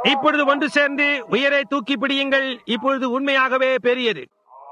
இப்பொழுது ஒன்று சேர்ந்து உயரை தூக்கி பிடியுங்கள் இப்பொழுது உண்மையாகவே பெரியது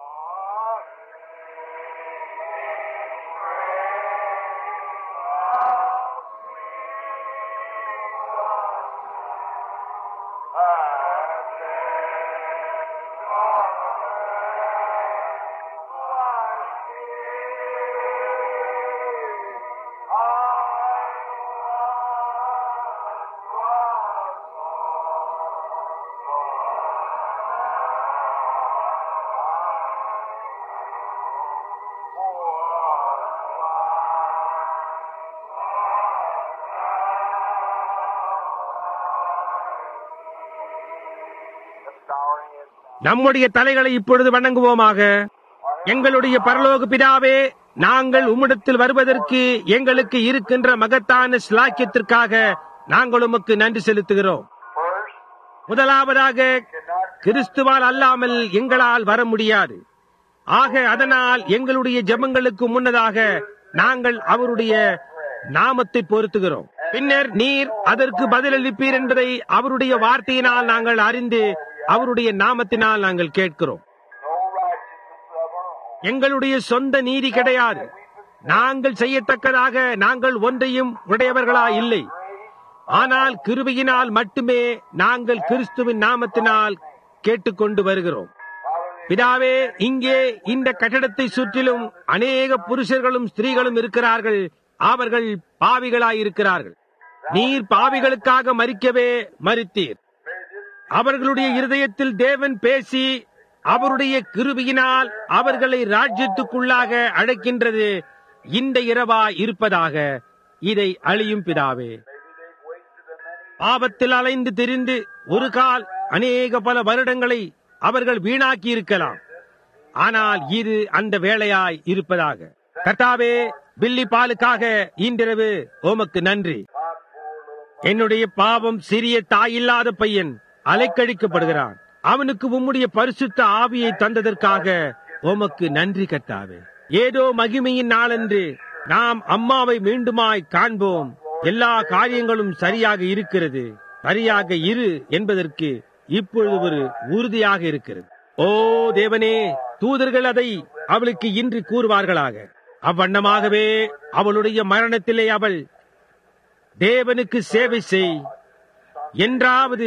நம்முடைய தலைகளை இப்பொழுது வணங்குவோமாக எங்களுடைய பரலோக பிதாவே நாங்கள் உம்மிடத்தில் வருவதற்கு எங்களுக்கு இருக்கின்ற மகத்தான ஸ்லாக்கியத்திற்காக நாங்கள் உமக்கு நன்றி செலுத்துகிறோம் First, முதலாவதாக கிறிஸ்துவால் அல்லாமல் எங்களால் வர முடியாது ஆக அதனால் எங்களுடைய ஜெபங்களுக்கு முன்னதாக நாங்கள் அவருடைய நாமத்தை பொருத்துகிறோம் பின்னர் நீர் அதற்கு பதிலளிப்பீர் என்பதை அவருடைய வார்த்தையினால் நாங்கள் அறிந்து அவருடைய நாமத்தினால் நாங்கள் கேட்கிறோம் no righteousness of our own. எங்களுடைய சொந்த நீதி கிடையாது நாங்கள் செய்யத்தக்கதாக நாங்கள் ஒன்றையும் உடையவர்களா இல்லை ஆனால் கிருபையினால் மட்டுமே நாங்கள் கிறிஸ்துவின் நாமத்தினால் கேட்டுக்கொண்டு வருகிறோம் பிதாவே இங்கே இந்த கட்டடத்தை சுற்றிலும் அநேக புருஷர்களும் ஸ்திரீகளும் இருக்கிறார்கள் அவர்கள் பாவிகளாயிருக்கிறார்கள் நீர் பாவிகளுக்காக மறிக்கவே மறித்தீர் அவர்களுடைய இருதயத்தில் தேவன் பேசி அவருடைய கிருபையினால் அவர்களை ராஜ்யத்துக்குள்ளாக அழைக்கின்றது இந்த இரவா இருப்பதாக இதை அழியும் பிதாவே பாவத்தில் அலைந்து திரிந்து ஒரு கால் அநேக பல வருடங்களை அவர்கள் வீணாக்கி இருக்கலாம் ஆனால் இது அந்த வேளையாய் இருப்பதாக கர்த்தாவே பில்லி பாலுக்காக இன்றிரவு உமக்கு நன்றி என்னுடைய பாவம் சிறிய தாயில்லாத பையன் அலைக்கழிக்கப்படுகிறான் அவனுக்கு உம்முடைய பரிசுத்த ஆவியை தந்ததற்காக உமக்கு நன்றி கர்த்தாவே ஏதோ மகிமையின் நாளன்று நாம் அம்மாவை மீண்டுமாய் காண்போம் எல்லா காரியங்களும் சரியாக இருக்கிறது சரியாக இரு என்பதற்கு இப்பொழுது ஒரு உறுதியாக இருக்கிறது ஓ தேவனே தூதர்கள் அதை அவளுக்கு இன்று கூறுவார்களாக அவ்வண்ணமாகவே அவளுடைய மரணத்திலே அவள் தேவனுக்கு சேவை செய் என்றாவது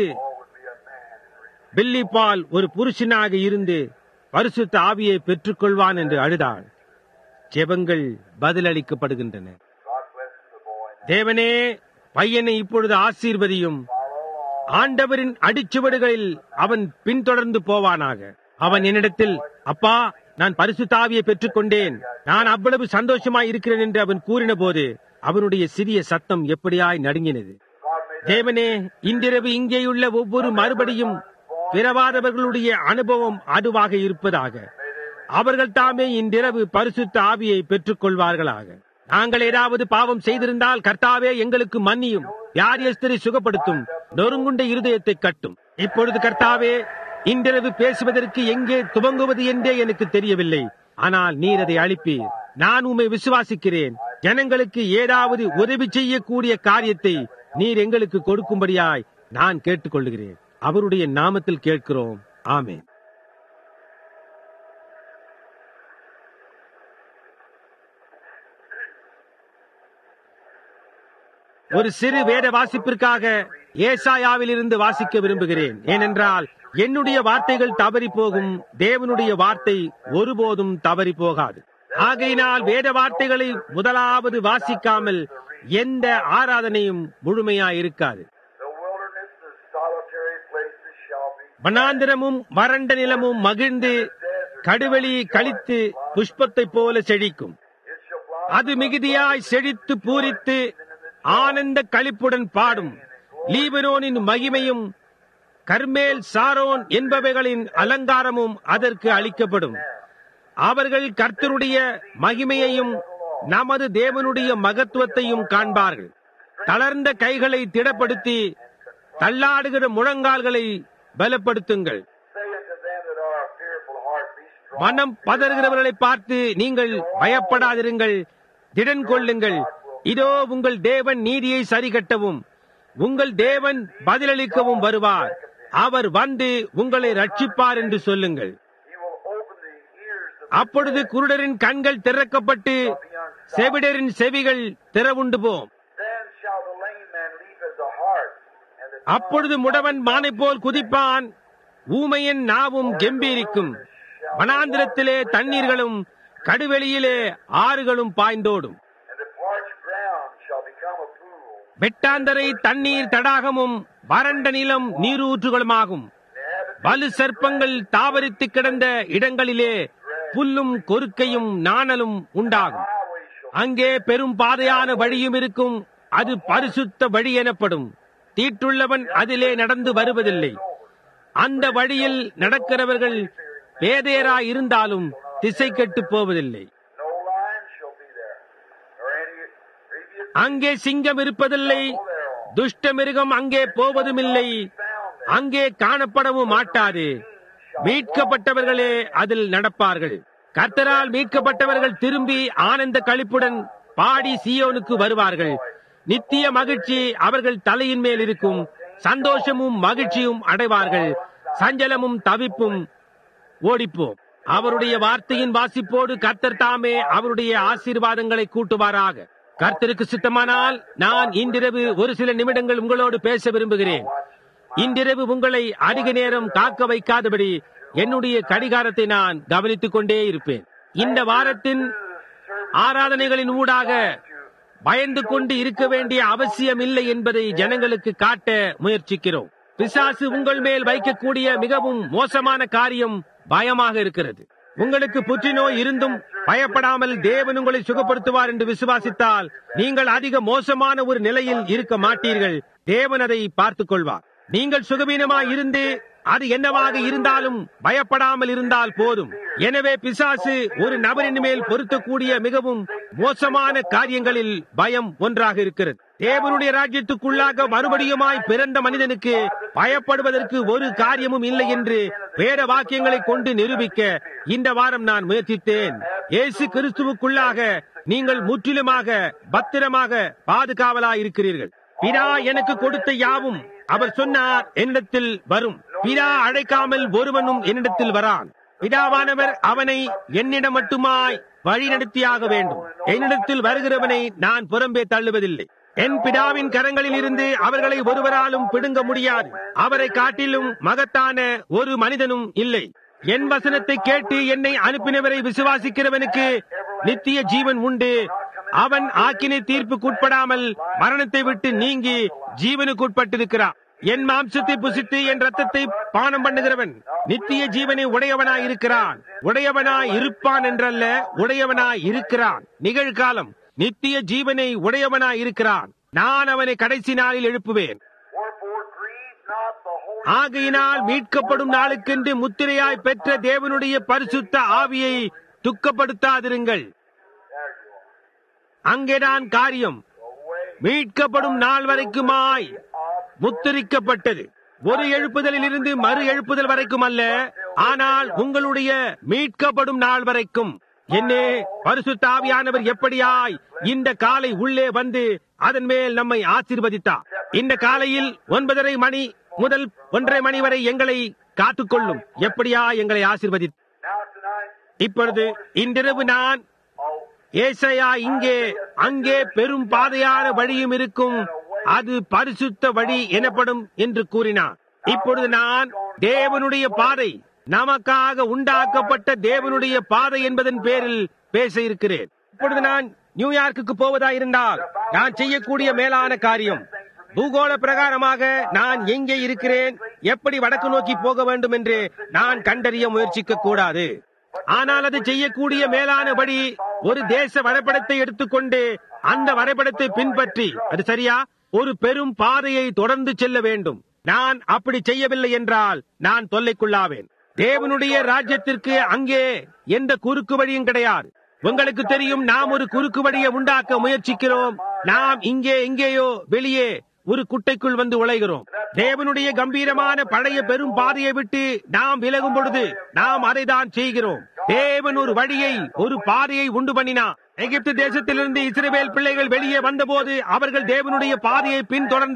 பில்லி பால் ஒரு புருஷனாக இருந்து பரிசுத்த ஆவியை பெற்றுக் கொள்வான் என்று அழுதாள் ஜெபங்கள் பதிலளிக்கப்படுகின்றன God bless the boy. தேவனே பையனை இப்பொழுது ஆசீர்வதியும் ஆண்டவரின் அடிச்சுவடுகளில் அவன் பின்தொடர்ந்து போவானாக அவன் என்னிடத்தில் அப்பா நான் பரிசுத்தாவியை பெற்றுக் கொண்டேன் நான் அவ்வளவு சந்தோஷமாய் இருக்கிறேன் என்று அவன் கூறின போது அவனுடைய சிறிய சத்தம் எப்படியாய் நடுங்கினது தேவனே இன்றிரவு இங்கேயுள்ள ஒவ்வொரு மறுபடியும் பிறவாதவர்களுடைய அனுபவம் அதுவாக இருப்பதாக அவர்கள் தாமே இன்றிரவு பரிசுத்த ஆவியை பெற்றுக் கொள்வார்களாக நாங்கள் ஏதாவது பாவம் செய்திருந்தால் கர்த்தாவே எங்களுக்கு மன்னியும் யாரியஸ்தரை சுகப்படுத்தும் நொறுங்குண்ட இருதயத்தை கட்டும் இப்பொழுது கர்த்தாவே இன்றிரவு பேசுவதற்கு எங்கே துவங்குவது என்றே எனக்கு தெரியவில்லை ஆனால் நீர் அதை அளிப்பீர் நான் உம்மை விசுவாசிக்கிறேன் ஜனங்களுக்கு ஏதாவது உதவி செய்யக்கூடிய காரியத்தை நீர் எங்களுக்கு கொடுக்கும்படியாய் நான் கேட்டுக்கொள்கிறேன் அவருடைய நாமத்தில் கேட்கிறோம் ஆமென் ஒரு சிறு வேத வாசிப்பிற்காக ஏசாயாவில் இருந்து வாசிக்க விரும்புகிறேன் ஏனென்றால் என்னுடைய வார்த்தைகள் தவறி போகும் தேவனுடைய வார்த்தை ஒருபோதும் தவறி போகாது ஆகையினால் வேத வார்த்தைகளை முதலாவது வாசிக்காமல் எந்த ஆராதனையும் முழுமையாய் இருக்காது The wilderness, the solitary places shall be வனாந்திரமும் வறண்ட நிலமும் மகிழ்ந்து கடுவெளி கழித்து புஷ்பத்தைப் போல செழிக்கும் it shall blossom அது மிகுதியாய் செழித்து பூரித்து ஆனந்த களிப்புடன் பாடும் லீபனோனின் மகிமையும் கர்மேல் சாரோன் என்பவைகளின் அலங்காரமும் அதற்கு அளிக்கப்படும் அவர்கள் கர்த்தருடைய மகிமையையும் நமது தேவனுடைய மகத்துவத்தையும் காண்பார்கள் தளர்ந்த கைகளை திடப்படுத்தி தள்ளாடுகிற முழங்கால்களை பலப்படுத்துங்கள் say unto them that are of fearful heart, Be strong. மனம் பதறுகிறவர்களை பார்த்து நீங்கள் பயப்படாதிருங்கள் திடன் கொள்ளுங்கள் இதோ உங்கள் தேவன் நீதியை சரிகட்டவும் உங்கள் தேவன் பதிலளிக்கவும் வருவார் அவர் வந்து உங்களை ரட்சிப்பார் என்று சொல்லுங்கள் He will open the ears of அப்பொழுது குருடரின் கண்கள் திறக்கப்பட்டு செவிடரின் செவிகள் திறவுண்டு போம் Then shall the lame man leap as a hart, and the அப்பொழுது முடவன் மானை போல் குதிப்பான் ஊமையின் நாவும் கெம்பீரிக்கும் வனாந்திரத்திலே தண்ணீர்களும் கடுவெளியிலே ஆறுகளும் பாய்ந்தோடும் and the parched ground shall become a pool. வெட்டாந்தரை தண்ணீர் தடாகமும் வறண்ட நிலம் நீரூற்றுகளுமாகும் வலு சர்ப்பங்கள் தாவரித்து கிடந்த இடங்களிலே புல்லும் கொருக்கையும் நாணலும் உண்டாகும் Highway shall அங்கே பெரும் பாதையான வழியும் இருக்கும் அது பரிசுத்த வழி எனப்படும் தீட்டுள்ளவன் அதிலே நடந்து வருவதில்லை அந்த வழியில் நடக்கிறவர்கள் பேதையராய் இருந்தாலும் திசை கெட்டுப் போவதில்லை no lion shall be there, nor any previous அங்கே சிங்கம் இருப்பதில்லை துஷ்ட மிருகம் அங்கே போவதுமில்லை அங்கே காணப்படவும் மாட்டாது மீட்கப்பட்டவர்களே அதில் நடப்பார்கள் கர்த்தரால் மீட்கப்பட்டவர்கள் திரும்பி ஆனந்த களிப்புடன் பாடி சியோனுக்கு வருவார்கள் நித்திய மகிழ்ச்சி அவர்கள் தலையின் மேல் இருக்கும் சந்தோஷமும் மகிழ்ச்சியும் அடைவார்கள் சஞ்சலமும் தவிப்பும் ஓடிப்போம் அவருடைய வார்த்தையின் வாசிப்போடு கர்த்தர் தாமே அவருடைய ஆசீர்வாதங்களை கூட்டுவாராக கர்த்தருக்கு சித்தமானால் நான் இன்றிரவு ஒரு சில நிமிடங்கள் உங்களோடு பேச விரும்புகிறேன் இன்றிரவு உங்களை அதிக நேரம் காக்க வைக்காதபடி என்னுடைய கடிகாரத்தை நான் கவனித்துக் கொண்டே இருப்பேன் இந்த வாரத்தின் ஆராதனைகளின் ஊடாக பயந்து கொண்டு இருக்க வேண்டிய அவசியம் இல்லை என்பதை ஜனங்களுக்கு காட்ட முயற்சிக்கிறோம் பிசாசு உங்கள் மேல் வைக்கக்கூடிய மிகவும் மோசமான காரியம் பயமாக இருக்கிறது உங்களுக்கு புற்றுநோய் இருந்தும் பயப்படாமல் தேவன் உங்களை சுகப்படுத்துவார் என்று விசுவாசித்தால் நீங்கள் அதிக மோசமான ஒரு நிலையில் இருக்க மாட்டீர்கள் தேவன் அதை பார்த்துக் கொள்வார் நீங்கள் சுகவீனமாய் இருந்து அது என்னவாக இருந்தாலும் பயப்படாமல் இருந்தால் போதும் எனவே பிசாசு ஒரு நபரின் மேல் பொருத்தக்கூடிய மிகவும் மோசமான காரியங்களில் பயம் ஒன்றாக இருக்கிறது தேவனுடைய ராஜ்யத்துக்குள்ளாக மறுபடியுமாய் பிறந்த மனிதனுக்கு பயப்படுவதற்கு ஒரு காரியமும் இல்லை என்று வேத வாக்கியங்களை கொண்டு நிரூபிக்க இந்த வாரம் நான் முயற்சித்தேன் இயேசு கிறிஸ்துவுக்குள்ளாக நீங்கள் முற்றிலுமாக பத்திரமாக பாதுகாவலாய் இருக்கிறீர்கள் பிதா எனக்கு கொடுத்த யாவும் அவர் சொன்னார் என்னிடத்தில் வரும் பிதா அழைக்காமல் ஒருவனும் என்னிடத்தில் வரான் பிதாவானவர் அவனை என்னிடம் மட்டுமாய் வழிநடத்தியாக வேண்டும் என்னிடத்தில் வருகிறவனை நான் புறம்பே தள்ளுவதில்லை என் பிதாவின் கரங்களில் இருந்து அவர்களை ஒருவராலும் பிடுங்க முடியாது அவரை காட்டிலும் மகத்தான ஒரு மனிதனும் இல்லை என் வசனத்தை கேட்டு என்னை அனுப்பினவரை விசுவாசிக்கிறவனுக்கு நித்திய ஜீவன் உண்டு அவன் ஆக்கினை தீர்ப்புக்குட்படாமல் மரணத்தை விட்டு நீங்கி ஜீவனுக்குட்பட்டிருக்கிறான் என் மாம்சத்தை புசித்து என் ரத்தத்தை பானம் பண்ணுகிறவன் நித்திய ஜீவனை உடையவனாய் இருக்கிறான் உடையவனாய் இருப்பான் என்றல்ல உடையவனாய் இருக்கிறான் நிகழ்காலம் நித்திய ஜீவனை உடையவனாய் இருக்கிறான் நான் அவனை கடைசி நாளில் எழுப்புவேன் Wherefore grieve not the Holy ஆகையினால் மீட்கப்படும் நாளுக்கென்று முத்திரையாய் பெற்ற தேவனுடைய பரிசுத்த ஆவியை துக்கப்படுத்தாதிருங்கள் There you are. அங்கேதான் காரியம் Away மீட்கப்படும் நாள் வரைக்குமாய் முத்திரிக்கப்பட்டது ஒரு எழுப்புதலில் இருந்து மறு எழுப்புதல் வரைக்கும் அல்ல ஆனால் உங்களுடைய மீட்கப்படும் நாள் வரைக்கும் என்னே பரிசுத்த ஆவியானவர் எப்படியாய் இந்த காலை உள்ளே வந்து அதன் மேல் நம்மை ஆசீர்வதித்தார் இந்த காலையில் ஒன்பதரை மணி முதல் ஒன்றரை மணி வரை எங்களை காத்துக்கொள்ளும் எப்படியா எங்களை ஆசீர்வதித்தார் Now tonight, இப்பொழுது இன்றிரவு நான் oh, ஏசையா இங்கே அங்கே பெரும் பாதையான வழியும் இருக்கும் அது பரிசுத்த வழி எனப்படும் என்று கூறினார் இப்பொழுது நான் தேவனுடைய பாதை நமக்காக உண்டாக்கப்பட்ட தேவனுடைய பாதை என்பதன் பேரில் பேச இருக்கிறேன் இப்பொழுது நான் நியூயார்க்குக்கு போவதாயிருந்தால் நான் செய்யக்கூடிய மேலான காரியம் பூகோள பிரகாரமாக நான் எங்கே இருக்கிறேன் எப்படி வடக்கு நோக்கி போக வேண்டும் என்று நான் கண்டறிய முயற்சிக்க கூடாது ஆனால் அது செய்யக்கூடிய மேலானபடி ஒரு தேச வரைபடத்தை எடுத்துக்கொண்டு அந்த வரைபடத்தை பின்பற்றி அது சரியா ஒரு பெரும் பாதையை தொடர்ந்து செல்ல வேண்டும் நான் அப்படி செய்யவில்லை என்றால் நான் தொல்லைக்குள்ளாவேன் தேவனுடைய ராஜ்யத்திற்கு அங்கே எந்த குறுக்கு வழியும் கிடையாது உங்களுக்கு தெரியும் நாம் ஒரு குறுக்கு வழியை உண்டாக்க முயற்சிக்கிறோம் நாம் இங்கே எங்கேயோ வெளியே ஒரு குட்டைக்குள் வந்து உழைகிறோம் தேவனுடைய கம்பீரமான பழைய பெரும் பாதையை விட்டு நாம் விலகும் பொழுது நாம் அதை தான் செய்கிறோம் தேவன் ஒரு வழியை ஒரு பாதையை உண்டு பண்ணினார் எகிப்து தேசத்திலிருந்து இஸ்ரவேல் பிள்ளைகள் வெளியே வந்தபோது அவர்கள் தேவனுடைய பாதையை பின்தொடர்ந்தனர்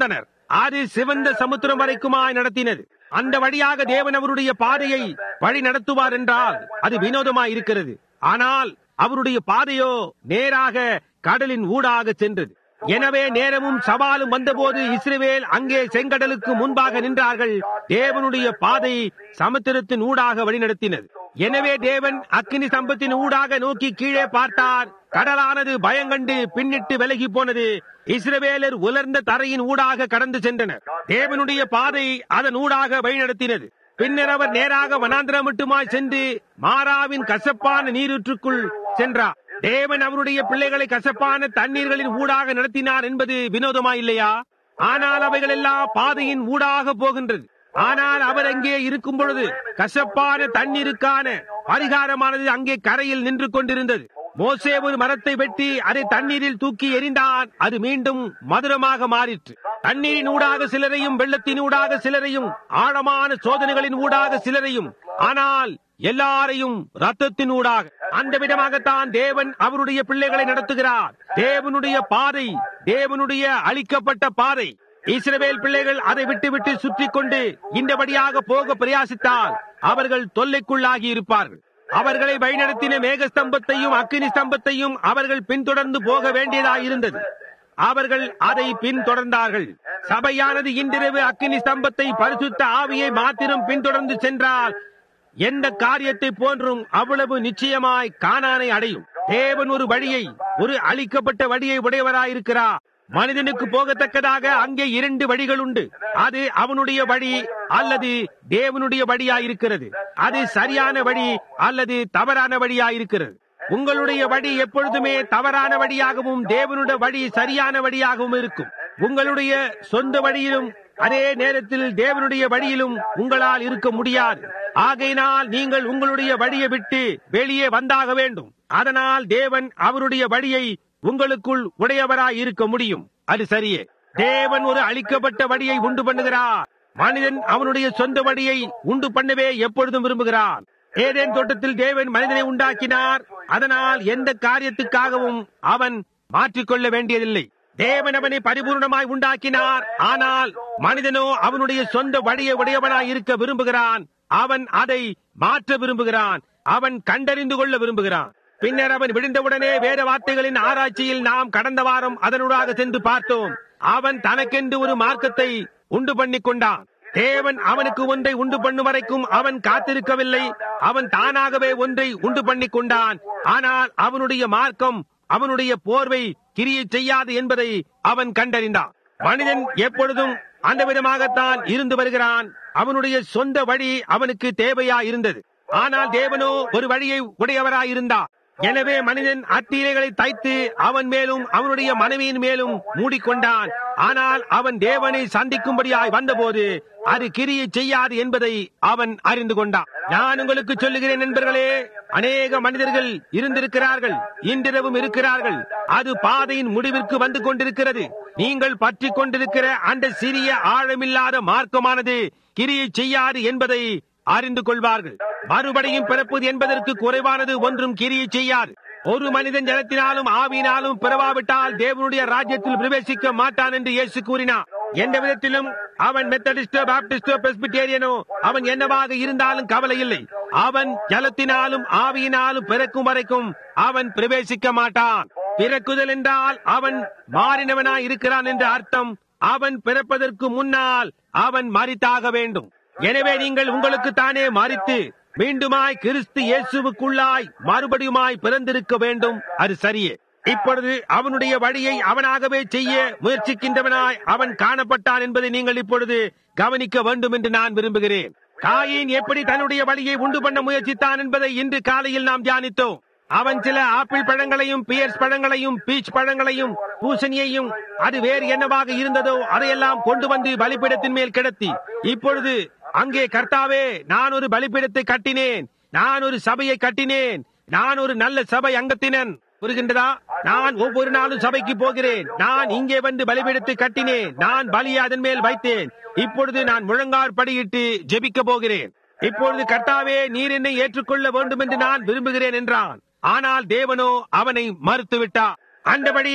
அது சிவந்த சமுத்திரம் வரைக்குமாய் நடத்தினது அந்த வழியாக தேவன் அவருடைய பாதையை வழி நடத்துவார் என்றால் அது வினோதமாய் இருக்கிறது ஆனால் அவருடைய பாதையோ நேராக கடலின் ஊடாக சென்றது எனவே நேரமும் சவாலும் வந்தபோது இஸ்ரவேல் அங்கே செங்கடலுக்கு முன்பாக நின்றார்கள் தேவனுடைய பாதை சமுத்திரத்தின் ஊடாக வழிநடத்தினது எனவே தேவன் அக்கினி சம்பத்தின் ஊடாக நோக்கி கீழே பார்த்தார் கடலானது பயங்கண்டு பின்னிட்டு விலகி போனது இஸ்ரவேலர் உலர்ந்த தரையின் ஊடாக கடந்து சென்றனர் தேவனுடைய பாதை அதன் ஊடாக வழிநடத்தினது பின்னர் அவர் நேராக வனாந்திரம் மட்டுமாய் சென்று மாறாவின் கசப்பான நீரூற்றுக்குள் சென்றார் தேவன் அவருடைய பிள்ளைகளை கசப்பான தண்ணீர்களின் ஊடாக நடத்தினார் என்பது வினோதமா இல்லையா ஆனால் அவைகள் எல்லாம் பாதையின் ஊடாக போகின்றது ஆனால் அவர் அங்கே இருக்கும் பொழுது கசப்பான தண்ணீருக்கான பரிகாரமானது அங்கே கரையில் நின்று கொண்டிருந்தது மோசே ஒரு மரத்தை வெட்டி அதை தண்ணீரில் தூக்கி எறிந்தான் அது மீண்டும் மதுரமாக மாறிற்று தண்ணீரின் ஊடாக சிலரையும் வெள்ளத்தின் ஊடாக சிலரையும் ஆழமான சோதனைகளின் ஊடாக சிலரையும் ஆனால் எல்லாரையும் ரத்தத்தின் ஊடாக அந்த விதமாகத்தான் தேவன் அவருடைய பிள்ளைகளை நடத்துகிறார் தேவனுடைய பாதை தேவனுடைய அளிக்கப்பட்ட பாதை இஸ்ரவேல் பிள்ளைகள் அதை விட்டுவிட்டு சுற்றி கொண்டு இந்தபடியாக போக பிரயாசித்தால் அவர்கள் தொல்லைக்குள்ளாகி இருப்பார்கள் அவர்களை வழிநடத்தின மேகஸ்தம்பத்தையும் அக்கினி ஸ்தம்பத்தையும் அவர்கள் பின்தொடர்ந்து போக வேண்டியதாய் இருந்தது அவர்கள் அதை பின்தொடர்ந்தார்கள் சபையானது இன்றிரவு அக்கினி ஸ்தம்பத்தை பரிசுத்த ஆவியை மாத்திரம் பின்தொடர்ந்து சென்றால் எந்த காரியத்தை போன்றும் அவ்வளவு நிச்சயமாய் காணானை அடையும் தேவன் ஒரு வழியை ஒரு அளிக்கப்பட்ட வழியை உடையவராயிருக்கிறார் மனிதனுக்கு போகத்தக்கதாக அங்கே இரண்டு வழிகள் உண்டு அது அவனுடைய வழி அல்லது தேவனுடைய வழியாயிருக்கிறது அது சரியான வழி அல்லது தவறான வழியாயிருக்கிறது உங்களுடைய வழி எப்பொழுதுமே தவறான வழியாகவும் தேவனுடைய வழி சரியான வழியாகவும் இருக்கும் உங்களுடைய சொந்த வழியிலும் அதே நேரத்தில் தேவனுடைய வழியிலும் உங்களால் இருக்க முடியாது ஆகையினால் நீங்கள் உங்களுடைய வழியை விட்டு வெளியே வந்தாக வேண்டும் அதனால் தேவன் அவருடைய வழியை உங்களுக்குள் உடையவராய் இருக்க முடியும் அது சரியே தேவன் ஒரு அளிக்கப்பட்ட வழியை உண்டு பண்ணுகிறார் மனிதன் அவனுடைய சொந்த வழியை உண்டு பண்ணவே எப்பொழுதும் விரும்புகிறான் ஏதேன் தோட்டத்தில் தேவன் மனிதனை உண்டாக்கினார் அதனால் எந்த காரியத்துக்காகவும் அவன் மாற்றிக்கொள்ள வேண்டியதில்லை தேவன் அவனை பரிபூர்ணமாய் உண்டாக்கினார் ஆனால் மனிதனோ அவனுடைய சொந்த வழியை உடையவனாய் இருக்க விரும்புகிறான் அவன் அதை மாற்ற விரும்புகிறான் அவன் கண்டறிந்து கொள்ள விரும்புகிறான் பின்னர் அவன் விழுந்தவுடனே வேத வார்த்தைகளின் ஆராய்ச்சியில் நாம் கடந்த வாரம் அதனூடாக சென்று பார்த்தோம் அவன் தனக்கென்று ஒரு மார்க்கத்தை உண்டு பண்ணிக் கொண்டான் தேவன் அவனுக்கு ஒன்றை உண்டு பண்ணும் வரைக்கும் அவன் காத்திருக்கவில்லை அவன் தானாகவே ஒன்றை உண்டு பண்ணிக் கொண்டான் ஆனால் அவனுடைய மார்க்கம் அவனுடைய போர்வை கிரியை செய்யாது என்பதை அவன் கண்டறிந்தான் மனிதன் எப்பொழுதும் அந்த விதமாகத்தான் இருந்து வருகிறான் அவனுடைய சொந்த வழி அவனுக்கு தேவையா இருந்தது ஆனால் தேவனோ ஒரு வழியை உடையவராயிருந்தார் எனவே மனிதன் அத்தீரைகளை தைத்து அவன் மேலும் அவனுடைய மனைவியின் மேலும் மூடிக்கொண்டான் ஆனால் அவன் தேவனை சந்திக்கும்படியாய் வந்தபோது அது கிரியை செய்யாது என்பதை அவன் அறிந்து கொண்டான் நான் உங்களுக்கு சொல்லுகிறேன் நண்பர்களே அநேக மனிதர்கள் இருந்திருக்கிறார்கள் இன்றிரவும் இருக்கிறார்கள் அது பாதையின் முடிவிற்கு வந்து கொண்டிருக்கிறது நீங்கள் பற்றி கொண்டிருக்கிற அந்த சிறிய ஆழமில்லாத மார்க்கமானது கிரியை செய்யாது என்பதை அறிந்து கொள்வார்கள் மறுபடியும் பிறப்பது என்பதற்கு குறைவானது ஒன்றும் கிரியை செய்யாது ஒரு மனிதன் ஜனத்தினாலும் ஆவியினாலும் பிறவாவிட்டால் தேவனுடைய ராஜ்யத்தில் பிரவேசிக்க மாட்டான் என்று இயேசு கூறினார் எந்த விதத்திலும் அவன் மெத்தடிஸ்டோ பாப்டிஸ்டோ பெஸ்பிட்டேரியனோ அவன் என்னவாக இருந்தாலும் கவலை இல்லை அவன் ஜலத்தினாலும் ஆவியினாலும் பிறக்கும் வரைக்கும் அவன் பிரவேசிக்க மாட்டான் பிறக்குதல் என்றால் அவன் மாறினவனாய் இருக்கிறான் என்ற அர்த்தம் அவன் பிறப்பதற்கு முன்னால் அவன் மறித்தாக வேண்டும் எனவே நீங்கள் உங்களுக்கு தானே மறித்து மீண்டுமாய் கிறிஸ்து இயேசுவுக்குள்ளாய் மறுபடியுமாய் பிறந்திருக்க வேண்டும் அது சரியே இப்பொழுது அவனுடைய வழியை அவனாகவே செய்ய முயற்சிக்கின்றவனாய் அவன் காணப்பட்டான் என்பதை நீங்கள் இப்பொழுது கவனிக்க வேண்டும் என்று நான் விரும்புகிறேன் காயின் எப்படி தன்னுடைய வழியை உண்டு பண்ண முயற்சித்தான் என்பதை இன்று காலையில் நாம் தியானித்தோம் அவன் சில ஆப்பிள் பழங்களையும் பியர்ஸ் பழங்களையும் பீச் பழங்களையும் பூசணியையும் அது வேறு என்னவாக இருந்ததோ அதையெல்லாம் கொண்டு வந்து பலிப்பிடத்தின் மேல் கிடத்தி இப்பொழுது அங்கே கர்த்தாவே நான் ஒரு பலிப்பிடத்தை கட்டினேன் நான் ஒரு சபையை கட்டினேன் நான் ஒரு நல்ல சபை அங்கத்தினன் புரிகின்றதா நான் ஒவ்வொரு நாளும் சபைக்கு போகிறேன் நான் இங்கே வந்து பலிபீடத்தை கட்டினேன் நான் பலியை அதன் மேல் வைத்தேன் இப்பொழுது நான் முழங்கார் படியிட்டு ஜெபிக்க போகிறேன் இப்பொழுது கர்த்தாவே நீர் என்னை ஏற்றுக்கொள்ள வேண்டும் என்று நான் விரும்புகிறேன் என்றான் ஆனால் தேவனோ அவனை மறுத்து விட்டார் அந்தபடியே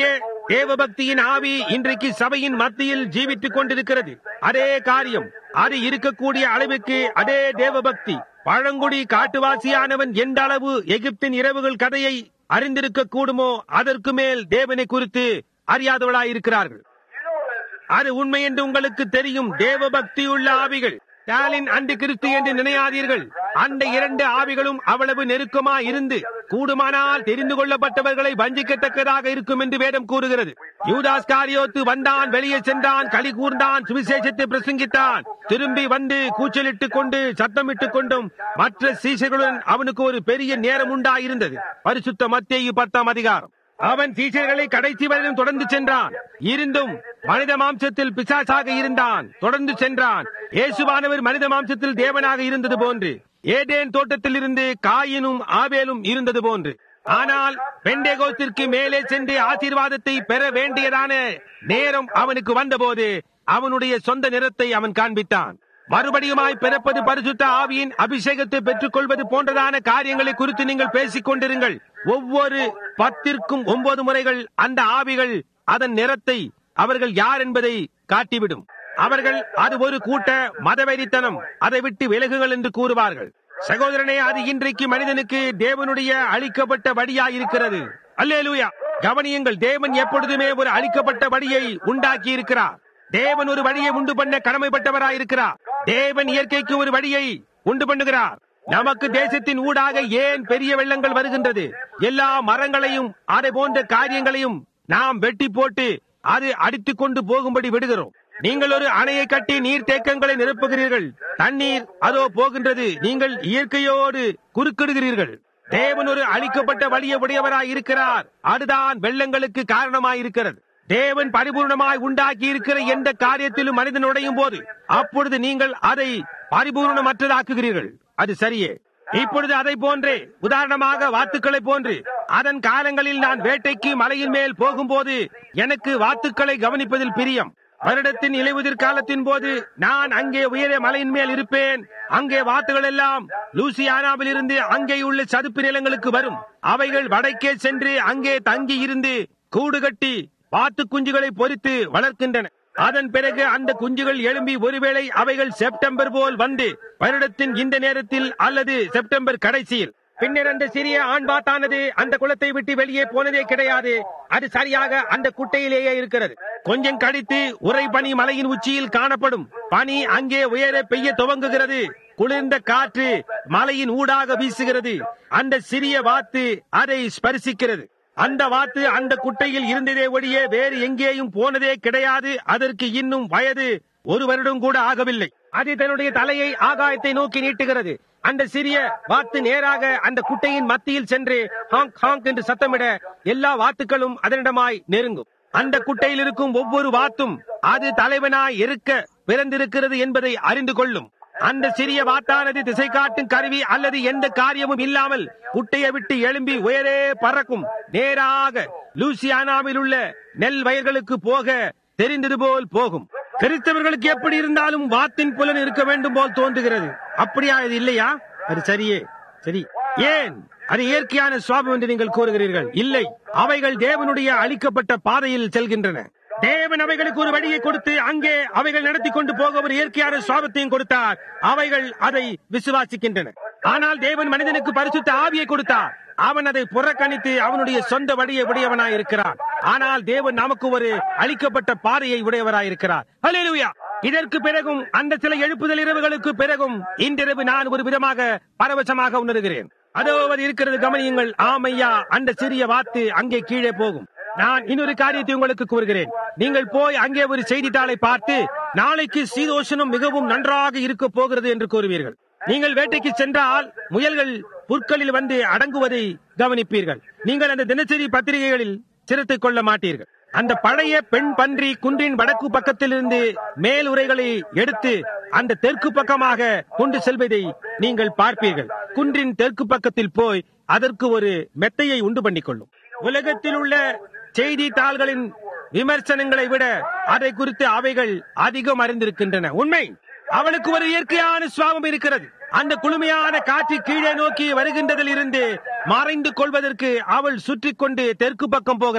தேவபக்தியின் ஆவி இன்றைக்கு சபையின் மத்தியில் ஜீவித்துக் கொண்டிருக்கிறது அதே காரியம் அது இருக்கக்கூடிய அளவுக்கு அதே தேவபக்தி பழங்குடி காட்டுவாசியானவன் எந்த அளவு எகிப்தின் இரவுகள் கதையை அறிந்திருக்க கூடுமோ அதற்கு மேல் தேவனை குறித்து அறியாதவளாயிருக்கிறார்கள் You know that's the அது உண்மை என்று உங்களுக்கு தெரியும் தேவபக்தியுள்ள ஆவிகள் ஸ்டாலின் அன்று கிறிஸ்து என்று நினையாதீர்கள் அந்த இரண்டு ஆவிகளும் அவ்வளவு நெருக்கமா இருந்து கூடுமானால் தெரிந்து கொள்ளப்பட்டவர்களை வஞ்சிக்கத்தக்கதாக இருக்கும் என்று வேதம் கூறுகிறது யூதாஸ் காரியோத்து வந்தான் வெளியே சென்றான் களி கூர்ந்தான் சுவிசேஷத்தை பிரசங்கித்தான் திரும்பி வந்து கூச்சலிட்டுக் கொண்டு சத்தமிட்டுக் கொண்டும் மற்ற சீசர்களுடன் அவனுக்கு ஒரு பெரிய நேரம் உண்டாயிருந்தது பரிசுத்த மத்தேயு பத்தாம் அதிகாரம் அவன் சீஷர்களை கடைசி வரையிலும் தொடர்ந்து சென்றான் இருந்தும் மனித மாம்சத்தில் பிசாசாக இருந்தான் தொடர்ந்து சென்றான் இயேசுவானவர் மனித மாம்சத்தில் தேவனாக இருந்தது போன்று ஏதேன் தோட்டத்தில் இருந்து காயினும் ஆவேலும் இருந்தது போன்று ஆனால் பெண்டேகோஸ்திற்கு மேலே சென்று ஆசீர்வாதத்தை பெற வேண்டியதான நேரம் அவனுக்கு வந்தபோது அவனுடைய சொந்த நிறத்தை அவன் காண்பித்தான் மறுபடியுமாய் பிறப்பது பரிசுத்த ஆவியின் அபிஷேகத்தை பெற்றுக் கொள்வது போன்றதான காரியங்களை குறித்து நீங்கள் பேசிக் கொண்டிருங்கள் ஒவ்வொரு பத்திற்கும் ஒன்பது முறைகள் அந்த ஆவிகள் அதன் நிறத்தை அவர்கள் யார் என்பதை காட்டிவிடும் அவர்கள் அது ஒரு கூட்ட மதவெறித்தனம் அதை விட்டு விலகுகள் என்று கூறுவார்கள் சகோதரனே அது இன்றைக்கு மனிதனுக்கு தேவனுடைய அளிக்கப்பட்ட வழியாயிருக்கிறது அல்லேலூயா கவனியுங்கள் தேவன் எப்பொழுதுமே ஒரு அளிக்கப்பட்ட வழியை உண்டாக்கி இருக்கிறார் தேவன் ஒரு வழியை உண்டு பண்ண கடமைப்பட்டவராயிருக்கிறார் தேவன் இயற்கைக்கு ஒரு வழியை உண்டு பண்ணுகிறார் நமக்கு தேசத்தின் ஊடாக ஏன் பெரிய வெள்ளங்கள் வருகின்றது எல்லா மரங்களையும் அதை போன்ற காரியங்களையும் நாம் வெட்டி போட்டு அது அடித்துக் கொண்டு போகும்படி விடுகிறோம் நீங்கள் ஒரு அணையை கட்டி நீர் தேக்கங்களை நிரப்புகிறீர்கள் தண்ணீர் அதோ போகின்றது நீங்கள் இயற்கையோடு குறுக்கிடுகிறீர்கள் தேவன் ஒரு அளிக்கப்பட்ட வழியை உடையவராய் இருக்கிறார் அதுதான் வெள்ளங்களுக்கு காரணமாய் இருக்கிறது தேவன் பரிபூர்ணமாய் உண்டாக்கி இருக்கிற எந்த காரியத்திலும் மனிதன் உடையும் போது அப்பொழுது நீங்கள் அதை பரிபூர்ணமற்றதாக்குகிறீர்கள் அது சரியே இப்பொழுது அதை போன்றே உதாரணமாக வாத்துக்களை போன்று அதன் காலங்களில் நான் வேட்டைக்கு மலையின் மேல் போகும்போது எனக்கு வாத்துக்களை கவனிப்பதில் பிரியம் வருடத்தின் இலையுதிர் காலத்தின் போது நான் அங்கே உயர மலையின் மேல் இருப்பேன் அங்கே வாத்துகள் எல்லாம் லூசியானாவில் இருந்து அங்கே உள்ள சதுப்பு நிலங்களுக்கு வரும் அவைகள் வடக்கே சென்று அங்கே தங்கி இருந்து கூடு கட்டி வாத்து குஞ்சுகளை பொறித்து வளர்க்கின்றன அதன் பிறகு அந்த குஞ்சுகள் எழும்பி ஒருவேளை அவைகள் செப்டம்பர் போல் வந்து வருடத்தின் இந்த நேரத்தில் அல்லது செப்டம்பர் கடைசியில் பின்னர் அந்த சிறிய ஆண் பாத்தானது அந்த குளத்தை விட்டு வெளியே போனதே கிடையாது அது சரியாக அந்த குட்டையிலேயே இருக்கிறது கொஞ்சம் கழித்து உறை பனி மலையின் உச்சியில் காணப்படும் பனி அங்கே உயர பெய்ய துவங்குகிறது குளிர்ந்த காற்று மலையின் ஊடாக வீசுகிறது அந்த சிறிய வாத்து அதை ஸ்பரிசிக்கிறது அந்த வாத்து அந்த குட்டையில் இருந்ததே ஒழிய வேறு எங்கேயும் போனதே கிடையாது அதற்கு இன்னும் வயது ஒரு வருடம் கூட ஆகவில்லை அது தன்னுடைய தலையை ஆகாயத்தை நோக்கி நீட்டுகிறது அந்த சிறிய வாத்து நேராக அந்த குட்டையின் மத்தியில் சென்று ஹாங் ஹாங் என்று சத்தமிட எல்லா வாத்துக்களும் அதனிடமாய் நெருங்கும் அந்த குட்டையில் இருக்கும் ஒவ்வொரு வாத்தும் அது தலைவனாய் இருக்க பிறந்திருக்கிறது என்பதை அறிந்து கொள்ளும் அந்த சிறிய வாத்தானது திசை காட்டும் கருவி அல்லது எந்த காரியமும் இல்லாமல் குட்டையை விட்டு எழும்பி உயரே பறக்கும் நேராக லூசியானாவில் உள்ள நெல் வயல்களுக்கு போக தெரிந்தது போல் போகும் கிறிஸ்தவர்களுக்கு எப்படி இருந்தாலும் வாத்தின் புலன் இருக்க வேண்டும் போல் தோன்றுகிறது அப்படியா இது இல்லையா அது சரியே சரி ஏன் அது இயற்கையான சுவாபம் என்று நீங்கள் கூறுகிறீர்கள் இல்லை அவைகள் தேவனுடைய அளிக்கப்பட்ட பாதையில் செல்கின்றன தேவன் அவைகளுக்கு ஒரு வழியை கொடுத்து அங்கே அவைகள் நடத்தி கொண்டு போக ஒரு இயற்கையான சுவாபத்தையும் கொடுத்தார் அவைகள் அதை விசுவாசிக்கின்றன ஆனால் தேவன் மனிதனுக்கு பரிசுத்த ஆவியை கொடுத்தார் அவன் அதை புறக்கணித்து அவனுடைய சொந்த வழியை உடையவனாய் இருக்கிறான் ஆனால் தேவன் நமக்கு ஒரு அளிக்கப்பட்ட பாதையை உடையவராய் இருக்கிறார் ஹalleluya இதற்கு பிறகும் அந்த சில எழுப்புதல் இரவுகளுக்கு பிறகும் இன்றிரவு நான் ஒரு விதமாக பரவசமாக உணர்கிறேன் அதோ அது இருக்கிறது கவனியுங்கள் ஆமையா அந்த சிறிய வாத்து அங்கே கீழே போகும் நான் இன்னொரு காரியத்தை உங்களுக்கு கூறுகிறேன் நீங்கள் போய் அங்கே ஒரு செய்தித்தாளை பார்த்து நாளைக்கு சீதோஷனம் மிகவும் நன்றாக இருக்க போகிறது என்று கூறுவீர்கள் நீங்கள் வேட்டைக்கு சென்றால் முயல்கள் புற்களில் வந்து அடங்குவதை கவனிப்பீர்கள் நீங்கள் அந்த தினசரி பத்திரிகைகளில் சிரத்தைக் கொள்ள மாட்டீர்கள் அந்த பழைய பெண் பன்றி குன்றின் வடக்கு பக்கத்திலிருந்து மேல் உரைகளை எடுத்து அந்த தெற்கு பக்கமாக கொண்டு செல்வதை நீங்கள் பார்ப்பீர்கள் குன்றின் தெற்கு பக்கத்தில் போய் அதற்கு ஒரு மெத்தையை உண்டு பண்ணிக் கொள்ளும் உலகத்தில் உள்ள செய்தித்தாள்களின் விமர்சனங்களை விட அதை குறித்து அவைகள் அதிகம் அறிந்திருக்கின்றன உண்மை அவளுக்கு ஒரு இயற்கையான சுவாபம் இருக்கிறது அந்த குளுமையான காற்று கீழே நோக்கி வருகின்றதில் இருந்து மறைந்து கொள்வதற்கு அவள் சுற்றி கொண்டு தெற்கு பக்கம் போகிறாள்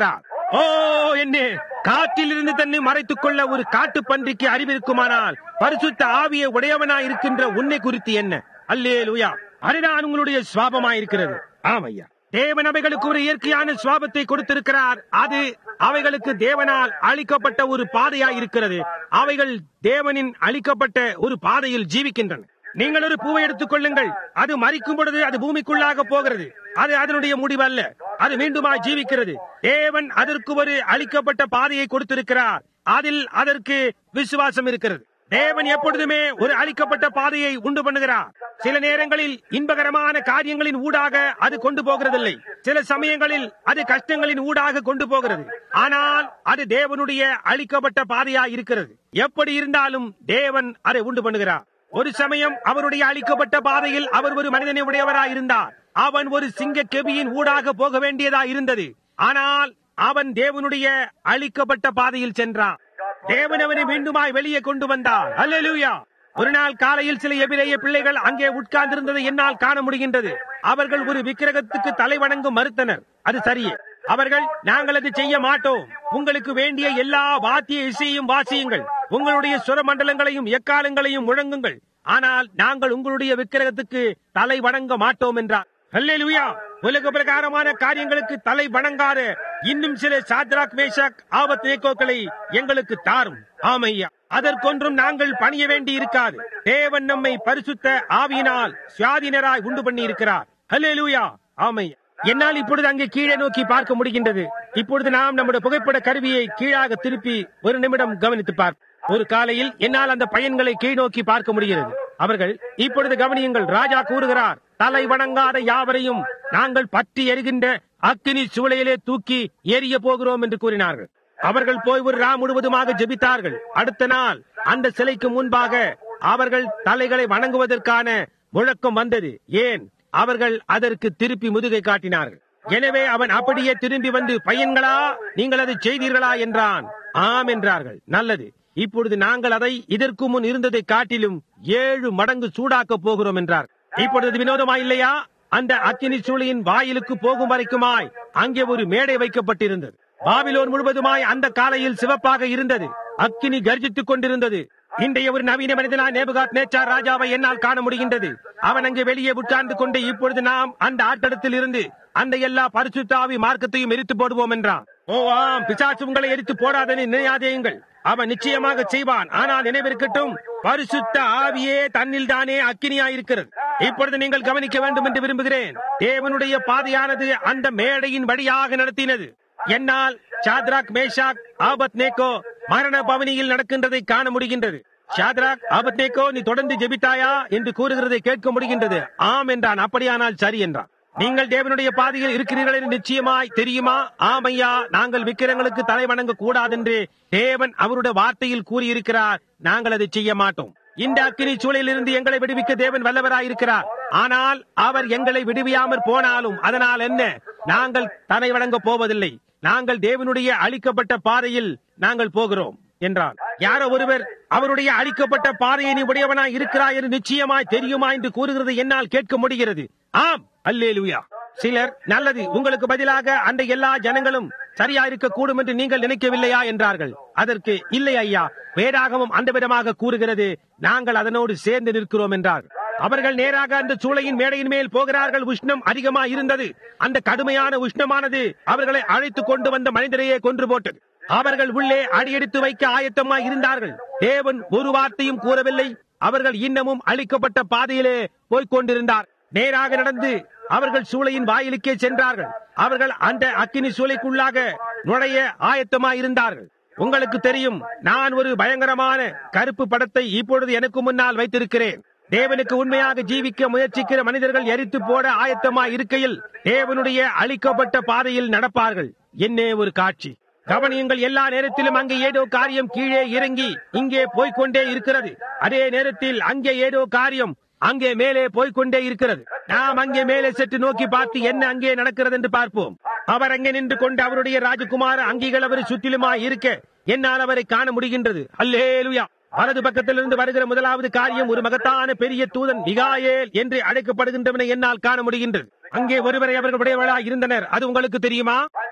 ஓ என்ன காற்றிலிருந்து தன்னை மறைத்துக் கொள்ள ஒரு காட்டு பன்றிக்கு அறிவிருக்குமானால் பரிசுத்த ஆவியை உடையவனாய் இருக்கின்ற உன்னை குறித்து என்ன அல்லே லூயா அதுதான் உங்களுடைய சுவாபமாயிருக்கிறது ஆமையா தேவன் அவைகளுக்கு ஒரு இயற்கையான சுவாபத்தை கொடுத்திருக்கிறார் அது அவைகளுக்கு தேவனால் அளிக்கப்பட்ட ஒரு பாதையாய் இருக்கிறது அவைகள் தேவனின் அளிக்கப்பட்ட ஒரு பாதையில் ஜீவிக்கின்றன நீங்கள் ஒரு பூவை எடுத்துக் கொள்ளுங்கள் அது மறிக்கும் பொழுது அது பூமிக்குள்ளாக போகிறது அது அதனுடைய முடிவு அல்ல அது மீண்டுமாய் ஜீவிக்கிறது தேவன் அதற்கு ஒரு அளிக்கப்பட்ட பாதையை கொடுத்திருக்கிறார் அதில் அதற்கு விசுவாசம் இருக்கிறது தேவன் எப்பொழுதுமே ஒரு அளிக்கப்பட்ட பாதையை உண்டு பண்ணுகிறார் சில நேரங்களில் இன்பகரமான காரியங்களின் ஊடாக அது கொண்டு போகிறதில்லை சில சமயங்களில் அது கஷ்டங்களின் ஊடாக கொண்டு போகிறது ஆனால் அது தேவனுடைய அளிக்கப்பட்ட பாதையா இருக்கிறது எப்படி இருந்தாலும் தேவன் அதை உண்டு பண்ணுகிறார் ஒரு சமயம் அவருடைய அளிக்கப்பட்ட பாதையில் அவர் ஒரு மனிதனை உடையவராய் இருந்தார் அவன் ஒரு சிங்க கெபியின் ஊடாக போக வேண்டியதா இருந்தது ஆனால் அவன் தேவனுடைய அளிக்கப்பட்ட பாதையில் சென்றான் தேவன் அவனை மீண்டுமாய் வெளியே கொண்டு வந்தார் அல்லேலூயா ஒரு நாள் காலையில் சில எபிரேய பிள்ளைகள் அங்கே உட்கார்ந்திருந்ததை என்னால் காண முடிகின்றது அவர்கள் ஒரு விக்கிரகத்துக்கு தலை வணங்கும் மறுத்தனர் அது சரியே அவர்கள் நாங்கள் அது செய்ய மாட்டோம் உங்களுக்கு வேண்டிய எல்லா வாத்திய இசையும் வாசியுங்கள் உங்களுடைய சுர மண்டலங்களையும் எக்காலங்களையும் முழங்குங்கள் ஆனால் நாங்கள் உங்களுடைய விக்கிரகத்துக்கு தலை வணங்க மாட்டோம் என்றார் அல்லேலூயா உலக பிரகாரமான காரியங்களுக்கு தலை வணங்காத இன்னும் சில சாத்ராக் மேஷாக் ஆபத் நேக்கோக்களை எங்களுக்கு தாரும் ஆமையா அதற்கொன்றும் நாங்கள் பணிய வேண்டி இருக்காது தேவன் நம்மை பரிசுத்த ஆவியினால் சுயாதீனராய் உண்டு பண்ணி இருக்கிறார் அல்லேலூயா ஆமையா என்னால் இப்பொழுது அங்கே கீழே நோக்கி பார்க்க முடிகின்றது இப்பொழுது நாம் நம்முடைய புகைப்பட கருவியை கீழாக திருப்பி ஒரு நிமிடம் கவனித்து பார்ப்போம் ஒரு காலையில் என்னால் அந்த பையன்களை கீழ் நோக்கி பார்க்க முடிகிறது அவர்கள் இப்பொழுது கவனியுங்கள் ராஜா கூறுகிறார் தலை வணங்காத யாவரையும் நாங்கள் பற்றி எரிகின்ற அக்கினி சூளையிலே தூக்கி எரிய போகிறோம் என்று கூறினார்கள் அவர்கள் போய் ஒரு ரா முழுவதுமாக ஜெபித்தார்கள் அடுத்த நாள் அந்த சிலைக்கு முன்பாக அவர்கள் தலைகளை வணங்குவதற்கான முழக்கம் வந்தது ஏன் அவர்கள் அதற்கு திருப்பி முதுகை காட்டினார்கள் எனவே அவன் அப்படியே திரும்பி வந்து பையன்களா நீங்கள் அதை செய்தீர்களா என்றான் ஆம் என்றார்கள் நல்லது இப்பொழுது நாங்கள் அதை இதற்கு முன் இருந்ததை காட்டிலும் ஏழு மடங்கு சூடாக்க போகிறோம் என்றார் இப்பொழுது வினோதமா இல்லையா அந்த அக்கினி சூளையின் வாயிலுக்கு போகும் வரைக்குமாய் அங்கே ஒரு மேடை வைக்கப்பட்டிருந்தது பாபிலோன் முழுவதுமாய் அந்த காலையில் சிவப்பாக இருந்தது அக்கினி கர்ஜித்துக் கொண்டிருந்தது இன்றைய ஒரு நவீன மனிதனா நேபுகாத் நேச்சார் ராஜாவை என்னால் காண முடிகின்றது அவன் அங்கே வெளியே உட்கார்ந்து கொண்டு இப்பொழுது நாம் அந்த ஆட்டடத்தில் இருந்து அந்த எல்லா பரிசுத்தாவி மார்க்கத்தையும் எரித்து போடுவோம் என்றான் ஓ ஆம் பிசாசு உங்களை எரித்து போடாதென நினையாதேயுங்கள் அவன் நிச்சயமாக செய்வான் ஆனால் நினைவிருக்கட்டும் பரிசுத்த ஆவியே தன்னில் தானே அக்கினியாயிருக்கிறது இப்பொழுது நீங்கள் கவனிக்க வேண்டும் என்று விரும்புகிறேன் தேவனுடைய பாதையானது அந்த மேடையின் வழியாக நடத்தினது என்னால் சாத்ராக் மேஷாக் ஆபத் நேக்கோ மரண பவனியில் நடக்கின்றதை காண முடிகின்றது ஷாத்ராக் ஆபத் நேக்கோ நீ தொடர்ந்து ஜெபித்தாயா என்று கூறுகிறதை கேட்க முடிகின்றது ஆம் என்றான் அப்படியானால் சரி என்றான் நீங்கள் தேவனுடைய பாதையில் இருக்கிறீர்கள் என்று நிச்சயமாய் தெரியுமா ஆமையா நாங்கள் விக்கிரங்களுக்கு தலை வணங்க கூடாதென்று தேவன் அவருடைய வார்த்தையில் கூறியிருக்கிறார் நாங்கள் அதை செய்ய மாட்டோம் இந்த அக்கினி சூழலிலிருந்து எங்களை விடுவிக்க தேவன் வல்லவராயிருக்கிறார் ஆனால் அவர் எங்களை விடுவியாமற் போனாலும் அதனால் என்ன நாங்கள் தலை வணங்க போவதில்லை நாங்கள் தேவனுடைய அளிக்கப்பட்ட பாதையில் நாங்கள் போகிறோம் என்றார் யாரோ ஒருவர் அவருடைய அளிக்கப்பட்ட பாதையை நீ உடையவனாய் இருக்கிறாய் என்று நிச்சயமாய் தெரியுமா என்று கூறுகிறது என்னால் கேட்க முடிகிறது ஆம் அல்லேலுயா சிலர் நல்லது உங்களுக்கு பதிலாக அந்த எல்லா ஜனங்களும் சரியா இருக்க கூடும் என்று நீங்கள் நினைக்கவில்லையா என்றார்கள் அதற்கு இல்லை ஐயா வேதாகமும் அந்த விதமாக கூறுகிறது நாங்கள் அதனோடு சேர்ந்து நிற்கிறோம் என்றார் அவர்கள் நேராக அந்த சூளையின் மேடையின் மேல் போகிறார்கள் உஷ்ணம் அதிகமா இருந்தது அந்த கடுமையான உஷ்ணமானது அவர்களை அழைத்துக் கொண்டு வந்த மனிதரையே கொன்று போட்டது அவர்கள் உள்ளே அடியெடுத்து வைக்க ஆயத்தமாய் இருந்தார்கள் தேவன் ஒரு வார்த்தையும் கூறவில்லை அவர்கள் இன்னமும் அளிக்கப்பட்ட பாதையிலே போய்க் கொண்டிருந்தார் நேராக நடந்து அவர்கள் சூளையின் வாயிலுக்கே சென்றார்கள் அவர்கள் அந்த அக்கினி சூளைக்குள்ளாக நுழைய ஆயத்தமாய் இருந்தார்கள் உங்களுக்கு தெரியும் நான் ஒரு பயங்கரமான கருப்பு படத்தை இப்பொழுது எனக்கு முன்னால் வைத்திருக்கிறேன் தேவனுக்கு உண்மையாக ஜீவிக்க முயற்சிக்கிற மனிதர்கள் எரித்து போட ஆயத்தமாய் இருக்கையில் தேவனுடைய அளிக்கப்பட்ட பாதையில் நடப்பார்கள் என்னே ஒரு காட்சி கவனியுங்கள் எல்லா நேரத்திலும் அங்கே ஏதோ காரியம் கீழே இறங்கி இங்கே போய்க்கொண்டே இருக்கிறது அதே நேரத்தில் அங்கே ஏதோ காரியம் அங்கே மேலே போய்க்கொண்டே இருக்கிறது நாம் அங்கே மேலே சற்று நோக்கி பார்த்து என்ன அங்கே நடக்கிறது என்று பார்ப்போம் அவர் அங்கே நின்று கொண்டு அவருடைய ராஜகுமார அங்கிகள் அவரை சுற்றிலுமாய் இருக்க என்னால் அவரை காண முடிகின்றது அல்லேலுயா வலது பக்கத்திலிருந்து வருகிற முதலாவது காரியம் ஒரு மகத்தான பெரிய தூதன் மிகாயேல் என்று அழைக்கப்படுகின்றவனை என்னால் காண முடிகின்றது அங்கே ஒருவரை அவர்கள் உடையவர்களாக இருந்தனர் அது உங்களுக்கு தெரியுமா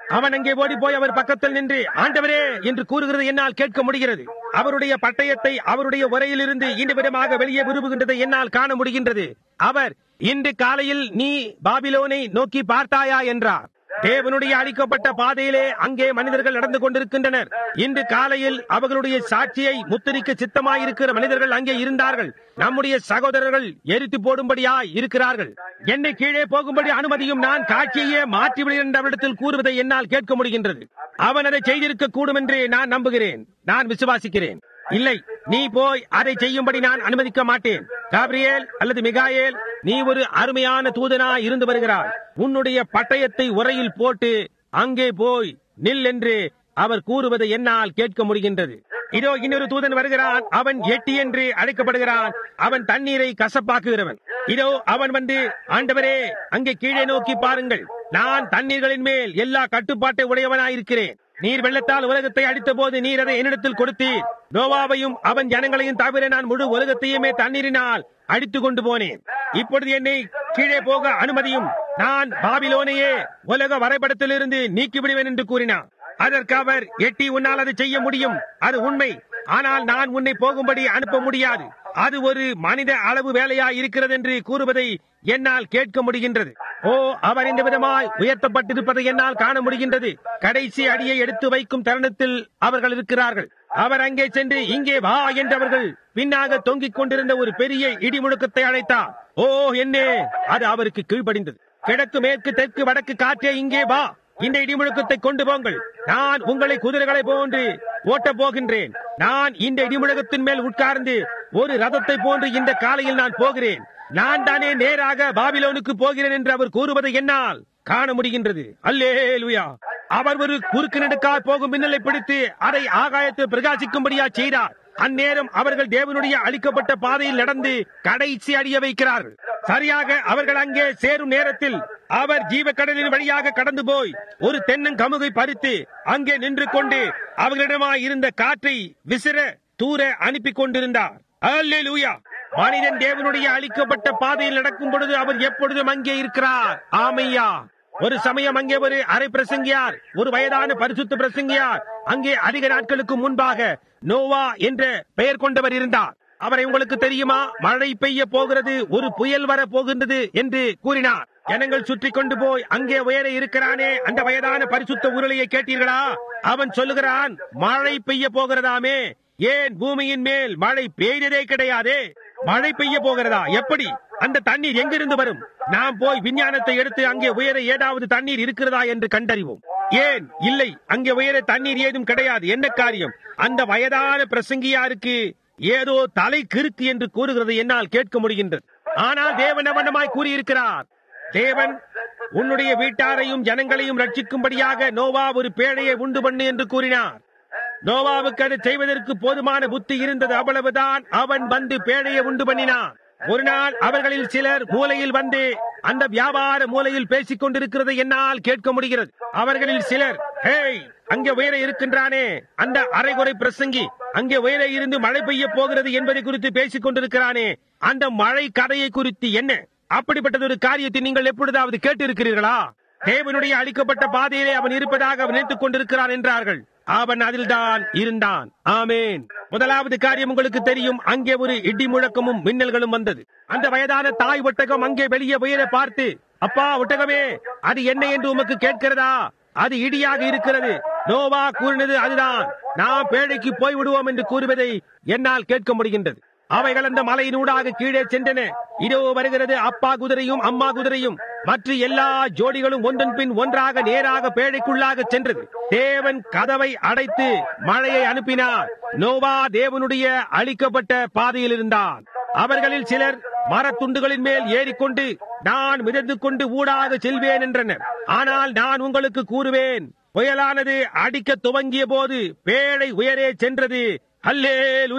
அவன் அங்கே ஓடி போய் அவர் பக்கத்தில் நின்று ஆண்டவரே என்று கூறுகிறது என்னால் கேட்க முடிகிறது அவருடைய பட்டயத்தை அவருடைய உரையிலிருந்து இந்த விதமாக வெளியே விரும்புகின்றதை என்னால் காண முடிகின்றது அவர் இன்று காலையில் நீ பாபிலோனை நோக்கி பார்த்தாயா என்றார் தேவனுடைய அளிக்கப்பட்ட பாதையிலே அங்கே மனிதர்கள் நடந்து கொண்டிருக்கின்றனர் இன்று காலையில் அவர்களுடைய சாட்சியை முத்திரிக்க சித்தமாயிருக்கிற மனிதர்கள் அங்கே இருந்தார்கள் நம்முடைய சகோதரர்கள் எரித்து போடும்படியாய் இருக்கிறார்கள் என்னை கீழே போகும்படி அனுமதியும் நான் காட்சியையே மாற்றிவிடுகிறேன் என்ற அவரிடத்தில் கூறுவதை என்னால் கேட்க முடிகின்றது அவன் அதை செய்திருக்க கூடும் என்று நான் நம்புகிறேன் நான் விசுவாசிக்கிறேன் இல்லை நீ போய் அதை செய்யும்படி நான் அனுமதிக்க மாட்டேன் காப்ரியேல் அல்லது மிகாயேல் நீ ஒரு அருமையான தூதனா இருந்து வருகிறாய் உன்னுடைய பட்டயத்தை உரையில் போட்டு அங்கே போய் நில் என்று அவர் கூறுவதை என்னால் கேட்க முடிகின்றது இதோ இன்னொரு தூதன் வருகிறான் அவன் எட்டி என்று அழைக்கப்படுகிறான் அவன் தண்ணீரை கசப்பாக்குகிறவன் இதோ அவன் வந்து ஆண்டவரே அங்கே கீழே நோக்கி பாருங்கள் நான் தண்ணீர்களின் மேல் எல்லா கட்டுப்பாட்டை உடையவனாயிருக்கிறேன் நீர் வெள்ளத்தால் உலகத்தை அடித்த போது நீர் அதை என்னிடத்தில் கொடுத்தீர் நோவாவையும் அவன் ஜனங்களையும் தவிர நான் முழு உலகத்தையுமே தண்ணீரினால் அடித்துக் கொண்டு போனேன் இப்பொழுது என்னை கீழே போக அனுமதியும் நான் பாபிலோனையே உலக வரைபடத்திலிருந்து நீக்கிவிடுவேன் என்று கூறினார் அதற்கு அவர் எட்டி உன்னால் அதை செய்ய முடியும் அது உண்மை ஆனால் நான் உன்னை போகும்படி அனுப்ப முடியாது அது ஒரு மனித அளவு வேலையா இருக்கிறது என்று கூறுவதை என்னால் கேட்க முடிகின்றது ஓ அவர் இந்த விதமாய் உயர்த்தப்பட்டிருப்பதை என்னால் காண முடிகின்றது கடைசி அடியை எடுத்து வைக்கும் தருணத்தில் அவர்கள் இருக்கிறார்கள் அவர் அங்கே சென்று இங்கே வா என்றவர்கள் பின்னாக தொங்கிக் கொண்டிருந்த ஒரு பெரிய இடி முழக்கத்தை அழைத்தார் ஓ என்னே அது அவருக்கு கீழ்ப்படிந்தது கிழக்கு மேற்கு தெற்கு வடக்கு காற்றே இங்கே வா இந்த இடிமுழக்கத்தை கொண்டு போங்கள் நான் உங்களை குதிரைகளை போன்று ஓட்டப் போகின்றேன் நான் இந்த இடிமுழக்கத்தின் மேல் உட்கார்ந்து ஒரு ரதத்தை போன்று இந்த காலையில் நான் போகிறேன் நான் தானே நேராக பாபிலோனுக்கு போகிறேன் என்று அவர் கூறுவதை என்னால் காண முடிகின்றது அல்லேலுயா அவர் ஒரு குறுக்கு நெடுக்கால் போகும் மின்னலை பிடித்து அதை ஆகாயத்தில் பிரகாசிக்கும்படியா செய்தார் அந்நேரம் அவர்கள் தேவனுடைய அளிக்கப்பட்ட பாதையில் நடந்து கடைசி அடிய வைக்கிறார்கள் சரியாக அவர்கள் அங்கே சேரும் நேரத்தில் அவர் ஜீவக்கடலின் வழியாக கடந்து போய் ஒரு தென்னங்கமுகை பறித்து அங்கே நின்று கொண்டு அவர்களிடமாய் இருந்த காற்றை விசிற தூர அனுப்பி கொண்டிருந்தார் அல்லேலூயா மனிதன் தேவனுடைய அளிக்கப்பட்ட பாதையில் நடக்கும் பொழுது அவர் எப்பொழுதும் அங்கே இருக்கிறார் ஆமையா ஒரு சமயம் அங்கே ஒரு அரை பிரசங்கியார் ஒரு வயதான பரிசுத்த பிரசங்கியார் அங்கே அதிக நாட்களுக்கு முன்பாக நோவா என்ற பெயர் கொண்டவர் இருந்தார் அவரை உங்களுக்கு தெரியுமா மழை பெய்ய போகிறது ஒரு புயல் வர போகின்றது என்று கூறினார் ஜனங்கள் சுற்றி கொண்டு போய் அங்கே உயர இருக்கிறானே அந்த வயதான பரிசுத்த உருளையை கேட்டீர்களா அவன் சொல்லுகிறான் மழை பெய்ய போகிறதாமே ஏன் பூமியின் மேல் மழை பெய்ததே கிடையாதே மழை பெய்ய போகிறதா எப்படி அந்த தண்ணீர் எங்கிருந்து வரும் நாம் போய் விஞ்ஞானத்தை எடுத்து அங்கே உயர ஏதாவது தண்ணீர் இருக்கிறதா என்று கண்டறிவோம் ஏன் இல்லை அங்கே உயர தண்ணீர் ஏதும் கிடையாது என்ன காரியம் அந்த வயதான பிரசங்கியாருக்கு ஏதோ தலை கிறுக்கு என்று கூறுகிறது என்னால் கேட்க முடிகின்றது ஆனால் தேவன் அவனமாய் கூறியிருக்கிறார் தேவன் உன்னுடைய வீட்டாரையும் ஜனங்களையும் ரட்சிக்கும்படியாக நோவா ஒரு பேழையை உண்டு பண்ணு என்று கூறினார் நோவாவுக்கு அது செய்வதற்கு போதுமான புத்தி இருந்தது அவ்வளவுதான் அவன் வந்து பேழையை உண்டு பண்ணினான் ஒரு நாள் அவர்களில் சிலர் மூலையில் வந்து அந்த வியாபார மூலையில் பேசிக் கொண்டிருக்கிறதை என்னால் கேட்க முடிகிறது அவர்களில் சிலர் ஹேய் அங்கே உயர இருக்கின்றானே அந்த அரைகுறை பிரசங்கி அங்கே உயர இருந்து மழை பெய்ய போகிறது என்பதை குறித்து பேசிக் கொண்டிருக்கிறானே அந்த மழை கதையை குறித்து என்ன அப்படிப்பட்டது ஒரு காரியத்தை நீங்கள் எப்பொழுதாவது கேட்டிருக்கிறீர்களா தேவனுடைய அளிக்கப்பட்ட பாதையிலே அவன் இருப்பதாக அவன் நினைத்துக் கொண்டிருக்கிறான் என்றார்கள் அவன் அதில்தான் இருந்தான் ஆமேன் முதலாவது காரியம் உங்களுக்கு தெரியும் அங்கே ஒரு இடி முழக்கமும் மின்னல்களும் வந்தது அந்த வயதான தாய் ஒட்டகம் அங்கே வெளியே உயர பார்த்து அப்பா ஒட்டகமே அது என்ன என்று உமக்கு கேட்கிறதா அது இடியாக இருக்கிறது நோவா கூறினது அதுதான் நாம் பேழைக்கு போய் விடுவோம் என்று கூறுவதை என்னால் கேட்க முடிகின்றது அவைகள் அந்த மலையினூடாக கீழே சென்றன இதோ வருகிறது அப்பா குதிரையும் அம்மா குதிரையும் மற்ற எல்லா ஜோடிகளும் ஒன்றன் பின் ஒன்றாக நேராக பேழைக்குள்ளாக சென்றது தேவன் கதவை அடைத்து மழையை அனுப்பினார் நோவா தேவனுடைய அளிக்கப்பட்ட பாதையில் இருந்தான் அவர்களில் சிலர் மரத்துண்டுகளின் மேல் ஏறிக்கொண்டு நான் மிதந்து கொண்டு ஊடாக செல்வேன் என்றனர் ஆனால் நான் உங்களுக்கு கூறுவேன் புயலானது அடிக்க துவங்கிய போது பேழை உயரே சென்றது அல்லே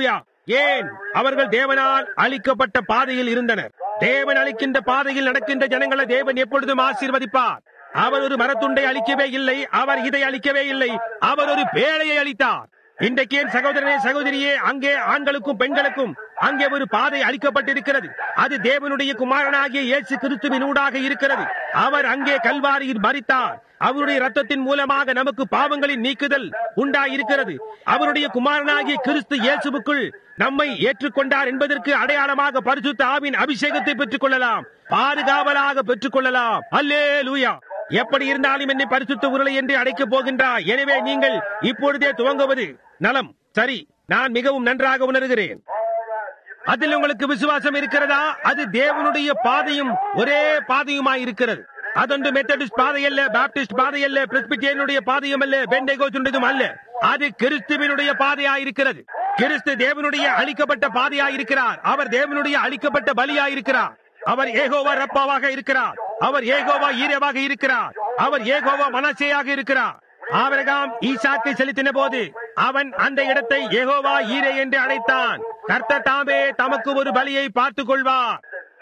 ஏன் அவர்கள் தேவனால் அளிக்கப்பட்ட பாதையில் இருந்தனர் தேவன் அளிக்கின்ற பாதையில் நடக்கின்ற ஜனங்களை தேவன் எப்பொழுதும் ஆசீர்வதிப்பார் அவர் ஒரு மரத்துண்டை அளிக்கவே இல்லை அவர் இதை அளிக்கவே இல்லை அவர் ஒரு பேழையை அளித்தார் இன்றைக்கு என் சகோதரனே சகோதரியே அங்கே ஆண்களுக்கும் பெண்களுக்கும் அங்கே ஒரு பாதை அளிக்கப்பட்டிருக்கிறது அது தேவனுடைய குமாரனாகிய இயேசு கிறிஸ்துவின் ஊடாக இருக்கிறது அவர் அங்கே கல்வாரியில் மறித்தார் அவருடைய ரத்தத்தின் மூலமாக நமக்கு பாவங்களின் நீக்குதல் உண்டாயிருக்கிறது அவருடைய குமாரனாகிய கிறிஸ்து இயேசுவுக்குள் நம்மை ஏற்றுக்கொண்டார் என்பதற்கு அடையாளமாக பரிசுத்த ஆவின் அபிஷேகத்தை பெற்றுக் கொள்ளலாம் பாதுகாவலாக பெற்றுக் கொள்ளலாம் அல்லே லூயா எப்படி இருந்தாலும் என்னை பரிசுத்த உருளை என்று அடைக்கப் போகின்றார் எனவே நீங்கள் இப்பொழுதே துவங்குவது நலம் சரி நான் மிகவும் நன்றாக உணர்கிறேன் அதில் உங்களுக்கு விசுவாசம் இருக்கிறதா அது தேவனுடைய பாதையும் ஒரே பாதையுமாய் இருக்கிறது அதொன்று மெத்தடிஸ்ட் பாதை அல்ல பாப்டிஸ்ட் பாதை அல்ல பிரெஸ்பிட்டேனுடைய பாதையும் அல்ல பெண்டைகோசுண்டதும் அல்ல அது கிறிஸ்துவினுடைய பாதையாயிருக்கிறது கிறிஸ்து தேவனுடைய அழிக்கப்பட்ட பாதையாயிருக்கிறார் அவர் தேவனுடைய அழிக்கப்பட்ட பலியாயிருக்கிறார் அவர் ஏகோவா ரப்பாவாக இருக்கிறார் அவர் ஏகோவா ஈரவாக இருக்கிறார் அவர் ஏகோவா மனசேயாக இருக்கிறார் ஆபிரகாம் ஈசாக்கை செலுத்தின போது அவன் அந்த இடத்தை ஏகோவா ஈரே என்று அழைத்தான் கர்த்தர் தாமே தமக்கு ஒரு பலியை பார்த்துக் கொள்வார்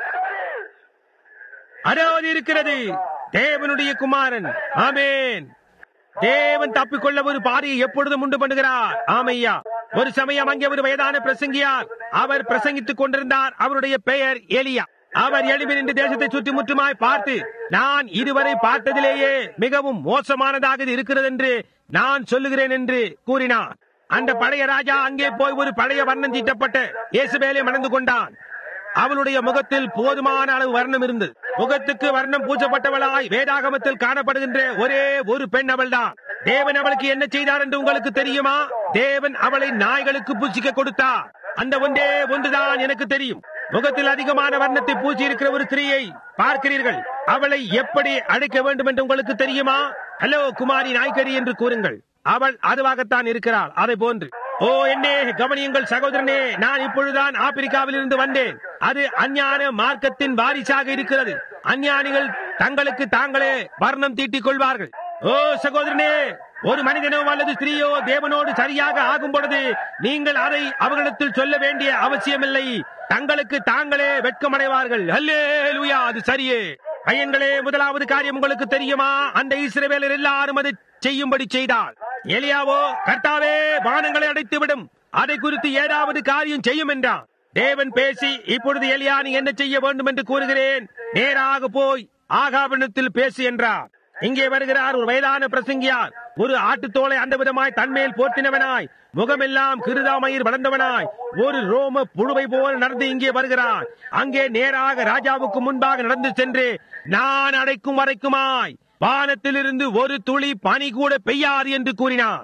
அதாவது இருக்கிறது தேவனுடைய குமாரன் ஆமேன் தேவன் தப்பிக்கொள்ள ஒரு பாதையை எப்பொழுதும் உண்டு பண்ணுகிறார் ஆமையா ஒரு சமயம் அங்கே ஒரு வயதான பிரசங்கியார் அவர் பிரசங்கித்துக் கொண்டிருந்தார் அவருடைய பெயர் எலியா அவர் எழுப்பி நின்று தேசத்தை சுற்றி முற்றுமாய் பார்த்து நான் இதுவரை பார்த்ததிலேயே மிகவும் மோசமானதாக இது இருக்கிறது என்று நான் சொல்லுகிறேன் என்று கூறினார் அந்த பழைய ராஜா அங்கே போய் ஒரு பழைய வர்ணம் தீட்டப்பட்ட இயேசுவேலை மணந்து கொண்டான் அவளுடைய முகத்தில் போதுமான அளவு வர்ணம் இருந்தது முகத்துக்கு வர்ணம் பூஜப்பட்டவளாய் வேதாகமத்தில் காணப்படுகின்ற ஒரே ஒரு பெண் அவள்தான் தேவன் அவளுக்கு என்ன செய்தார் என்று உங்களுக்கு தெரியுமா தேவன் அவளை நாய்களுக்கு பூசிக்க கொடுத்தார் அந்த ஒன்றே ஒன்றுதான் எனக்கு தெரியும் முகத்தில் அதிகமான வர்ணத்தை பூசி இருக்கிற ஒரு ஸ்திரீயை பார்க்கிறீர்கள் அவளை எப்படி அழைக்க வேண்டும் என்று உங்களுக்கு தெரியுமா ஹலோ குமாரி நாய்கரி என்று கூறுங்கள் அவள் அதுவாகத்தான் இருக்கிறாள் அதை போன்று ஓ என்னே கவனியுங்கள் சகோதரனே நான் இப்பொழுதுதான் ஆப்பிரிக்காவில் இருந்து வந்தேன் அது அஞ்ஞான மார்க்கத்தின் வாரிசாக இருக்கிறது அஞ்ஞானிகள் தங்களுக்கு தாங்களே வர்ணம் தீட்டிக் கொள்வார்கள் ஓ சகோதரனே ஒரு மனிதனோ அல்லது ஸ்திரீயோ தேவனோடு சரியாக ஆகும் பொழுது நீங்கள் அதை அவர்களிடத்தில் சொல்ல வேண்டிய அவசியமில்லை தங்களுக்கு தாங்களே வெட்கமடைவார்கள் அல்லேலூயா அது சரியே பையன்களே முதலாவது காரியம் உங்களுக்கு தெரியுமா அந்த இஸ்ரவேலர் எல்லாரும் அதை செய்யும்படி செய்தால் எலியாவோ கர்த்தாவே வானங்களை அடைத்துவிடும் அதை குறித்து ஏதாவது காரியம் செய்யும் என்றான் தேவன் பேசி இப்பொழுது எலியா நீ என்ன செய்ய வேண்டும் என்று கூறுகிறேன் நேராக போய் ஆகாபனத்தில் பேசு என்றார் இங்கே வருகிறார் ஒரு வயதான பிரசங்கியார் ஒரு ஆட்டுத்தோலை அந்த விதமாய் தன்மேல் போர்த்தினவனாய் முகமெல்லாம் கிருதாமயிர் வளர்ந்தவனாய் ஒரு ரோம புழுவை போல் நடந்து இங்கே வருகிறார் அங்கே நேராக ராஜாவுக்கு முன்பாக நடந்து சென்று நான் அடைக்கும் வரைக்குமாய் வானத்திலிருந்து ஒரு துளி பனி கூட பெய்யாது என்று கூறினான்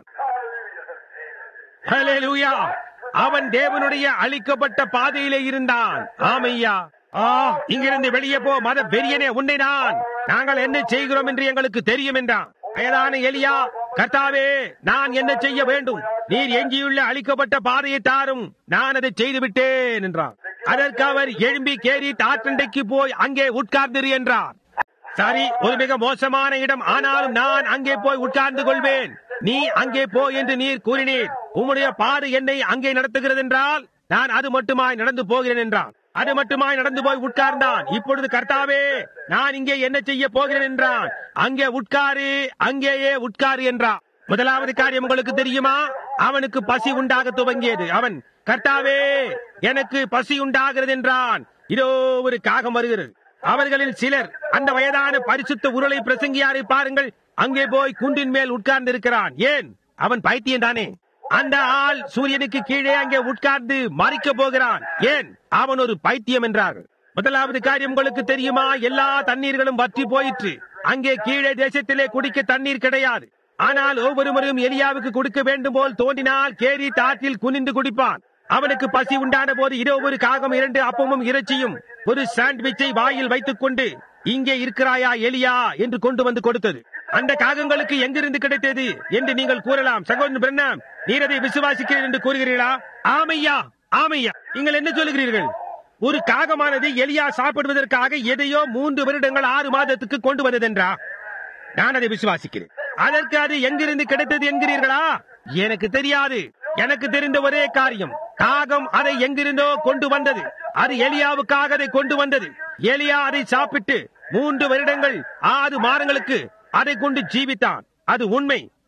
ஹalleluya அவன் தேவனுடைய அழிக்கப்பட்ட பாதையிலே இருந்தான் ஆமையா ஆ இங்கிருந்து வெளியே போ மத பெரியனே உன்னை நான் நாங்கள் என்ன செய்கிறோம் என்று எங்களுக்கு தெரியும் என்றான் வயதான எலியா கர்த்தாவே நான் என்ன செய்ய வேண்டும் நீர் எஞ்சியுள்ள அழிக்கப்பட்ட பாதையை தாரும் நான் அதை செய்து விட்டேன் என்றான் அதற்கு அவர் எழும்பி கேரி தாற்றண்டைக்கு போய் அங்கே உட்கார்ந்திரு என்றார் சரி ஒரு மிக மோசமான இடம் ஆனாலும் நான் அங்கே போய் உட்கார்ந்து கொள்வேன் நீ அங்கே போ என்று நீர் கூறினீர் உம்முடைய பாடு என்னை அங்கே நடத்துகிறது என்றால் நான் அது மட்டுமாய் நடந்து போகிறேன் என்றான் அது மட்டுமாய் நடந்து போய் உட்கார்ந்தான் இப்பொழுது கர்த்தாவே நான் இங்கே என்ன செய்ய போகிறேன் என்றான் அங்கே உட்காரு அங்கேயே உட்காரு என்றான் முதலாவது காரியம் உங்களுக்கு தெரியுமா அவனுக்கு பசி உண்டாக துவங்கியது அவன் கர்த்தாவே எனக்கு பசி உண்டாகிறது என்றான் இதோ ஒரு காகம் வருகிறது அவர்களில் சிலர் அந்த வயதான பரிசுத்த உருளை பிரசங்கியாரை பாருங்கள் அங்கே போய் குன்றின் மேல் உட்கார்ந்து இருக்கிறான் ஏன் அவன் பைத்தியம் தானே அந்த ஆள் சூரியனுக்கு கீழே அங்கே உட்கார்ந்து மறிக்க போகிறான் ஏன் அவன் ஒரு பைத்தியம் என்றார்கள் முதலாவது காரியம் உங்களுக்கு தெரியுமா எல்லா தண்ணீர்களும் வற்றி போயிற்று அங்கே கீழே தேசத்திலே குடிக்க தண்ணீர் கிடையாது ஆனால் ஒவ்வொரு முறையும் எலியாவுக்கு கொடுக்க வேண்டும் போல் தோண்டினால் கேரி தாற்றில் குனிந்து குடிப்பான் அவனுக்கு பசி உண்டான போது இதோ ஒரு காகம் இரண்டு அப்பமும் இறைச்சியும் ஒரு சாண்ட்விச்சை வாயில் வைத்துக் கொண்டு இங்கே இருக்கிறாயா எலியா என்று கொண்டு வந்து கொடுத்தது அந்த காகங்களுக்கு எங்கிருந்து கிடைத்தது என்று நீங்கள் கூறலாம் சகோதரன் பிரண்ணாம் நீர் அதை விசுவாசிக்கிறேன் என்று கூறுகிறீர்களா ஆமையா ஆமையா நீங்கள் என்ன சொல்லுகிறீர்கள் ஒரு காகமானது எலியா சாப்பிடுவதற்காக எதையோ மூன்று வருடங்கள் ஆறு மாதத்துக்கு கொண்டு வந்ததென்றா நான் அதை விசுவாசிக்கிறேன் அதற்கு அது எங்கிருந்து கிடைத்தது என்கிறீர்களா எனக்கு தெரியாது எனக்கு தெரிந்த ஒரே காரியம் காகம் அதை எங்கிருந்தோ கொண்டு வந்தது அது எலியாவுக்காக அதை கொண்டு வந்தது எலியா அதை சாப்பிட்டு மூன்று வருடங்கள் ஆறு மாதங்களுக்கு அதை கொண்டு ஜீவித்தான் அது உண்மை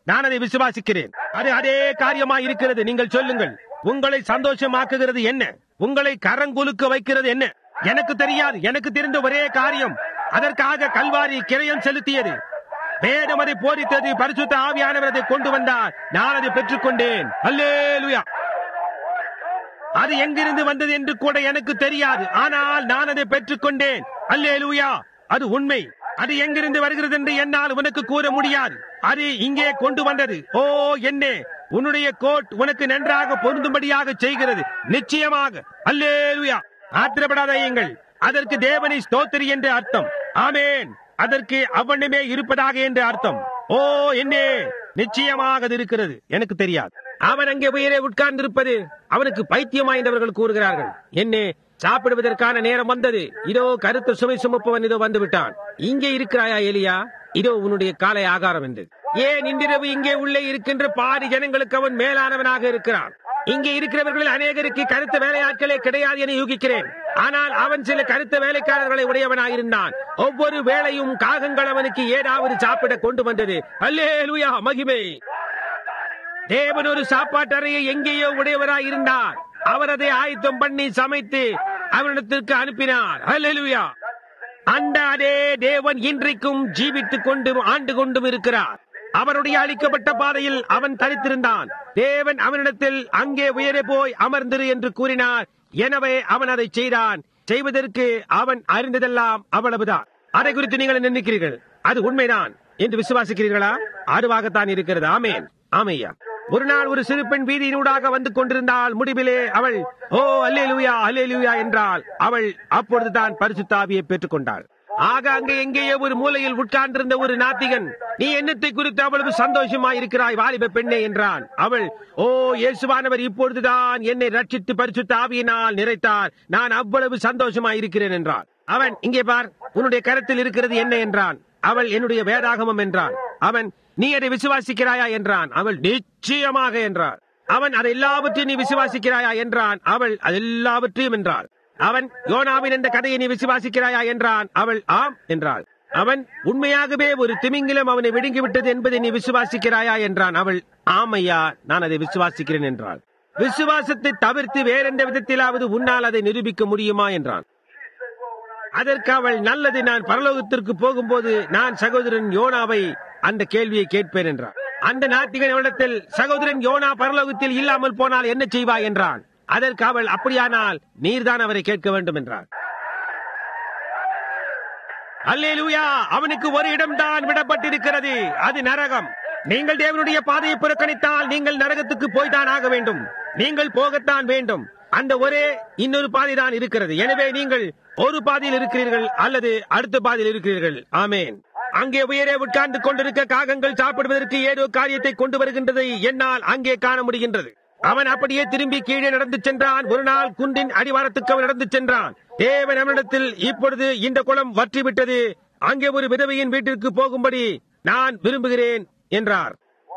நான் அதை விசுவாசிக்கிறேன் அது அதே காரியமாய் இருக்கிறது நீங்கள் சொல்லுங்கள் உங்களை சந்தோஷமாக்குகிறது என்ன உங்களை கரங்குலுக்க வைக்கிறது என்ன எனக்கு தெரியாது எனக்கு தெரிந்த ஒரே காரியம் அதற்காக கல்வாரி கிரயம் செலுத்தியது வேதம் அதை போதித்தது பரிசுத்த ஆவியானவர் அதை கொண்டு வந்தார் நான் அதை பெற்றுக்கொண்டேன் அல்லேலுயா அது எங்கிருந்து வந்தது என்று கூட எனக்கு தெரியாது ஆனால் நான் அதை பெற்றுக்கொண்டேன் அல்லேலூயா அது உண்மை அது எங்கிருந்து வருகிறது என்று என்னால் உனக்கு கூற முடியாது அது இங்கே கொண்டு வந்தது ஓ என்னே உன்னுடைய கோட் உனக்கு நன்றாக பொருந்தும்படியாக செய்கிறது நிச்சயமாக அல்லேலுயா ஆத்திரப்படாதீங்கள் அதற்கு தேவனை ஸ்தோத்திரி என்று அர்த்தம் ஆமேன் அதற்கு அவனுமே இருப்பதாக என்று அர்த்தம் ஓ என்னே நிச்சயமாக அது இருக்கிறது எனக்கு தெரியாது அவன் அங்கே உயிரை உட்கார்ந்திருப்பது அவனுக்கு பைத்தியமாய்ந்தவர்கள் கூறுகிறார்கள் என்னே சாப்பிடுவதற்கான நேரம் வந்தது இதோ கருத்து சுமை சுமப்பவன் இதோ வந்து விட்டான் இங்கே இருக்கிறாயா எலியா இதோ உன்னுடைய காலை ஆகாரம் என்று ஏன் இன்றிரவு இங்கே உள்ளே இருக்கின்ற பாதி ஜனங்களுக்கு அவன் மேலானவனாக இருக்கிறான் இங்கே இருக்கிறவர்களில் அநேகருக்கு கருத்த வேலையாட்களே கிடையாது என யூகிக்கிறேன் ஆனால் அவன் சில கருத்த வேலைக்காரர்களை உடையவனாயிருந்தான் ஒவ்வொரு வேளையும் காகங்கள் அவனுக்கு ஏதாவது சாப்பிட கொண்டு வந்தது அல்லேலூயா மகிமை தேவன் ஒரு சாப்பாட்டறையை எங்கேயோ உடையவராய் இருந்தார் அவர் அதை ஆயத்தம் பண்ணி சமைத்து அவனிடத்திற்கு அனுப்பினார் அல்லேலூயா அந்த அதே தேவன் இன்றைக்கும் ஜீவித்துக் கொண்டும் ஆண்டு கொண்டும் இருக்கிறார் அவருடைய அளிக்கப்பட்ட பாதையில் அவன் தரித்திருந்தான் தேவன் அவனிடத்தில் அங்கே உயரே போய் அமர்ந்திரு என்று கூறினார் எனவே அவன் அதை செய்தான் செய்வதற்கு அவன் அறிந்ததெல்லாம் அவ்வளவுதான் அதை குறித்து நீங்கள் நினைக்கிறீர்கள் அது உண்மைதான் என்று விசுவாசிக்கிறீர்களா அதுவாகத்தான் இருக்கிறது ஆமேன் ஆமையா ஒரு நாள் ஒரு சிறு பெண் வீதியினூடாக வந்து கொண்டிருந்தால் முடிவிலே அவள் ஓ அல்லேலூயா அல்லேலூயா என்றால் அவள் அப்பொழுதுதான் பரிசுத்தாவியை பெற்றுக் கொண்டாள் ஆக அங்கே எங்கேயோ ஒரு மூலையில் உட்கார்ந்திருந்த ஒரு நாத்திகன் நீ என்னத்தை குறித்து அவ்வளவு சந்தோஷமா இருக்கிறாய் வாலிப பெண்ணே என்றான் அவள் ஓ இயேசுவானவர் இப்பொழுதுதான் என்னை ரட்சித்து பரிசுத்த ஆவியினால் நிறைத்தார் நான் அவ்வளவு சந்தோஷமா இருக்கிறேன் என்றான் அவன் இங்கே பார் உன்னுடைய கரத்தில் இருக்கிறது என்ன என்றான் அவள் என்னுடைய வேதாகமம் என்றான் அவன் நீ அதை விசுவாசிக்கிறாயா என்றான் அவள் நிச்சயமாக என்றாள் அவன் அதை எல்லாவற்றையும் நீ விசுவாசிக்கிறாயா என்றான் அவள் அது எல்லாவற்றையும் என்றாள் அவன் யோனாவின் என்ற கதையை நீ விசுவாசிக்கிறாயா என்றான் அவள் ஆம் என்றாள் அவன் உண்மையாகவே ஒரு திமிங்கிலம் அவனை விழுங்கிவிட்டது என்பதை நீ விசுவாசிக்கிறாயா என்றான் அவள் ஆம் ஐயா நான் அதை விசுவாசிக்கிறேன் என்றாள் விசுவாசத்தை தவிர்த்து வேறெந்த விதத்திலாவது உன்னால் அதை நிரூபிக்க முடியுமா என்றான் அதற்கு அவள் நல்லது நான் பரலோகத்திற்கு போகும்போது நான் சகோதரன் யோனாவை அந்த கேள்வியை கேட்பேன் என்றான் அந்த நாத்திகன் அவளிடத்தில் சகோதரன் யோனா பரலோகத்தில் இல்லாமல் போனால் என்ன செய்வாய் என்றான் அதற்கு அவள் அப்படியானால் நீர்தான் அவரை கேட்க வேண்டும் என்றார் அல்லேலூயா அவனுக்கு ஒரு இடம்தான் விடப்பட்டிருக்கிறது அது நரகம் நீங்கள் தேவனுடைய பாதையை புறக்கணித்தால் நீங்கள் நரகத்துக்கு போய்தான் ஆக வேண்டும் நீங்கள் போகத்தான் வேண்டும் அந்த ஒரே இன்னொரு பாதை தான் இருக்கிறது எனவே நீங்கள் ஒரு பாதையில் இருக்கிறீர்கள் அல்லது அடுத்த பாதையில் இருக்கிறீர்கள் ஆமேன் அங்கே உயரே உட்கார்ந்து கொண்டிருக்க காகங்கள் சாப்பிடுவதற்கு ஏதோ காரியத்தை கொண்டு வருகின்றதை என்னால் அங்கே காண முடிகின்றது அவன் அப்படியே திரும்பி கீழே நடந்து சென்றான் ஒரு நாள் குன்றின் அடிவாரத்துக்கு அவன் நடந்து சென்றான் தேவன் அவனிடத்தில் இப்பொழுது இந்த குளம் வற்றிவிட்டது அங்கே ஒரு விதவையின் வீட்டிற்கு போகும்படி நான் விரும்புகிறேன் என்றார்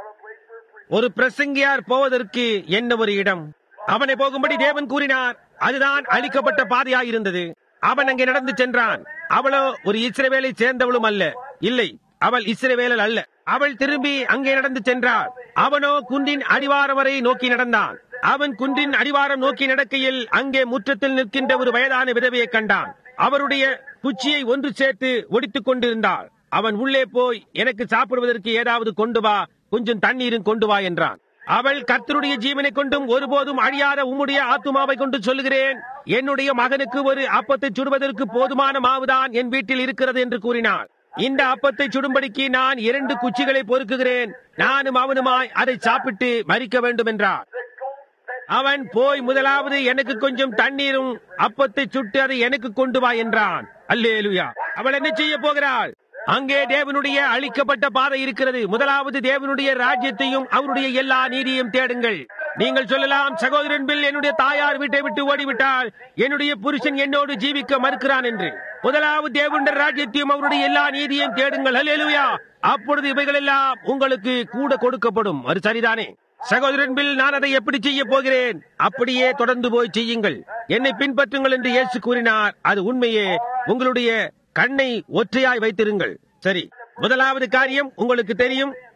ஒரு பிரசங்கியார் போவதற்கு என்ன ஒரு இடம் அவனை போகும்படி தேவன் கூறினார் அதுதான் அழிக்கப்பட்ட பாதையாயிருந்தது அவன் அங்கே நடந்து சென்றான் அவளோ ஒரு இஸ்ரவேலை சேர்ந்தவளும் அல்ல இல்லை அவள் இஸ்ரவேலல் அல்ல அவள் திரும்பி அங்கே நடந்து சென்றாள் அவனோ குன்றின் அடிவாரம் வரை நோக்கி நடந்தான் அவன் குன்றின் அடிவாரம் நோக்கி நடக்கையில் அங்கே முற்றத்தில் நிற்கின்ற ஒரு வயதான விதவையை கண்டான் அவருடைய குச்சியை ஒன்று சேர்த்து ஒடித்துக் கொண்டிருந்தாள் அவன் உள்ளே போய் எனக்கு சாப்பிடுவதற்கு ஏதாவது கொண்டு வா கொஞ்சம் தண்ணீரும் கொண்டு வா என்றான் அவள் கர்த்தருடைய ஜீவனை கொண்டும் ஒருபோதும் அழியாத உம்முடைய ஆத்துமாவை கொண்டு சொல்லுகிறேன் என்னுடைய மகனுக்கு ஒரு அப்பத்தை சுடுவதற்கு போதுமான மாவுதான் என் வீட்டில் இருக்கிறது என்று கூறினாள் இந்த அப்பத்தை சுடும்படிக்கு நான் இரண்டு குச்சிகளை பொறுக்குகிறேன் நானும் அவனுமாய் அதை சாப்பிட்டு மறிக்க வேண்டும் என்றார் அவன் போய் முதலாவது எனக்கு கொஞ்சம் தண்ணீரும் அப்பத்தை சுட்டு அதை எனக்கு கொண்டு வா என்றான் அல்லேலுயா அவள் என்ன செய்ய போகிறாள் அங்கே தேவனுடைய அழிக்கப்பட்ட பாதை இருக்கிறது முதலாவது தேவனுடைய ராஜ்யத்தையும் அவருடைய எல்லா நீதியையும் தேடுங்கள் நீங்கள் சொல்லலாம் சகோதரன் பில் என்னுடைய தாயார் வீட்டை விட்டு ஓடிவிட்டால் என்னுடைய புருஷன் என்னோடு ஜீவிக்க மறுக்கிறான் என்று முதலாவது தேவனுடைய ராஜ்யத்தையும் அவருடைய எல்லா நீதியையும் தேடுங்கள் அல்லேலுயா அப்பொழுது இவைகள் எல்லாம் உங்களுக்கு கூட கொடுக்கப்படும் அது சரிதானே சகோதரன் பில் நான் அதை எப்படி செய்ய போகிறேன் அப்படியே தொடர்ந்து போய் செய்யுங்கள் என்னை பின்பற்றுங்கள் என்று இயேசு கூறினார் அது உண்மையே உங்களுடைய கண்ணை ஒற்றையாய் வைத்திருங்கள் சரி முதலாவது காரியம் உங்களுக்கு தெரியும்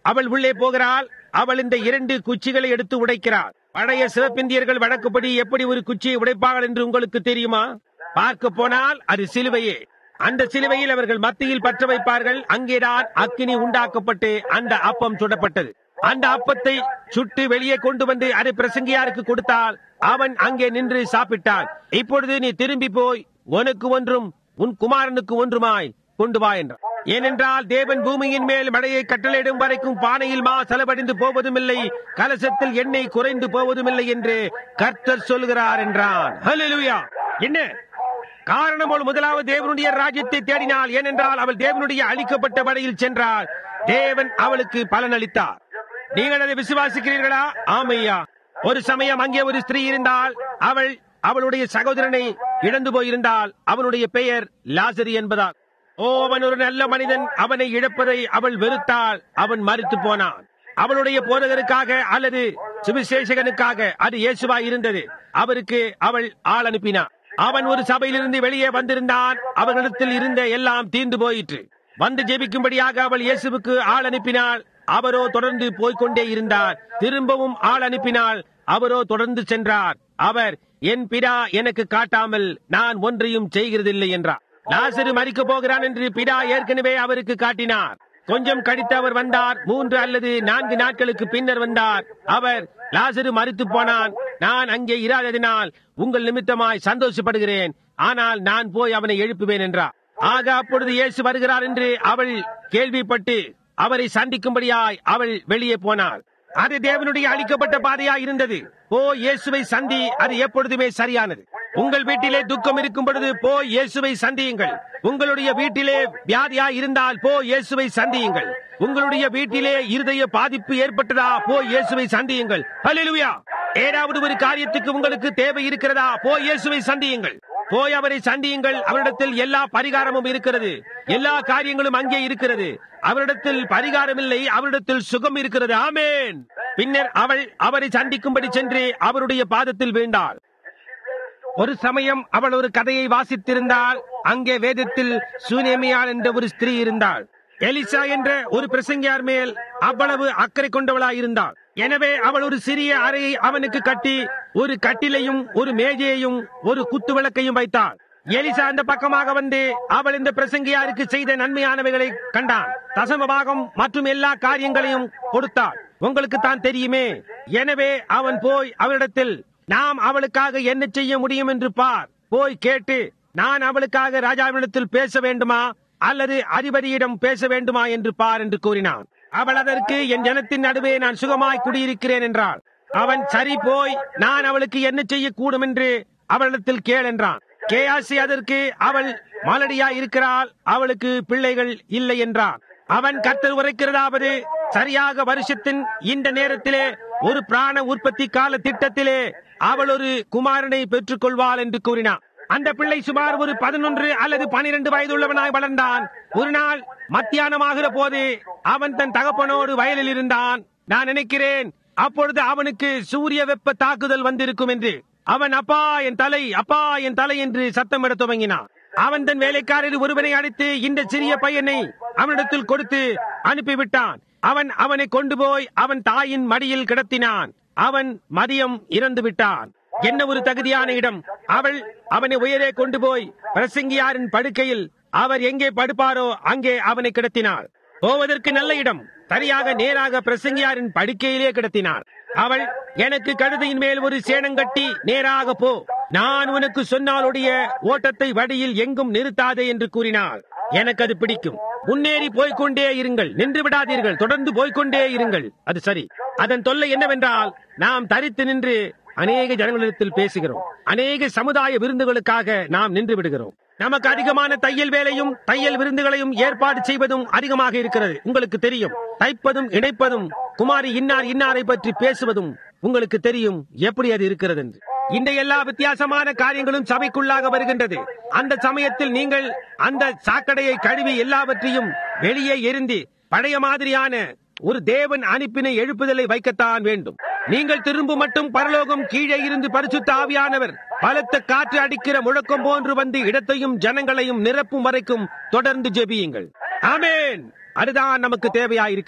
அவள் உள்ளே போகிறாள் அவள் இந்த இரண்டு குச்சிகளை எடுத்து உடைக்கிறாள் பழைய சிவப்பிந்தியர்கள் வழக்குப்படி எப்படி ஒரு குச்சியை உடைப்பார்கள் என்று உங்களுக்கு தெரியுமா பார்க்க போனால் அது சிலுவையே அந்த சிலுவையில் அவர்கள் மத்தியில் பற்ற வைப்பார்கள் அங்கேதான் அக்கினி உண்டாக்கப்பட்டு அந்த அப்பம் சுடப்பட்டது அந்த அப்பத்தை சுட்டு வெளியே கொண்டு வந்து அதை பிரசங்கியாருக்கு கொடுத்தால் அவன் அங்கே நின்று சாப்பிட்டான் இப்பொழுது நீ திரும்பி போய் உனக்கு ஒன்றும் உன் குமாரனுக்கு ஒன்றுமாய் கொண்டு வா என்றான் ஏனென்றால் தேவன் பூமியின் மேல் மழையை கட்டளையிடும் வரைக்கும் பானையில் மா செலவடைந்து போவதும் இல்லை கலசத்தில் எண்ணெய் குறைந்து போவதும் இல்லை என்று கர்த்தர் சொல்கிறார் என்றான் ஹalleluya என்ன காரணம் அவள் முதலாவது தேவனுடைய ராஜ்யத்தை தேடினாள் ஏனென்றால் அவள் தேவனுடைய அளிக்கப்பட்ட வழியில் சென்றாள் தேவன் அவளுக்கு பலனளித்தார் நீங்கள் அதை விசுவாசிக்கிறீர்களா ஆமையா ஒரு சமயம் அங்கே ஒரு ஸ்திரீ இருந்தால் அவள் அவளுடைய சகோதரனை இழந்து போயிருந்தால் அவனுடைய பெயர் லாசரி என்பதால் ஓ அவன் ஒரு நல்ல மனிதன் அவனை இழப்பதை அவள் வெறுத்தாள் அவன் மறித்து போனான் அவளுடைய போதகருக்காக அல்லது சுவிசேஷகனுக்காக அது இயேசுவா இருந்தது அவருக்கு அவள் ஆள் அனுப்பினார் அவன் ஒரு சபையிலிருந்து வெளியே வந்திருந்தான் அவர்களிடத்தில் இருந்த எல்லாம் தீர்ந்து போயிற்று வந்து ஜெபிக்கும்படியாக அவள் இயேசுவுக்கு ஆள் அனுப்பினாள் அவரோ தொடர்ந்து போய்க்கொண்டே இருந்தார் திரும்பவும் ஆள் அனுப்பினாள் அவரோ தொடர்ந்து சென்றார் அவர் என் பிதா எனக்கு காட்டாமல் நான் ஒன்றையும் செய்கிறதில்லை என்றார் லாசரு மறிக்க போகிறான் என்று பிதா ஏற்கனவே அவருக்கு காட்டினார் கொஞ்சம் கழித்து அவர் வந்தார் மூன்று அல்லது நான்கு நாட்களுக்கு பின்னர் வந்தார் அவர் லாசரு மறித்து போனான் நான் அங்கே இராததினால் உங்கள் நிமித்தமாய் சந்தோஷப்படுகிறேன் ஆனால் நான் போய் அவனை எழுப்புவேன் என்றார் ஆக அப்பொழுது இயேசு வருகிறார் என்று அவள் கேள்விப்பட்டு அவரை சந்திக்கும்படியாய் அவள் வெளியே போனாள் அது தேவனுடைய அளிக்கப்பட்ட பாதையாய் இருந்தது போ இயேசுவை சந்தி அது எப்பொழுதுமே சரியானது உங்கள் வீட்டிலே துக்கம் இருக்கும் பொழுது போ இயேசுவை சந்தியுங்கள் உங்களுடைய வீட்டிலே வியாதியா இருந்தால் போ இயேசுவை சந்தியுங்கள் உங்களுடைய வீட்டிலே இருதய பாதிப்பு ஏற்பட்டதா போ இயேசுவை சந்தியுங்கள் ஹalleluya ஏதாவது ஒரு காரியத்துக்கு உங்களுக்கு தேவை இருக்கிறதா போ இயேசுவை சந்தியுங்கள் போய் அவரை சந்தியுங்கள் அவரிடத்தில் எல்லா பரிகாரமும் இருக்கிறது எல்லா காரியங்களும் அங்கே இருக்கிறது அவரிடத்தில் பரிகாரம் இல்லை அவரிடத்தில் சுகம் இருக்கிறது ஆமேன் பின்னர் அவள் அவரை சந்திக்கும்படி சென்று அவருடைய பாதத்தில் வீழ்ந்தாள் ஒரு சமயம் அவள் ஒரு கதையை வாசித்திருந்தால் அங்கே வேதத்தில் சூனேமியாள் என்ற ஒரு ஸ்திரீ இருந்தாள் எலிசா என்ற ஒரு பிரசங்கியார் மேல் அவ்வளவு அக்கறை கொண்டவளாயிருந்தாள் எனவே அவள் ஒரு சிறிய அறையை அவனுக்கு கட்டி ஒரு கட்டிலையும் ஒரு மேஜையையும் ஒரு குத்து விளக்கையும் வைத்தாள் எலிசா அந்த பக்கமாக வந்து அவள் இந்த பிரசங்கியாருக்கு செய்த நன்மையானவைகளை கண்டான் தசம பாகம் மற்றும் எல்லா காரியங்களையும் கொடுத்தாள் உங்களுக்கு தான் தெரியுமே எனவே அவன் போய் அவளிடத்தில் நாம் அவளுக்காக என்ன செய்ய முடியும் என்று பார் போய் கேட்டு நான் அவளுக்காக ராஜாவினிடத்தில் பேச வேண்டுமா அல்லது அதிபதியிடம் பேச வேண்டுமா என்று பார் என்று கூறினான் அவள் அதற்கு என் ஜனத்தின் நடுவே நான் சுகமாய் குடியிருக்கிறேன் என்றாள் அவன் சரி போய் நான் அவளுக்கு என்ன செய்யக்கூடும் என்று அவளிடத்தில் கேள் என்றான் கேயாசி அதற்கு அவள் மாலடியா இருக்கிறாள் அவளுக்கு பிள்ளைகள் இல்லை என்றான் அவன் கர்த்தர் உரைக்கிறதாவது சரியாக வருஷத்தின் இந்த நேரத்திலே ஒரு பிராண உற்பத்தி கால திட்டத்திலே அவள் ஒரு குமாரனை பெற்றுக் கொள்வாள் என்று கூறினான் அந்த பிள்ளை சுமார் ஒரு பதினொன்று அல்லது பனிரெண்டு வயதுள்ளவனாய் வளர்ந்தான் ஒரு நாள் மத்தியானமாகிற போது அவன் தன் தகப்பனோடு வயலில் இருந்தான் நான் நினைக்கிறேன் அப்பொழுது அவனுக்கு சூரிய வெப்ப தாக்குதல் வந்திருக்கும் என்று அவன் அப்பா என் தலை அப்பா என் தலை என்று சத்தமிட துவங்கினான் அவன் தன் வேலைக்காரர் ஒருவனை அழைத்து இந்த சிறிய பையனை அவனிடத்தில் கொடுத்து அனுப்பிவிட்டான் அவன் அவனை கொண்டு போய் அவன் தாயின் மடியில் கிடத்தினான் அவன் மதியம் இறந்து விட்டான் என்ன ஒரு தகுதியான இடம் அவள் அவனை உயரே கொண்டு போய் பிரசங்கியாரின் படுக்கையில் அவர் எங்கே படுப்பாரோ அங்கே அவனை கிடத்தினாள் போவதற்கு நல்ல இடம் சரியாக நேராக பிரசங்கியாரின் படுக்கையிலே கிடத்தினாள் அவள் எனக்கு கழுதையின் மேல் ஒரு சேனங்கட்டி நேராக போ நான் உனக்கு சொன்னாலுடைய ஓட்டத்தை வழியில் எங்கும் நிறுத்தாதே என்று கூறினாள் எனக்கு அது பிடிக்கும் முன்னேறி போய்க்கொண்டே இருங்கள் நின்று விடாதீர்கள் தொடர்ந்து போய்க்கொண்டே இருங்கள் அது சரி அதன் தொல்லை என்னவென்றால் நாம் தரித்து நின்று அநேக ஜனங்களிடத்தில் பேசுகிறோம் அநேக சமுதாய விருந்துகளுக்காக நாம் நின்று விடுகிறோம் நமக்கு அதிகமான தையல் வேலையும் தையல் விருந்துகளையும் ஏற்பாடு செய்வதும் அதிகமாக இருக்கிறது உங்களுக்கு தெரியும் தைப்பதும் இணைப்பதும் குமாரி இன்னார் இன்னாரை பற்றி பேசுவதும் உங்களுக்கு தெரியும் எப்படி அது இருக்கிறது என்று இந்த எல்லா வித்தியாசமான காரியங்களும் சபைக்குள்ளாக வருகின்றது அந்த சமயத்தில் நீங்கள் அந்த சாக்கடையை கழுவி எல்லாவற்றையும் வெளியே எரிந்து பழைய மாதிரியான ஒரு தேவன் அனுப்பினை எழுப்புதலை வைக்கத்தான் வேண்டும் நீங்கள் திரும்ப மட்டும் பரலோகம் கீழே இருந்து பரிசுத்த ஆவியானவர் பலத்த காற்று அடிக்கிற முழக்கம் போன்று வந்து இடத்தையும் ஜனங்களையும் நிரப்பும் வரைக்கும் தொடர்ந்து ஜெபியுங்கள் ஆமேன் அதுதான் நமக்கு தேவையாயிருக்கிறது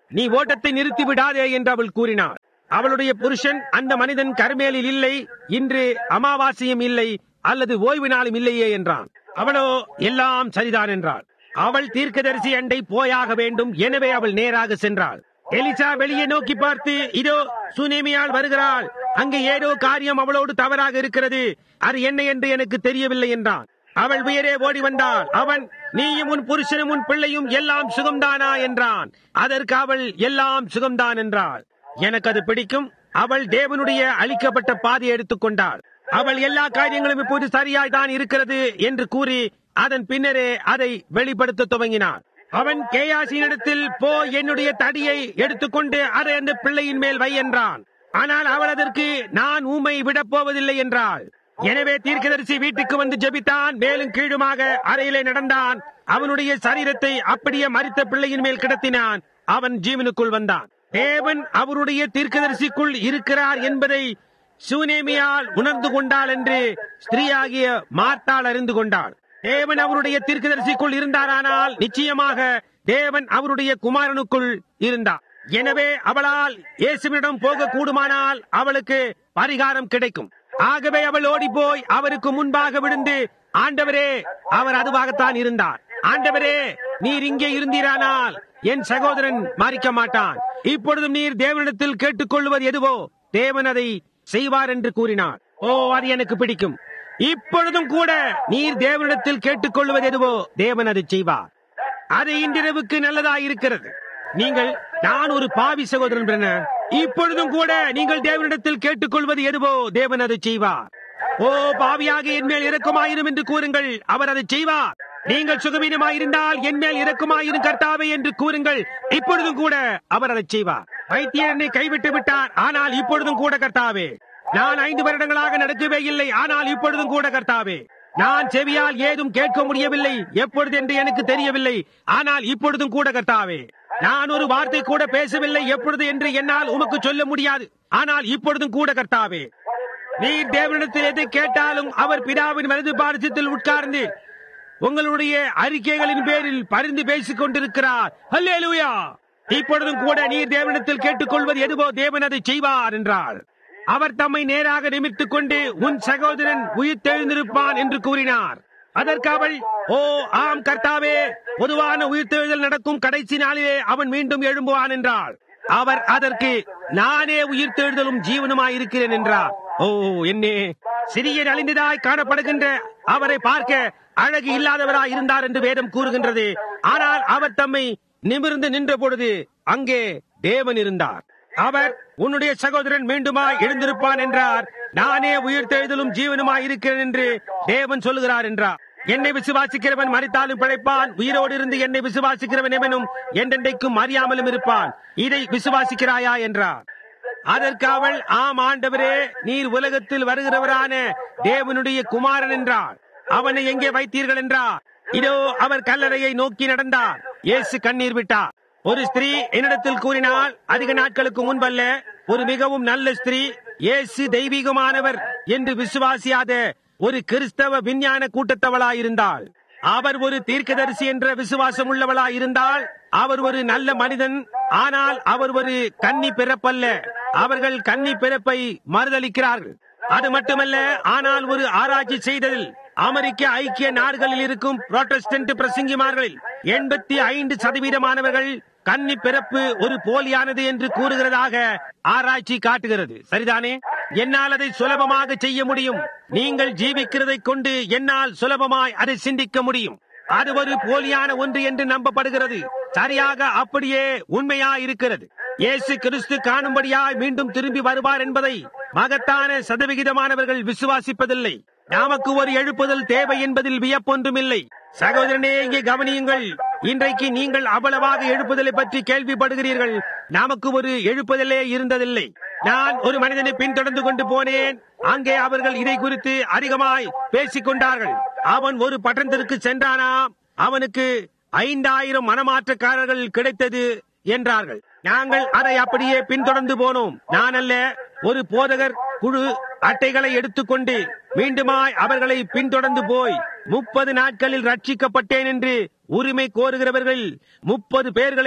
நீ ஓட்டத்தை நிறுத்தி விடாதே என்று அவள் கூறினாள் அவளுடைய புருஷன் அந்த மனிதன் கர்மேலில் இல்லை இன்று அமாவாசையும் இல்லை அல்லது ஓய்வு நாளும் இல்லையே என்றான் அவளோ எல்லாம் சரிதான் என்றாள் அவள் தீர்க்கதரிசி அண்டை போயாக வேண்டும் எனவே அவள் நேராக சென்றாள் எலிசா வெளியே நோக்கி பார்த்து இதோ சுனேமியால் வருகிறாள் அங்கே ஏதோ காரியம் அவளோடு தவறாக இருக்கிறது அது என்ன என்று எனக்கு தெரியவில்லை என்றான் அவள் உயரே ஓடி வந்தாள் அவன் நீயும் உன் புருஷனும் உன் பிள்ளையும் எல்லாம் சுகம்தானா என்றான் அதற்கு அவள் எல்லாம் சுகம்தான் என்றாள் எனக்கு அது பிடிக்கும் அவள் தேவனுடைய அளிக்கப்பட்ட பாதையை எடுத்துக்கொண்டாள் அவள் எல்லா காரியங்களும் இப்போது சரியாய் தான் இருக்கிறது என்று கூறி அதன் பின்னரே அதை வெளிப்படுத்த துவங்கினாள் அவன் கேயாசினிடத்தில் போ என்னுடைய தடியை எடுத்துக்கொண்டு அதை அந்த பிள்ளையின் மேல் வை என்றான் ஆனால் அவள் அதற்கு நான் ஊமை விடப் போவதில்லை என்றாள் எனவே தீர்க்கதரிசி வீட்டுக்கு வந்து ஜெபித்தான் மேலும் கீழுமாக அறையிலே நடந்தான் அவனுடைய சரீரத்தை அப்படியே மறித்த பிள்ளையின் மேல் கிடத்தினான் அவன் ஜீவனுக்குள் வந்தான் தேவன் அவருடைய தீர்க்கதரிசிக்குள் இருக்கிறார் என்பதை சூனேமியால் உணர்ந்து கொண்டாள் என்று ஸ்திரீயாகிய மார்த்தாள் அறிந்து கொண்டாள் தேவன் அவருடைய தீர்க்கதரிசிக்குள் இருந்தாரானால் நிச்சயமாக தேவன் அவருடைய குமாரனுக்குள் இருந்தார் எனவே அவளால் இயேசுவிடம் போக கூடுமானால் அவளுக்கு பரிகாரம் கிடைக்கும் ஆகவே அவள் ஓடி போய் அவருக்கு முன்பாக விழுந்து ஆண்டவரே அவர் அதுவாகத்தான் இருந்தார் ஆண்டவரே நீர் இங்கே இருந்தீரானால் என் சகோதரன் மறிக்க மாட்டான் இப்பொழுதும் நீர் தேவனிடத்தில் கேட்டுக்கொள்வது எதுவோ தேவன் அதை செய்வார் என்று கூறினார் ஓ அது எனக்கு பிடிக்கும் இப்பொழுதும் கூட நீர் தேவனிடத்தில் கேட்டுக்கொள்வது எதுவோ தேவன் அதை செய்வார் அது இன்றிரவுக்கு நல்லதா இருக்கிறது நீங்கள் நான் ஒரு பாவி சகோதரன் பிரன்னர். இப்பொழுதும் கூட நீங்கள் தேவனிடத்தில் கேட்டுக்கொள்வது எதுவோ தேவன் அதை செய்வார் ஓ பாவியாக என் மேல் இரக்கமாயிரும் என்று கூறுங்கள் அவர் அதை செய்வார் நீங்கள் சுகவீனமாயிருந்தால் என் மேல் இரக்கமாயிரும் கர்த்தாவே என்று கூறுங்கள் இப்பொழுதும் கூட அவர் அதை செய்வார் வைத்தியர் என்னை கைவிட்டு விட்டார் ஆனால் இப்பொழுதும் கூட கர்த்தாவே நான் ஐந்து வருடங்களாக நடக்கவே இல்லை ஆனால் இப்பொழுதும் கூட கர்த்தாவே நான் செவியால் ஏதும் கேட்க முடியவில்லை எப்பொழுது என்று எனக்கு தெரியவில்லை ஆனால் இப்பொழுதும் கூட கர்த்தாவே நான் ஒரு வார்த்தை கூட பேசவில்லை எப்பொழுது என்று என்னால் உமக்கு சொல்ல முடியாது ஆனால் இப்பொழுதும் கூட கர்த்தாவே நீர் தேவனிடத்தில் எதை கேட்டாலும் அவர் பிதாவின் வலது பாரசத்தில் உட்கார்ந்து உங்களுடைய அறிக்கைகளின் பேரில் பரிந்து பேசிக் கொண்டிருக்கிறார் அல்லேலூயா இப்பொழுதும் கூட நீர் தேவனிடத்தில் கேட்டுக்கொள்வது எதுவோ தேவன் அதை செய்வார் என்றார் அவர் தம்மை நேராக நிமித்துக் கொண்டு உன் சகோதரன் உயிர் தெழுந்திருப்பான் என்று கூறினார் அதற்கு அவள் ஓ ஆம் கர்த்தாவே பொதுவான உயிர்த்தெழுதல் நடக்கும் கடைசி நாளிலே அவன் மீண்டும் எழும்புவான் என்றாள் அவர் அதற்கு நானே உயிர்த்தெழுதலும் ஜீவனுமாய் இருக்கிறேன் என்றார் ஓ என்னே சிறிய நலிந்ததாய் காணப்படுகின்ற அவரை பார்க்க அழகு இல்லாதவராய் இருந்தார் என்று வேதம் கூறுகின்றது ஆனால் அவர் தம்மை நிமிர்ந்து நின்ற பொழுது அங்கே தேவன் இருந்தார் அவர் உன்னுடைய சகோதரன் மீண்டுமாய் எழுந்திருப்பான் என்றார் நானே உயிர்த்தெழுதலும் ஜீவனுமாய் இருக்கிறேன் என்று தேவன் சொல்லுகிறார் என்றார் என்னை விசுவாசிக்கிறவன் மறித்தாலும் பிழைப்பான் உயிரோடு இருந்து என்னை விசுவாசிக்கிறவன் எவனும் என்றென்றைக்கும் அறியாமலும் இருப்பான் இதை விசுவாசிக்கிறாயா என்றார் அதற்கு அவள் ஆம் ஆண்டவரே நீர் உலகத்தில் வருகிறவரான தேவனுடைய குமாரன் என்றார் அவனை எங்கே வைத்தீர்கள் என்றார் இதோ அவர் கல்லறையை நோக்கி நடந்தார் இயேசு கண்ணீர் விட்டார் ஒரு ஸ்திரீ என்னிடத்தில் கூறினால் அதிக நாட்களுக்கு முன்பல்ல ஒரு மிகவும் நல்ல ஸ்திரீ இயேசு தெய்வீகமானவர் என்று விசுவாசியாத ஒரு கிறிஸ்தவ விஞ்ஞான கூட்டத்தவளாயிருந்தாள் அவர் ஒரு தீர்க்கதரிசி என்ற விசுவாசம் உள்ளவளாயிருந்தால் அவர் ஒரு நல்ல மனிதன் ஆனால் அவர் ஒரு கன்னி பிறப்பல்ல அவர்கள் கன்னி பிறப்பை மறுதளிக்கிறார்கள் அது மட்டுமல்ல ஆனால் ஒரு ஆராய்ச்சி செய்ததில் அமெரிக்க ஐக்கிய நாடுகளில் இருக்கும் புரோட்டஸ்டன்ட் பிரசங்கிமார்களில் எண்பத்தி ஐந்து சதவீதமானவர்கள் கன்னி பிறப்பு ஒரு போலியானது என்று கூறுகிறதாக ஆராய்ச்சி காட்டுகிறது சரிதானே என்னால் அதை சுலபமாக செய்ய முடியும் நீங்கள் ஜீவிக்கிறதை கொண்டு என்னால் சுலபமாய் அதை சிந்திக்க முடியும் அது ஒரு போலியான ஒன்று என்று நம்பப்படுகிறது சரியாக அப்படியே உண்மையா இருக்கிறது இயேசு கிறிஸ்து காணும்படியாய் மீண்டும் திரும்பி வருவார் என்பதை மகத்தான சதவிகிதமானவர்கள் விசுவாசிப்பதில்லை நமக்கு ஒரு எழுப்புதல் தேவை என்பதில் வியப்பொன்றுமில்லை சகோதரனே இங்கே கவனியுங்கள் இன்றைக்கு நீங்கள் அவ்வளவாக எழுப்புதலை பற்றி கேள்விப்படுகிறீர்கள் நமக்கு ஒரு எழுப்புதலே இருந்ததில்லை நான் ஒரு மனிதனை பின்தொடர்ந்து கொண்டு போனேன் அங்கே அவர்கள் இதை குறித்து அதிகமாய் பேசிக் கொண்டார்கள் அவன் ஒரு பட்டணத்திற்கு சென்றானாம் அவனுக்கு ஐந்தாயிரம் மனமாற்றக்காரர்கள் கிடைத்தது என்றார்கள் நாங்கள் அதை அப்படியே பின்தொடர்ந்து போனோம் நான் அல்ல ஒரு போதகர் குழு அட்டைகளை எடுத்துக்கொண்டு மீண்டுமாய் அவர்களை பின்தொடர்ந்து போய் முப்பது நாட்களில் ரட்சிக்கப்பட்டேன் என்று உரிமை கோருகிறவர்கள் முப்பது பேர்களை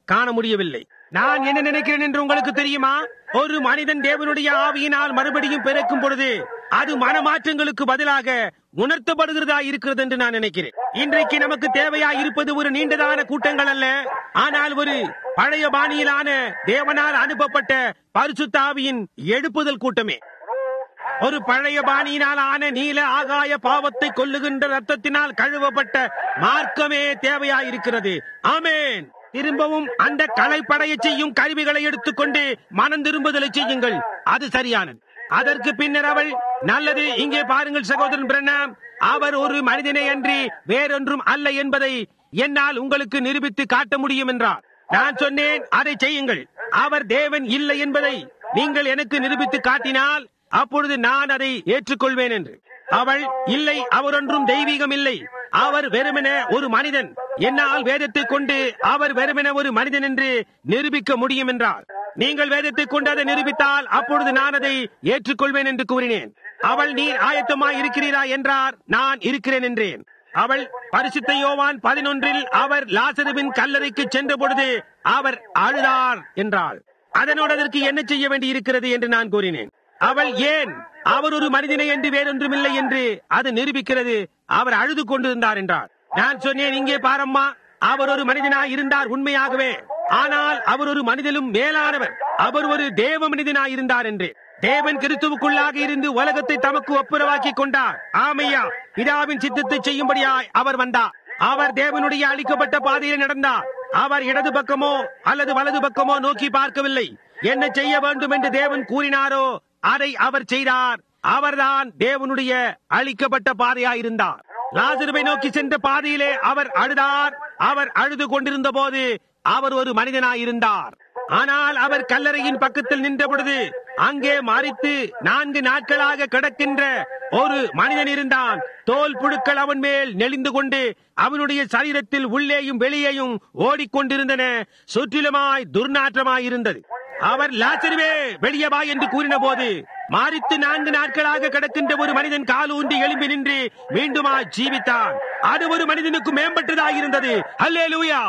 காண முடியவில்லை நான் என்ன நினைக்கிறேன் என்று உங்களுக்கு தெரியுமா ஒரு மனிதன் தேவனுடைய ஆவியினால் மறுபடியும் பிறக்கும் பொழுது அது மனமாற்றங்களுக்கு பதிலாக உணர்த்தப்படுகிறதா இருக்கிறது என்று நான் நினைக்கிறேன் இன்றைக்கு நமக்கு தேவையா இருப்பது ஒரு நீண்டதான கூட்டங்கள் அல்ல ஆனால் ஒரு பழைய பாணியிலான தேவனால் அனுப்பப்பட்ட பரிசுத்த ஆவியின் எழுப்புதல் கூட்டமே ஒரு பழைய பாணியினால் ஆன நீல ஆகாய பாவத்தை கொல்லுகின்ற ரத்தத்தினால் கழுவப்பட்ட மார்க்கமே தேவையாயிருக்கிறது ஆமேன் திரும்பவும் அந்த களைப்படைய செய்யும் கருவிகளை எடுத்துக்கொண்டு மனம் திரும்புதலை செய்யுங்கள் அது சரியானது அதற்கு பின்னர் அவள் நல்லது இங்கே பாருங்கள் சகோதரன் பிரண்ணாம் அவர் ஒரு மனிதனை அன்றி வேறொன்றும் அல்ல என்பதை என்னால் உங்களுக்கு நிரூபித்து காட்ட முடியும் என்றார் நான் சொன்னேன் அதை செய்யுங்கள் அவர் தேவன் இல்லை என்பதை நீங்கள் எனக்கு நிரூபித்து காட்டினால் அப்பொழுது நான் அதை ஏற்றுக்கொள்வேன் என்று அவள் இல்லை அவர் ஒன்றும் தெய்வீகம் இல்லை அவர் வெறுமென ஒரு மனிதன் என்னால் வேதத்தை கொண்டு அவர் வெறுமென ஒரு மனிதன் என்று நிரூபிக்க முடியும் என்றார் நீங்கள் வேதத்தை கொண்டு அதை நிரூபித்தால் அப்பொழுது நான் அதை ஏற்றுக்கொள்வேன் என்று கூறினேன் அவள் நீர் ஆயத்தமாய் இருக்கிறீரா என்றார் நான் இருக்கிறேன் என்றேன் அவள் பரிசுத்த யோவான் பதினொன்றில் அவர் லாசருவின் கல்லறைக்கு சென்ற பொழுது அவர் அழுதார் என்றாள் அதனோடு அதற்கு என்ன செய்ய வேண்டி இருக்கிறது என்று நான் கூறினேன் அவள் ஏன் அவர் ஒரு மனிதனை என்று வேறொன்றுமில்லை என்று அது நிரூபிக்கிறது அவர் அழுது கொண்டிருந்தார் என்றார் நான் சொன்னேன் இங்கே பாரம்மா அவர் ஒரு மனிதனாய் இருந்தார் உண்மையாகவே ஆனால் அவர் ஒரு மனிதனும் மேலானவர் அவர் ஒரு தேவ மனிதனாய் இருந்தார் என்று தேவன் கிறிஸ்துவுக்குள்ளாக இருந்து உலகத்தை தமக்கு ஒப்புரவாக்கி கொண்டார் ஆமையா பிதாவின் சித்தத்தை செய்யும்படியாய் அவர் வந்தார் அவர் தேவனுடைய அளிக்கப்பட்ட பாதையில் நடந்தார் அவர் இடது பக்கமோ அல்லது வலது பக்கமோ நோக்கி பார்க்கவில்லை என்ன செய்ய வேண்டும் என்று தேவன் கூறினாரோ அதை அவர் செய்தார் அவர்தான் தேவனுடைய அளிக்கப்பட்ட பாதையாயிருந்தார் லாசருவை நோக்கி சென்ற பாதையிலே அவர் அழுதார் அவர் அழுது கொண்டிருந்த போது அவர் ஒரு மனிதனாயிருந்தார் ஆனால் அவர் கல்லறையின் பக்கத்தில் நின்ற பொழுது அங்கே மறித்து நான்கு நாட்களாக கிடக்கின்ற ஒரு மனிதன் இருந்தான் தோல் புழுக்கள் அவன் மேல் நெளிந்து கொண்டு அவனுடைய சரீரத்தில் உள்ளேயும் வெளியேயும் ஓடிக்கொண்டிருந்தன சுற்றிலுமாய் துர்நாற்றமாய் இருந்தது அவர் லாசருவே வெளியே வா என்று கூறின போது மாறித்து நான்கு நாட்களாக கிடக்கின்ற ஒரு மனிதன் கால் ஊன்றி எழும்பி நின்று மீண்டுமா ஜீவித்தான் அது ஒரு மனிதனுக்கு மேம்பட்டதாக இருந்தது அல்லேலூயா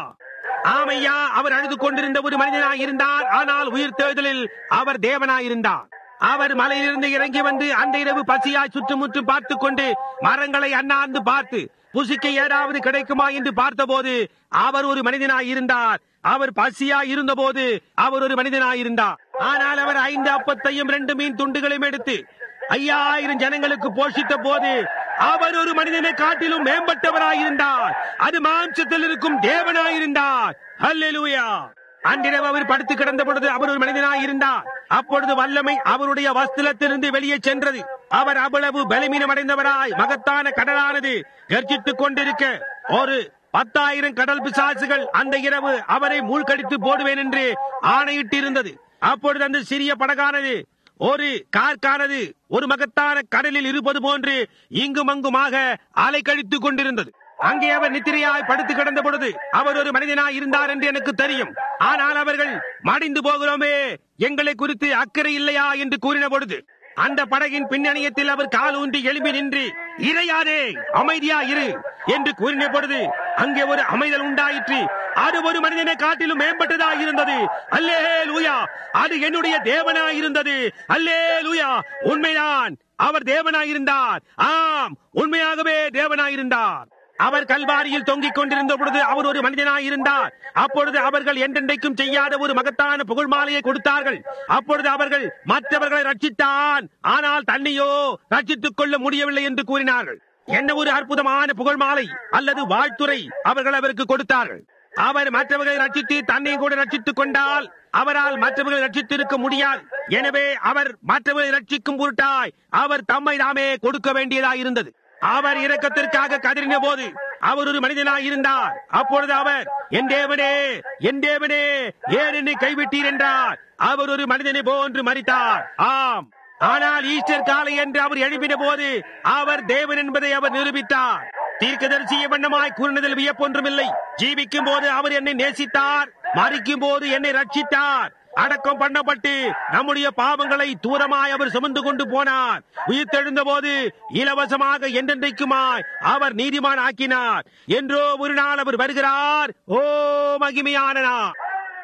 ஆமையா அவர் அழுது கொண்டிருந்த ஒரு மனிதனாய் இருந்தார் ஆனால் உயிர் தேர்தலில் அவர் தேவனாயிருந்தார் அவர் மலையிலிருந்து இறங்கி வந்து அந்த இரவு பசியாய் சுற்றுமுற்றும் பார்த்துக் கொண்டு மரங்களை அண்ணாந்து பார்த்து புசிக்க ஏதாவது கிடைக்குமா என்று பார்த்தபோது அவர் ஒரு மனிதனாய் இருந்தார் அவர் பசியாய் இருந்தபோது அவர் ஒரு மனிதனாய் இருந்தார் ஆனால் அவர் ஐந்து அப்பத்தையும் ரெண்டு மீன் துண்டுகளையும் எடுத்து ஐயாயிரம் ஜனங்களுக்கு போஷித்த போது அவர் ஒரு மனிதனை காட்டிலும் மேம்பட்டவராயிருந்தார் அது மாம்சத்தில் இருக்கும் தேவனாயிருந்தார் அல்லேலூயா அன்றிரவு அவர் படுத்து கிடந்த பொழுது அவர் ஒரு மனிதனாய் இருந்தார் அப்பொழுது வல்லமை அவருடைய வஸ்திரத்திலிருந்து வெளியே சென்றது அவர் அவ்வளவு பலமீனமடைந்தவராய் மகத்தான கடலானது கர்ஜித்துக் கொண்டிருக்க ஒரு பத்தாயிரம் கடல் பிசாசுகள் அந்த இரவு அவரை மூழ்கடித்து போடுவேன் என்று ஆணையிட்டு இருந்தது அப்பொழுது அந்த சிறிய படகானது ஒரு கார்கானது ஒரு மகத்தான கடலில் இருப்பது போன்று இங்கும் அங்குமாக அலை கழித்துக் கொண்டிருந்தது அங்கே அவர் நித்திரையாய் படுத்து கிடந்த பொழுது அவர் ஒரு மனிதனாய் இருந்தார் என்று எனக்கு தெரியும் ஆனால் அவர்கள் மடிந்து போகிறோமே எங்களை குறித்து அக்கறை இல்லையா என்று கூறின பொழுது அந்த படகின் பின்னணியத்தில் அவர் கால் ஊன்றி எழும்பி நின்று இறையாதே அமைதியா இரு என்று கூறின பொழுது அங்கே ஒரு அமைதல் உண்டாயிற்று அது ஒரு மனிதனை காட்டிலும் மேம்பட்டதாக இருந்தது அல்லே லூயா அது என்னுடைய தேவனாய் இருந்தது அல்லே லூயா உண்மைதான் அவர் தேவனாயிருந்தார் ஆம் உண்மையாகவே தேவனாயிருந்தார் அவர் கல்வாரியில் தொங்கிக் கொண்டிருந்த பொழுது அவர் ஒரு மனிதனாய் இருந்தார் அப்பொழுது அவர்கள் என்றென்றைக்கும் செய்யாத ஒரு மகத்தான புகழ் மாலையை கொடுத்தார்கள் அப்பொழுது அவர்கள் மற்றவர்களை ரட்சித்தான் ஆனால் தன்னையோ ரட்சித்துக் கொள்ள முடியவில்லை என்று கூறினார்கள் என்ன ஒரு அற்புதமான புகழ் மாலை அல்லது வாழ்த்துறை அவர்கள் அவருக்கு கொடுத்தார்கள் அவர் மற்றவர்களை ரட்சித்து தன்னை கூட ரட்சித்துக் கொண்டால் அவரால் மற்றவர்களை ரட்சித்திருக்க முடியாது எனவே அவர் மற்றவர்களை ரட்சிக்கும் பொருட்டாய் அவர் தம்மை தாமே கொடுக்க வேண்டியதாய் இருந்தது அவர் இரக்கத்திற்காக கதறின போது அவர் ஒரு மனிதனாய் இருந்தார் அப்பொழுது அவர் என் தேவனே என் தேவனே ஏன் என்னை கைவிட்டீர் என்றார் அவர் ஒரு மனிதனை போன்று மறித்தார் ஆம் ஆனால் ஈஸ்டர் காலை என்று அவர் எழுப்பின போது அவர் தேவன் என்பதை அவர் நிரூபித்தார் தீர்க்கதரிசிய வண்ணமாய் கூறினதில் வியப்பொன்றுமில்லை ஜீவிக்கும் போது அவர் என்னை நேசித்தார் மறிக்கும் போது என்னை ரட்சித்தார் அடக்கம் பண்ணப்பட்டு நம்முடைய பாவங்களை தூரமாய் அவர் சுமந்து கொண்டு போனார் உயிர்த்தெழுந்த போது இலவசமாக என்றென்றைக்குமாய் அவர் நீதிமான் ஆக்கினார் என்றோ ஒரு நாள் அவர் வருகிறார் ஓ மகிமையான நாள்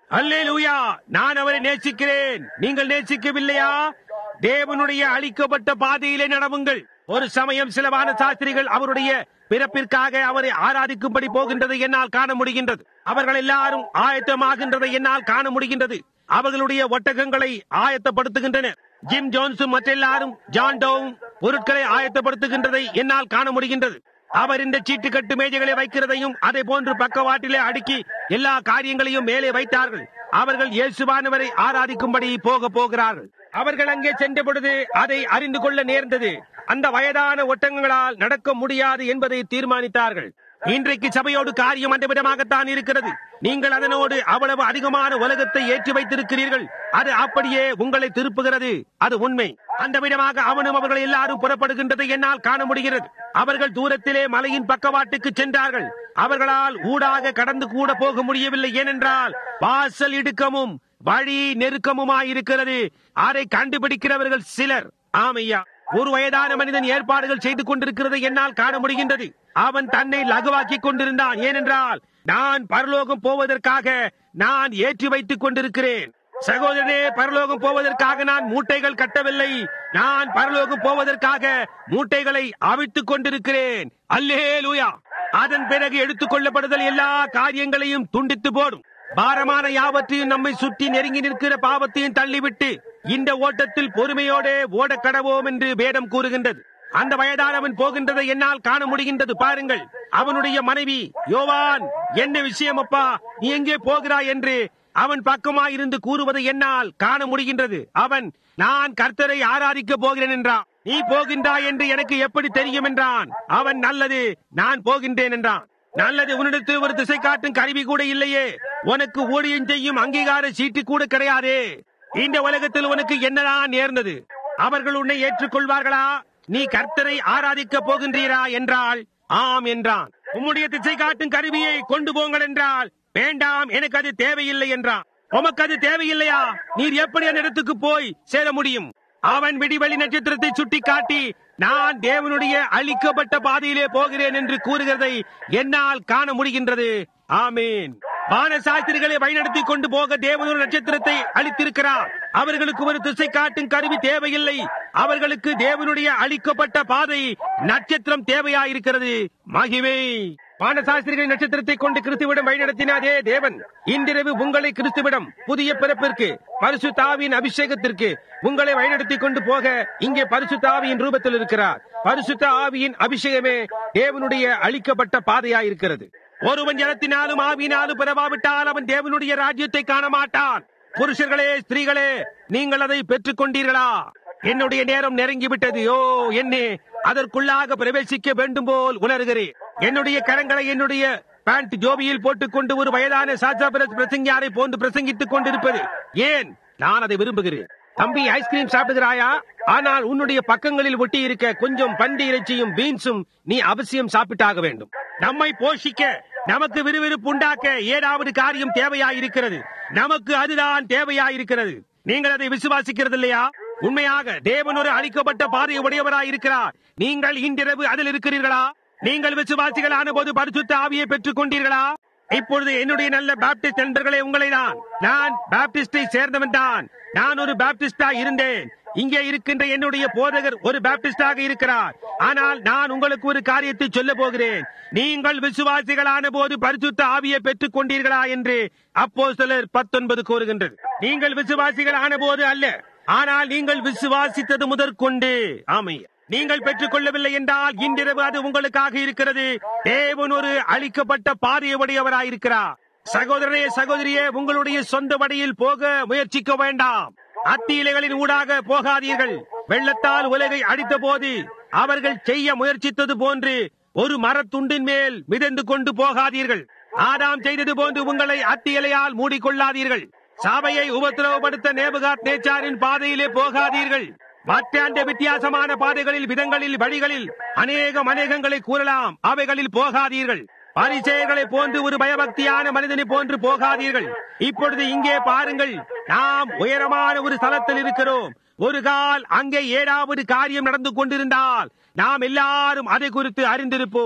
அல்லேலூயா நான் அவரை நேசிக்கிறேன் நீங்கள் நேசிக்கவில்லையா தேவனுடைய அளிக்கப்பட்ட பாதையிலே நடவுங்கள் ஒரு சமயம் சிலவான சாஸ்திரிகள் அவருடைய பிறப்பிற்காக அவரை ஆராதிக்கும்படி போகின்றதை என்னால் காண முடிகின்றது அவர்கள் எல்லாரும் ஆயத்தமாகின்றதை என்னால் காண முடிகின்றது அவர்களுடைய ஒட்டகங்களை ஆயத்தப்படுத்துகின்றனர் ஜிம் ஜோன்ஸும் மற்றெல்லாரும் ஜான் டோவும் பொருட்களை ஆயத்தப்படுத்துகின்றதை என்னால் காண முடிகின்றது அவர் இந்த சீட்டு கட்டு மேஜைகளை வைக்கிறதையும் அதை போன்று பக்கவாட்டிலே அடுக்கி எல்லா காரியங்களையும் மேலே வைத்தார்கள் அவர்கள் இயேசுவானவரை ஆராதிக்கும்படி போக போகிறார்கள் அவர்கள் அங்கே சென்ற பொழுது அதை அறிந்து கொள்ள நேர்ந்தது அந்த வயதான ஒட்டங்கங்களால் நடக்க முடியாது என்பதை தீர்மானித்தார்கள் இன்றைக்கு சபையோடு காரியம் அந்த விதமாகத்தான் இருக்கிறது நீங்கள் அதனோடு அவ்வளவு அதிகமான உலகத்தை ஏற்றி வைத்திருக்கிறீர்கள் அது அப்படியே உங்களை திருப்புகிறது அது உண்மை அந்த விதமாக அவனும் அவர்கள் எல்லாரும் புறப்படுகின்றதை என்னால் காண முடிகிறது அவர்கள் தூரத்திலே மலையின் பக்கவாட்டுக்கு சென்றார்கள் அவர்களால் ஊடாக கடந்து கூட போக முடியவில்லை ஏனென்றால் வாசல் இடுக்கமும் வழி நெருக்கமுமாயிருக்கிறது அதை கண்டுபிடிக்கிறவர்கள் சிலர் ஆமையா ஒரு வயதான மனிதன் ஏற்பாடுகள் செய்து கொண்டிருக்கிறதை என்னால் காண முடிகின்றது அவன் தன்னை லகுவாக்கிக் கொண்டிருந்தான் ஏனென்றால் நான் பரலோகம் போவதற்காக நான் ஏற்றி வைத்துக் கொண்டிருக்கிறேன் சகோதரனே பரலோகம் போவதற்காக நான் மூட்டைகள் கட்டவில்லை நான் பரலோகம் போவதற்காக மூட்டைகளை அவிழ்த்துக் கொண்டிருக்கிறேன் அல்லே லூயா அதன் பிறகு எடுத்துக் கொள்ளப்படுதல் எல்லா காரியங்களையும் துண்டித்து போடும் பாரமான யாவற்றையும் நம்மை சுற்றி நெருங்கி நிற்கிற பாவத்தையும் தள்ளிவிட்டு இந்த ஓட்டத்தில் பொறுமையோடே ஓடக் கடவோம் என்று வேதம் கூறுகின்றது அந்த வயதானவன் போகின்றதை என்னால் காண முடிகின்றது பாருங்கள் அவனுடைய மனைவி யோவான் என்ன விஷயம் அப்பா நீ எங்கே போகிறாய் என்று அவன் பக்கமாயிருந்து கூறுவதை என்னால் காண முடிகின்றது அவன் நான் கர்த்தரை ஆராதிக்க போகிறேன் என்றான் நீ போகின்றாய் என்று எனக்கு எப்படி தெரியும் என்றான் அவன் நல்லது நான் போகின்றேன் என்றான் நல்லது உன்னிடத்தில் ஒரு திசை காட்டும் கருவி கூட இல்லையே உனக்கு ஊழியம் செய்யும் அங்கீகார சீட்டு கூட கிடையாதே இந்த உலகத்தில் உனக்கு என்னதான் நேர்ந்தது அவர்கள் உன்னை ஏற்றுக்கொள்வார்களா நீ கர்த்தரை ஆராதிக்க போகின்றீரா என்றால் ஆம் என்றான் உம்முடைய திசை காட்டும் கருவியை கொண்டு போங்கள் என்றால் வேண்டாம் எனக்கு அது தேவையில்லை என்றான் உமக்கு அது தேவையில்லையா நீர் எப்படி அந்த இடத்துக்கு போய் சேர முடியும் அவன் விடிவெளி நட்சத்திரத்தை சுட்டி காட்டி நான் தேவனுடைய அழிக்கப்பட்ட பாதையிலே போகிறேன் என்று கூறுகிறதை என்னால் காண முடிகின்றது ஆமீன் வான சாஸ்திரிகளை வழிநடத்தி கொண்டு போக தேவன் ஒரு நட்சத்திரத்தை அளித்திருக்கிறார் அவர்களுக்கு ஒரு திசை காட்டும் கருவி தேவையில்லை அவர்களுக்கு தேவனுடைய அளிக்கப்பட்ட பாதை நட்சத்திரம் தேவையாயிருக்கிறது மகிமை வானசாஸ்திரிகள் நட்சத்திரத்தை கொண்டு கிறிஸ்துவிடம் வழிநடத்தினாதே தேவன் இன்றிரவு உங்களை கிறிஸ்துவிடம் புதிய பிறப்பிற்கு பரிசு தாவியின் அபிஷேகத்திற்கு உங்களை வழிநடத்தி கொண்டு போக இங்கே பரிசு தாவியின் ரூபத்தில் இருக்கிறார் பரிசுத்த ஆவியின் அபிஷேகமே தேவனுடைய அளிக்கப்பட்ட பாதையாயிருக்கிறது ஒருவன் ஜனத்தினாலும் ஆவியினாலும் பிறவாவிட்டால் அவன் தேவனுடைய ராஜ்யத்தை காண மாட்டான் புருஷர்களே ஸ்திரீகளே நீங்கள் அதை பெற்றுக் கொண்டீர்களா என்னுடைய நேரம் நெருங்கிவிட்டது ஓ என்னே அதற்குள்ளாக பிரவேசிக்க வேண்டும் போல் உணர்கிறேன் என்னுடைய கரங்களை என்னுடைய பேண்ட் ஜோபியில் போட்டுக்கொண்டு ஒரு வயதான சாஜா பிரஸ் பிரசங்கியாரை போன்று பிரசங்கித்துக் கொண்டிருப்பது ஏன் நான் அதை விரும்புகிறேன் தம்பி ஐஸ்கிரீம் சாப்பிடுகிறாயா ஆனால் உன்னுடைய பக்கங்களில் ஒட்டி இருக்க கொஞ்சம் பன்றி இறைச்சியும் பீன்ஸும் நீ அவசியம் சாப்பிட்டாக வேண்டும் நம்மை போஷிக்க நமக்கு விறுவிறுப்பு உண்டாக்க ஏதாவது காரியம் தேவையாயிருக்கிறது நமக்கு அதுதான் தேவையாயிருக்கிறது நீங்கள் அதை விசுவாசிக்கிறது இல்லையா உண்மையாக தேவன் ஒரு அளிக்கப்பட்ட பாதையை உடையவராய் இருக்கிறார் நீங்கள் இன்றிரவு அதில் இருக்கிறீர்களா நீங்கள் விசுவாசிகளான போது பரிசுத்த ஆவியை பெற்றுக் கொண்டீர்களா இப்பொழுது என்னுடைய நல்ல பாப்டிஸ்ட் நண்பர்களே உங்களை தான் நான் பாப்டிஸ்டை சேர்ந்தவன் தான் நான் ஒரு பாப்டிஸ்டா இருந்தேன் இங்கே இருக்கின்ற என்னுடைய போதகர் ஒரு பாப்டிஸ்டாக இருக்கிறார் ஆனால் நான் உங்களுக்கு ஒரு காரியத்தை சொல்ல போகிறேன் நீங்கள் விசுவாசிகளான போது பரிசுத்த ஆவியை பெற்றுக் கொண்டீர்களா என்று அப்போ சிலர் பத்தொன்பது கூறுகின்றது நீங்கள் விசுவாசிகளான போது அல்ல ஆனால் நீங்கள் விசுவாசித்தது முதற்கொண்டு ஆமை நீங்கள் பெற்றுக் கொள்ளவில்லை என்றால் இன்றிரவு அது உங்களுக்காக இருக்கிறது தேவன் ஒரு அளிக்கப்பட்ட பாதையை உடையவராயிருக்கிறார் சகோதரனே சகோதரியே உங்களுடைய சொந்த வழியில் போக முயற்சிக்க வேண்டாம் அத்தி இலைகளின் ஊடாக போகாதீர்கள் வெள்ளத்தால் உலகை அடித்த போது அவர்கள் செய்ய முயற்சித்தது போன்று ஒரு மரத்துண்டின் மேல் மிதந்து கொண்டு போகாதீர்கள் ஆதாம் செய்தது போன்று உங்களை அத்தி இலையால் மூடிக்கொள்ளாதீர்கள் சபையை உபத்திரவப்படுத்த நேபுகாத் நேச்சாரின் பாதையிலே போகாதீர்கள் மற்ற அந்த வித்தியாசமான பாதைகளில் விதங்களில் வழிகளில் அநேகம் அநேகங்களை கூறலாம் அவைகளில் போகாதீர்கள் பரிச்சயர்களை போன்று ஒரு பயபக்தியான மனிதனை போன்று போகாதீர்கள் இப்பொழுது இங்கே பாருங்கள் நாம் உயரமான ஒரு ஸ்தலத்தில் இருக்கிறோம் ஒரு கால் அங்கே ஏதாவது காரியம் நடந்து கொண்டிருந்தால் நாம் எல்லாரும் அதை குறித்து அறிந்திருப்போம்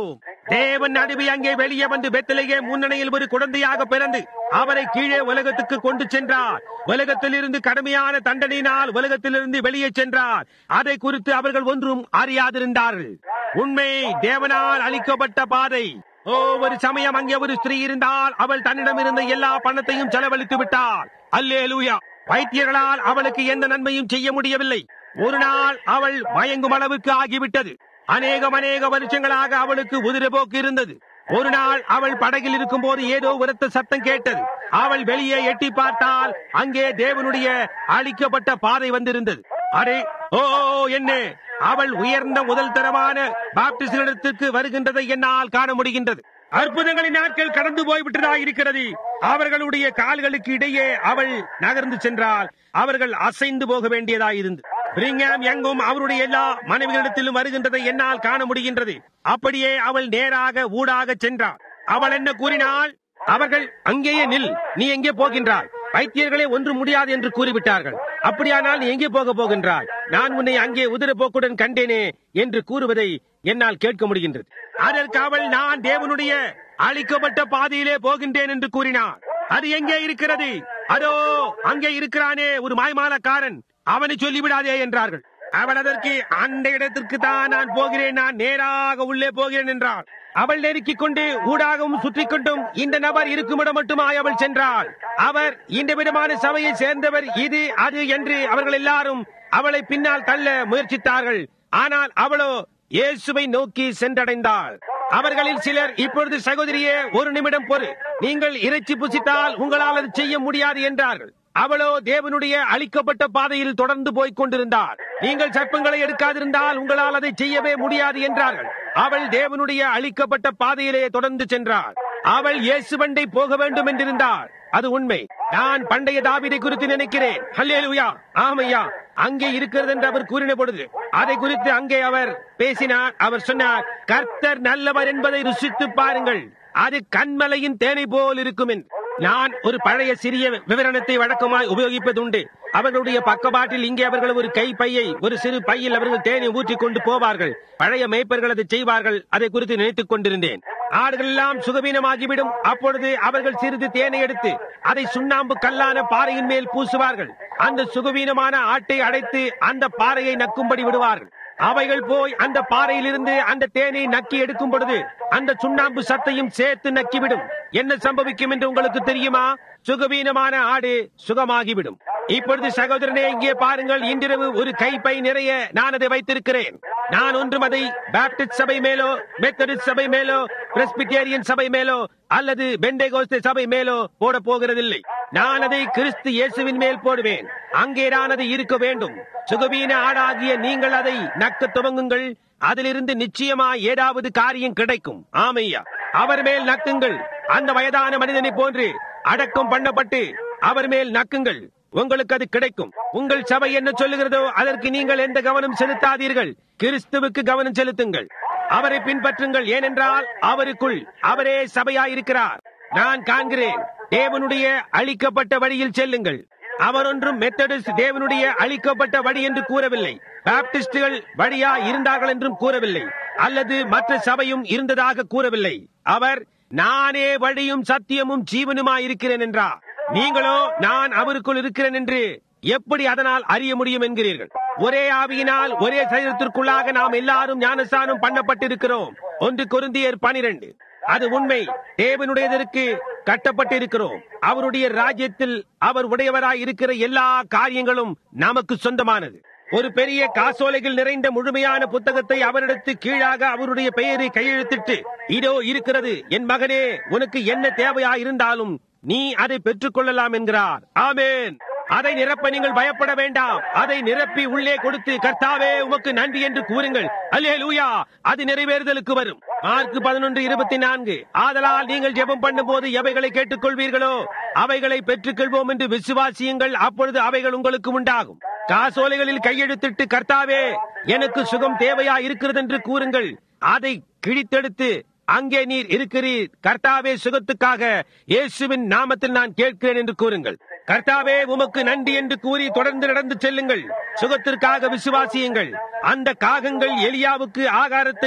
தேவன் நடுவே அங்கே வெளியே வந்து பெத்தலையே முன்னணியில் ஒரு குழந்தையாக பிறந்து அவரை கீழே உலகத்துக்கு கொண்டு சென்றார் உலகத்திலிருந்து கடுமையான தண்டனையினால் உலகத்திலிருந்து வெளியே சென்றார் அதை குறித்து அவர்கள் ஒன்றும் அறியாதிருந்தார்கள் உண்மை தேவனால் அளிக்கப்பட்ட பாதை ஓ ஒரு சமயம் அங்கே ஒரு ஸ்திரீ இருந்தால் அவள் தன்னிடம் இருந்த எல்லா பணத்தையும் செலவழித்து விட்டாள் அல்லே லூயா வைத்தியர்களால் அவளுக்கு எந்த நன்மையும் செய்ய முடியவில்லை ஒரு நாள் அவள் மயங்கும் அளவுக்கு ஆகிவிட்டது அநேகம் அநேக வருஷங்களாக அவளுக்கு உதிரபோக்கு இருந்தது ஒரு நாள் அவள் படகில் இருக்கும் போது ஏதோ உரத்த சத்தம் கேட்டது அவள் வெளியே எட்டி பார்த்தால் அங்கே தேவனுடைய அழிக்கப்பட்ட பாதை வந்திருந்தது அரே ஓ என்ன அவள் உயர்ந்த முதல் தரமான பாப்டிஸ்டிடத்திற்கு வருகின்றதை என்னால் காண முடிகின்றது அற்புதங்களின் நாட்கள் கடந்து போய்விட்டதாக இருக்கிறது அவர்களுடைய கால்களுக்கு இடையே அவள் நகர்ந்து சென்றால் அவர்கள் அசைந்து போக வேண்டியதாயிருந்தது பிரிங்காம் எங்கும் அவருடைய எல்லா மனைவிகளிடத்திலும் வருகின்றதை என்னால் காண முடிகின்றது அப்படியே அவள் நேராக ஊடாக சென்றாள் அவள் என்ன கூறினாள் அவர்கள் அங்கேயே நில் நீ எங்கே போகின்றாய் வைத்தியர்களே ஒன்றும் முடியாது என்று கூறிவிட்டார்கள் அப்படியானால் நீ எங்கே போக போகின்றாய் நான் உன்னை அங்கே உதிர போக்குடன் கண்டேனே என்று கூறுவதை என்னால் கேட்க முடிகின்றது அதற்கு அவள் நான் தேவனுடைய அழிக்கப்பட்ட பாதையிலே போகின்றேன் என்று கூறினார் அது எங்கே இருக்கிறது அதோ அங்கே இருக்கிறானே ஒரு மாய்மாலக்காரன் அவனை சொல்லிவிடாதே என்றார்கள் அவள் அதற்கு அந்த இடத்திற்கு தான் நான் போகிறேன் நான் நேராக உள்ளே போகிறேன் என்றாள் அவள் நெருக்கிக் கொண்டு ஊடாகவும் சுற்றி கொண்டும் இந்த நபர் இருக்குமிடம் மட்டுமாய் அவள் சென்றாள் அவர் இந்த விதமான சபையை சேர்ந்தவர் இது அது என்று அவர்கள் எல்லாரும் அவளை பின்னால் தள்ள முயற்சித்தார்கள் ஆனால் அவளோ இயேசுவை நோக்கி சென்றடைந்தாள் அவர்களில் சிலர் இப்பொழுது சகோதரியே ஒரு நிமிடம் பொறு நீங்கள் இறைச்சி புசித்தால் உங்களால் அது செய்ய முடியாது என்றார்கள் அவளோ தேவனுடைய அழிக்கப்பட்ட பாதையில் தொடர்ந்து போய்க் கொண்டிருந்தார் நீங்கள் சர்ப்பங்களை எடுக்காதிருந்தால் உங்களால் அதை செய்யவே முடியாது என்றார்கள் அவள் தேவனுடைய அழிக்கப்பட்ட பாதையிலே தொடர்ந்து சென்றாள் அவள் இயேசுவண்டை போக வேண்டும் என்றிருந்தாள் அது உண்மை நான் பண்டைய தாவிதை குறித்து நினைக்கிறேன் ஹல்லேலூயா ஆமையா அங்கே இருக்கிறது என்று அவர் கூறின பொழுது அதை குறித்து அங்கே அவர் பேசினார் அவர் சொன்னார் கர்த்தர் நல்லவர் என்பதை ருசித்து பாருங்கள் அது கண்மலையின் தேனை போல் இருக்கும் என்று நான் ஒரு பழைய சிறிய விவரணத்தை வழக்கமாய் உபயோகிப்பதுண்டு அவர்களுடைய பக்கபாட்டில் இங்கே அவர்கள் ஒரு கை பையை ஒரு சிறு பையில் அவர்கள் தேனை ஊற்றிக் கொண்டு போவார்கள் பழைய மேய்ப்பர்கள் அதை செய்வார்கள் அதை குறித்து நினைத்துக் கொண்டிருந்தேன் ஆடுகள் எல்லாம் சுகவீனமாகிவிடும் அப்பொழுது அவர்கள் சிறிது தேனை எடுத்து அதை சுண்ணாம்பு கல்லான பாறையின் மேல் பூசுவார்கள் அந்த சுகவீனமான ஆட்டை அடைத்து அந்த பாறையை நக்கும்படி விடுவார்கள் அவைகள் போய் அந்த பாறையிலிருந்து அந்த தேனை நக்கி எடுக்கும் பொழுது அந்த சுண்ணாம்பு சத்தையும் சேர்த்து நக்கிவிடும் என்ன சம்பவிக்கும் என்று உங்களுக்கு தெரியுமா சுகவீனமான ஆடு சுகமாகிவிடும் இப்பொழுது சகோதரனே இங்கே பாருங்கள் இன்றிரவு ஒரு கைப்பை நிறைய நான் அதை வைத்திருக்கிறேன் நான் ஒன்றும் அதை பாப்டிஸ்ட் சபை மேலோ மெத்தடிஸ்ட் சபை மேலோ பிரஸ்பிட்டேரியன் சபை மேலோ அல்லது பெண்டேகோஸ்தே சபை மேலோ போட போகிறதில்லை நான் அதை கிறிஸ்து இயேசுவின் மேல் போடுவேன் அங்கே நான் அதை இருக்க வேண்டும் சுகவீன ஆடாகிய நீங்கள் அதை நக்க துவங்குங்கள் அதிலிருந்து நிச்சயமா ஏதாவது காரியம் கிடைக்கும் ஆமையா அவர் மேல் நக்குங்கள் அந்த வயதான மனிதனை போன்று அடக்கம் பண்ணப்பட்டு அவர் மேல் நக்குங்கள் உங்களுக்கு அது கிடைக்கும் உங்கள் சபை என்ன சொல்லுகிறதோ அதற்கு நீங்கள் எந்த கவனம் செலுத்தாதீர்கள் கிறிஸ்துவுக்கு கவனம் செலுத்துங்கள் அவரை பின்பற்றுங்கள் ஏனென்றால் அவருக்குள் அவரே சபையாயிருக்கிறார் நான் காண்கிறேன் தேவனுடைய அழிக்கப்பட்ட வழியில் செல்லுங்கள் அவர் ஒன்றும் மெத்தடிஸ்ட் தேவனுடைய அழிக்கப்பட்ட வழி என்று கூறவில்லை பாப்டிஸ்டுகள் வழியா இருந்தார்கள் என்றும் கூறவில்லை அல்லது மற்ற சபையும் இருந்ததாக கூறவில்லை அவர் நானே வழியும் சத்தியமும் ஜீவனுமாய் இருக்கிறேன் என்றார் நீங்களோ நான் அவருக்குள் இருக்கிறேன் என்று எப்படி அதனால் அறிய முடியும் என்கிறீர்கள் ஒரே ஆவியினால் ஒரே சரீரத்திற்குள்ளாக நாம் எல்லாரும் ஞானஸ்தானம் பண்ணப்பட்டிருக்கிறோம் ஒன்று கொருந்தியர் பனிரெண்டு அது உண்மை தேவனுடையதற்கு கட்டப்பட்டிருக்கிறோம் அவருடைய ராஜ்யத்தில் அவர் உடையவராய் இருக்கிற எல்லா காரியங்களும் நமக்கு சொந்தமானது ஒரு பெரிய காசோலைகள் நிறைந்த முழுமையான புத்தகத்தை அவரிடத்து கீழாக அவருடைய பெயரை கையெழுத்திட்டு இதோ இருக்கிறது என் மகனே உனக்கு என்ன தேவையா இருந்தாலும் நீ அதை பெற்றுக் கொள்ளலாம் என்கிறார் ஆமேன் அதை நிரப்ப நீங்கள் பயப்பட வேண்டாம் அதை நிரப்பி உள்ளே கொடுத்து கர்த்தாவே உமக்கு நன்றி என்று கூறுங்கள் அல்லே லூயா அது நிறைவேறுதலுக்கு வரும் மார்க் பதினொன்று இருபத்தி நான்கு ஆதலால் நீங்கள் ஜெபம் பண்ணும் போது எவைகளை கேட்டுக்கொள்வீர்களோ அவைகளை பெற்றுக்கொள்வோம் என்று விசுவாசியுங்கள் அப்பொழுது அவைகள் உங்களுக்கு உண்டாகும் காசோலைகளில் கையெழுத்திட்டு கர்த்தாவே எனக்கு சுகம் தேவையா இருக்கிறது என்று கூறுங்கள் அதை கிழித்தெடுத்து அங்கே நீர் இருக்கிறீர் கர்த்தாவே சுகத்துக்காக இயேசுவின் நாமத்தில் நான் கேட்கிறேன் என்று கூறுங்கள் கர்த்தாவே உமக்கு நன்றி என்று கூறி தொடர்ந்து நடந்து செல்லுங்கள் சுகத்திற்காக விசுவாசியுங்கள் அந்த காகங்கள் எலியாவுக்கு ஆகாரத்தை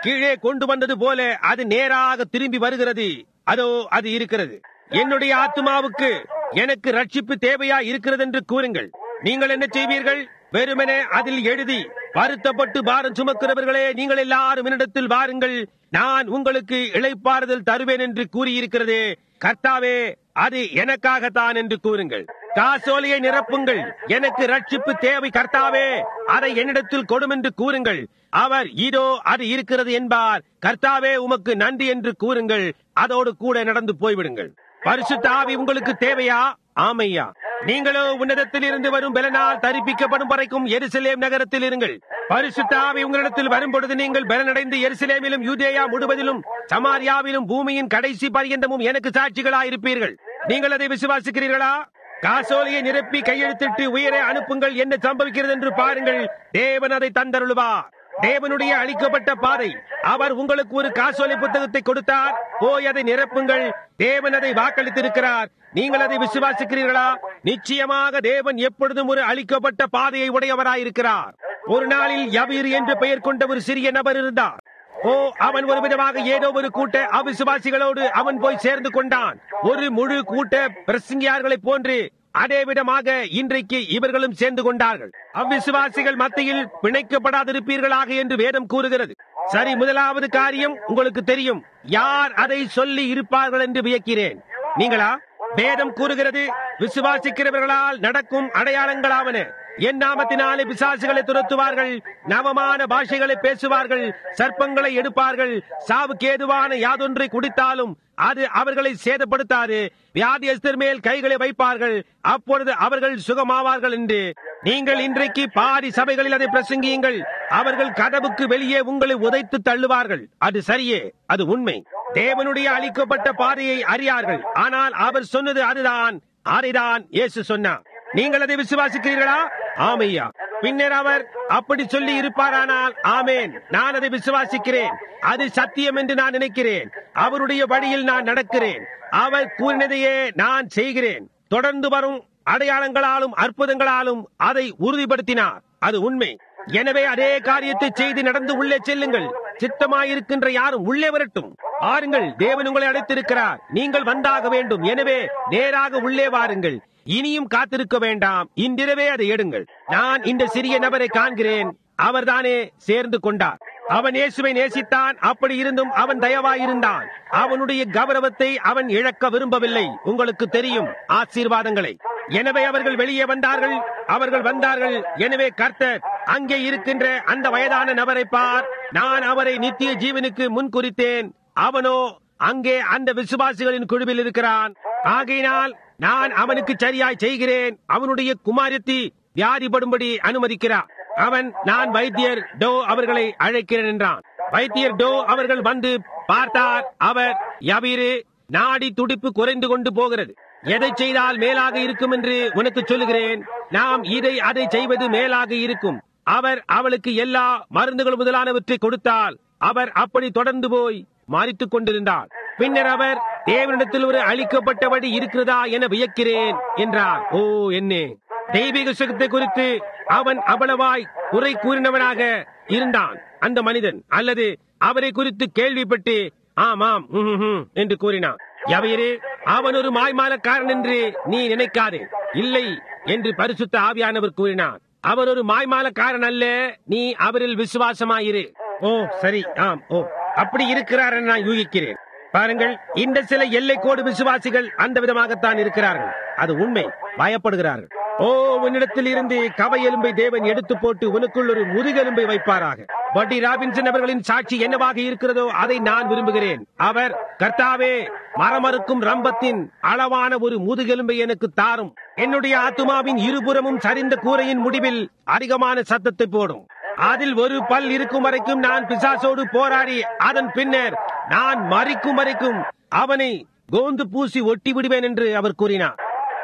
கீழே கொண்டு வந்தது போல அது நேராக திரும்பி வருகிறது அதோ அது இருக்கிறது என்னுடைய ஆத்மாவுக்கு எனக்கு ரட்சிப்பு தேவையா இருக்கிறது என்று கூறுங்கள் நீங்கள் என்ன செய்வீர்கள் வெறுமனே அதில் எழுதி வருத்தப்பட்டு பாரம் சுமக்கிறவர்களே நீங்கள் எல்லாரும் என்னிடத்தில் வாருங்கள் நான் உங்களுக்கு இளைப்பாறுதல் தருவேன் என்று கூறியிருக்கிறதே கர்த்தாவே அது எனக்காகத்தான் என்று கூறுங்கள் காசோலையை நிரப்புங்கள் எனக்கு ரட்சிப்பு தேவை கர்த்தாவே அதை என்னிடத்தில் கொடும் என்று கூறுங்கள் அவர் இதோ அது இருக்கிறது என்பார் கர்த்தாவே உமக்கு நன்றி என்று கூறுங்கள் அதோடு கூட நடந்து போய்விடுங்கள் பரிசுத்த ஆவி உங்களுக்கு தேவையா ஆமையா நீங்களோ உன்னதத்தில் இருந்து வரும் பலனால் தரிப்பிக்கப்படும் வரைக்கும் எருசலேம் நகரத்தில் இருங்கள் பரிசுத்த ஆவி உங்களிடத்தில் வரும் பொழுது நீங்கள் பலனடைந்து எருசலேமிலும் யூதேயா முழுவதிலும் சமாரியாவிலும் பூமியின் கடைசி பரியந்தமும் எனக்கு சாட்சிகளாயிருப்பீர்கள் நீங்கள் அதை விசுவாசிக்கிறீர்களா காசோலையை நிரப்பி கையெழுத்திட்டு உயரே அனுப்புங்கள் என்ன சம்பவிக்கிறது என்று பாருங்கள் தேவன் அதை தந்தருளுவார் தேவனுடைய அளிக்கப்பட்ட பாதை அவர் உங்களுக்கு ஒரு காசோலை புத்தகத்தை கொடுத்தார் போய் அதை நிரப்புங்கள் தேவன் அதை வாக்களித்திருக்கிறார் நீங்கள் அதை விசுவாசிக்கிறீர்களா நிச்சயமாக தேவன் எப்பொழுதும் ஒரு அளிக்கப்பட்ட பாதையை உடையவராயிருக்கிறார் ஒரு நாளில் யவீர் என்று பெயர் கொண்ட ஒரு சிறிய நபர் இருந்தார் ஓ அவன் ஒரு விதமாக ஏதோ ஒரு கூட்ட அவிசுவாசிகளோடு அவன் போய் சேர்ந்து கொண்டான் ஒரு முழு கூட்ட பிரசங்கியார்களை போன்று அதே விதமாக இன்றைக்கு இவர்களும் சேர்ந்து கொண்டார்கள் அவ்விசுவாசிகள் மத்தியில் பிணைக்கப்படாதிருப்பீர்களாக என்று வேதம் கூறுகிறது சரி முதலாவது காரியம் உங்களுக்கு தெரியும் யார் அதை சொல்லி இருப்பார்கள் என்று வியக்கிறேன் நீங்களா வேதம் கூறுகிறது விசுவாசிக்கிறவர்களால் நடக்கும் அடையாளங்களாவன என் நாமத்தினாலே பிசாசுகளை துரத்துவார்கள் நவமான பாஷைகளை பேசுவார்கள் சர்ப்பங்களை எடுப்பார்கள் சாவுக்கு ஏதுவான யாதொன்றை குடித்தாலும் அது அவர்களை சேதப்படுத்தாது வியாதியஸ்தர் மேல் கைகளை வைப்பார்கள் அப்பொழுது அவர்கள் சுகமாவார்கள் என்று நீங்கள் இன்றைக்கு பாதி சபைகளில் அதை பிரசங்கியுங்கள் அவர்கள் கதவுக்கு வெளியே உங்களை உதைத்து தள்ளுவார்கள் அது சரியே அது உண்மை தேவனுடைய அளிக்கப்பட்ட பாதையை அறியார்கள் ஆனால் அவர் சொன்னது அதுதான் அதைதான் இயேசு சொன்னார் நீங்கள் அதை விசுவாசிக்கிறீர்களா ஆமையா பின்னர் அவர் அப்படி சொல்லி இருப்பாரானால் ஆமேன் நான் அதை விசுவாசிக்கிறேன் அது சத்தியம் என்று நான் நினைக்கிறேன் அவருடைய வழியில் நான் நடக்கிறேன் அவர் கூறினதையே நான் செய்கிறேன் தொடர்ந்து வரும் அடையாளங்களாலும் அற்புதங்களாலும் அதை உறுதிப்படுத்தினார் அது உண்மை எனவே அதே காரியத்தை செய்து நடந்து உள்ளே செல்லுங்கள் சித்தமாயிருக்கின்ற யாரும் உள்ளே வரட்டும் ஆருங்கள் தேவன் உங்களை அழைத்திருக்கிறார் நீங்கள் வந்தாக வேண்டும் எனவே நேராக உள்ளே வாருங்கள் இனியும் காத்திருக்க வேண்டாம் இன்றிரவே அதை எடுங்கள் நான் இந்த சிறிய நபரை காண்கிறேன் அவர்தானே சேர்ந்து கொண்டார் அவன் இயேசுவை நேசித்தான் அப்படி இருந்தும் அவன் தயவாயிருந்தான் அவனுடைய கௌரவத்தை அவன் இழக்க விரும்பவில்லை உங்களுக்கு தெரியும் ஆசீர்வாதங்களை எனவே அவர்கள் வெளியே வந்தார்கள் அவர்கள் வந்தார்கள் எனவே கர்த்தர் அங்கே இருக்கின்ற அந்த வயதான நபரை பார் நான் அவரை நித்திய ஜீவனுக்கு முன் குறித்தேன் அவனோ அங்கே அந்த விசுவாசிகளின் குழுவில் இருக்கிறான் ஆகையினால் நான் அவனுக்கு சரியாய் செய்கிறேன் அவனுடைய குமாரத்தி வியாதிப்படும்படி அனுமதிக்கிறார் அவன் நான் வைத்தியர் டோ அவர்களை அழைக்கிறேன் என்றான் வைத்தியர் டோ அவர்கள் வந்து பார்த்தார் அவர் யவீரு நாடி துடிப்பு குறைந்து கொண்டு போகிறது எதை செய்தால் மேலாக இருக்கும் என்று உனக்கு சொல்லுகிறேன் நாம் இதை அதை செய்வது மேலாக இருக்கும் அவர் அவளுக்கு எல்லா மருந்துகள் முதலானவற்றை கொடுத்தால் அவர் அப்படி தொடர்ந்து போய் மாறித்துக் கொண்டிருந்தார் பின்னர் அவர் தேவனிடத்தில் ஒரு அளிக்கப்பட்டபடி இருக்கிறதா என வியக்கிறேன் என்றார் ஓ என்னே தெய்வீக சுகத்தை குறித்து அவன் அவ்வளவாய் குறை கூறினவனாக இருந்தான் அந்த மனிதன் அல்லது அவரை குறித்து கேள்விப்பட்டு ஆமாம் ம்ஹும், ம்ஹும் என்று கூறினான் யவீரே அவன் ஒரு மாய்மாலக்காரன் என்று நீ நினைக்காதே இல்லை என்று பரிசுத்த ஆவியானவர் கூறினார் அவர் ஒரு மாய்மாலக்காரன் அல்ல நீ அவரில் விசுவாசமாயிரு ஓ சரி ஆம் ஓ அப்படி இருக்கிறார் என நான் யூகிக்கிறேன் பாருங்கள் இந்த சில எல்லைக்கோடு விசுவாசிகள் அந்த விதமாகத்தான் இருக்கிறார்கள் அது உண்மை பயப்படுகிறார்கள் ஓ உன்னிடத்தில் இருந்து கவை எலும்பை தேவன் எடுத்து போட்டு உனக்குள் ஒரு முதுகெலும்பை வைப்பாராக பட்டி ராபின்சன் அவர்களின் சாட்சி என்னவாக இருக்கிறதோ அதை நான் விரும்புகிறேன் அவர் கர்த்தாவே மரமறுக்கும் ரம்பத்தின் அளவான ஒரு முதுகெலும்பை எனக்கு தாரும் என்னுடைய ஆத்துமாவின் இருபுறமும் சரிந்த கூரையின் முடிவில் அதிகமான சத்தத்தை போடும் அதில் ஒரு பல் இருக்கும் வரைக்கும் நான் பிசாசோடு போராடி அதன் பின்னர் நான் மறிக்கும் வரைக்கும் அவனை கோந்து பூசி ஒட்டி விடுவேன் என்று அவர் கூறினார்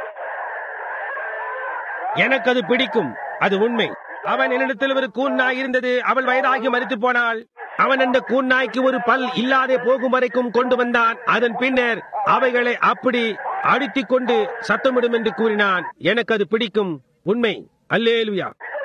எனக்கு அது பிடிக்கும் அது உண்மை அவன் என்னிடத்தில் ஒரு கூன் நாய் இருந்தது அவள் வயதாகி மறித்து போனாள் அவன் அந்த கூன் நாய்க்கு ஒரு பல் இல்லாதே போகும் வரைக்கும் கொண்டு வந்தான் அதன் பின்னர் அவைகளை அப்படி அடித்துக் கொண்டு சத்தமிடும் என்று கூறினான் எனக்கு அது பிடிக்கும் உண்மை அல்லேலுயா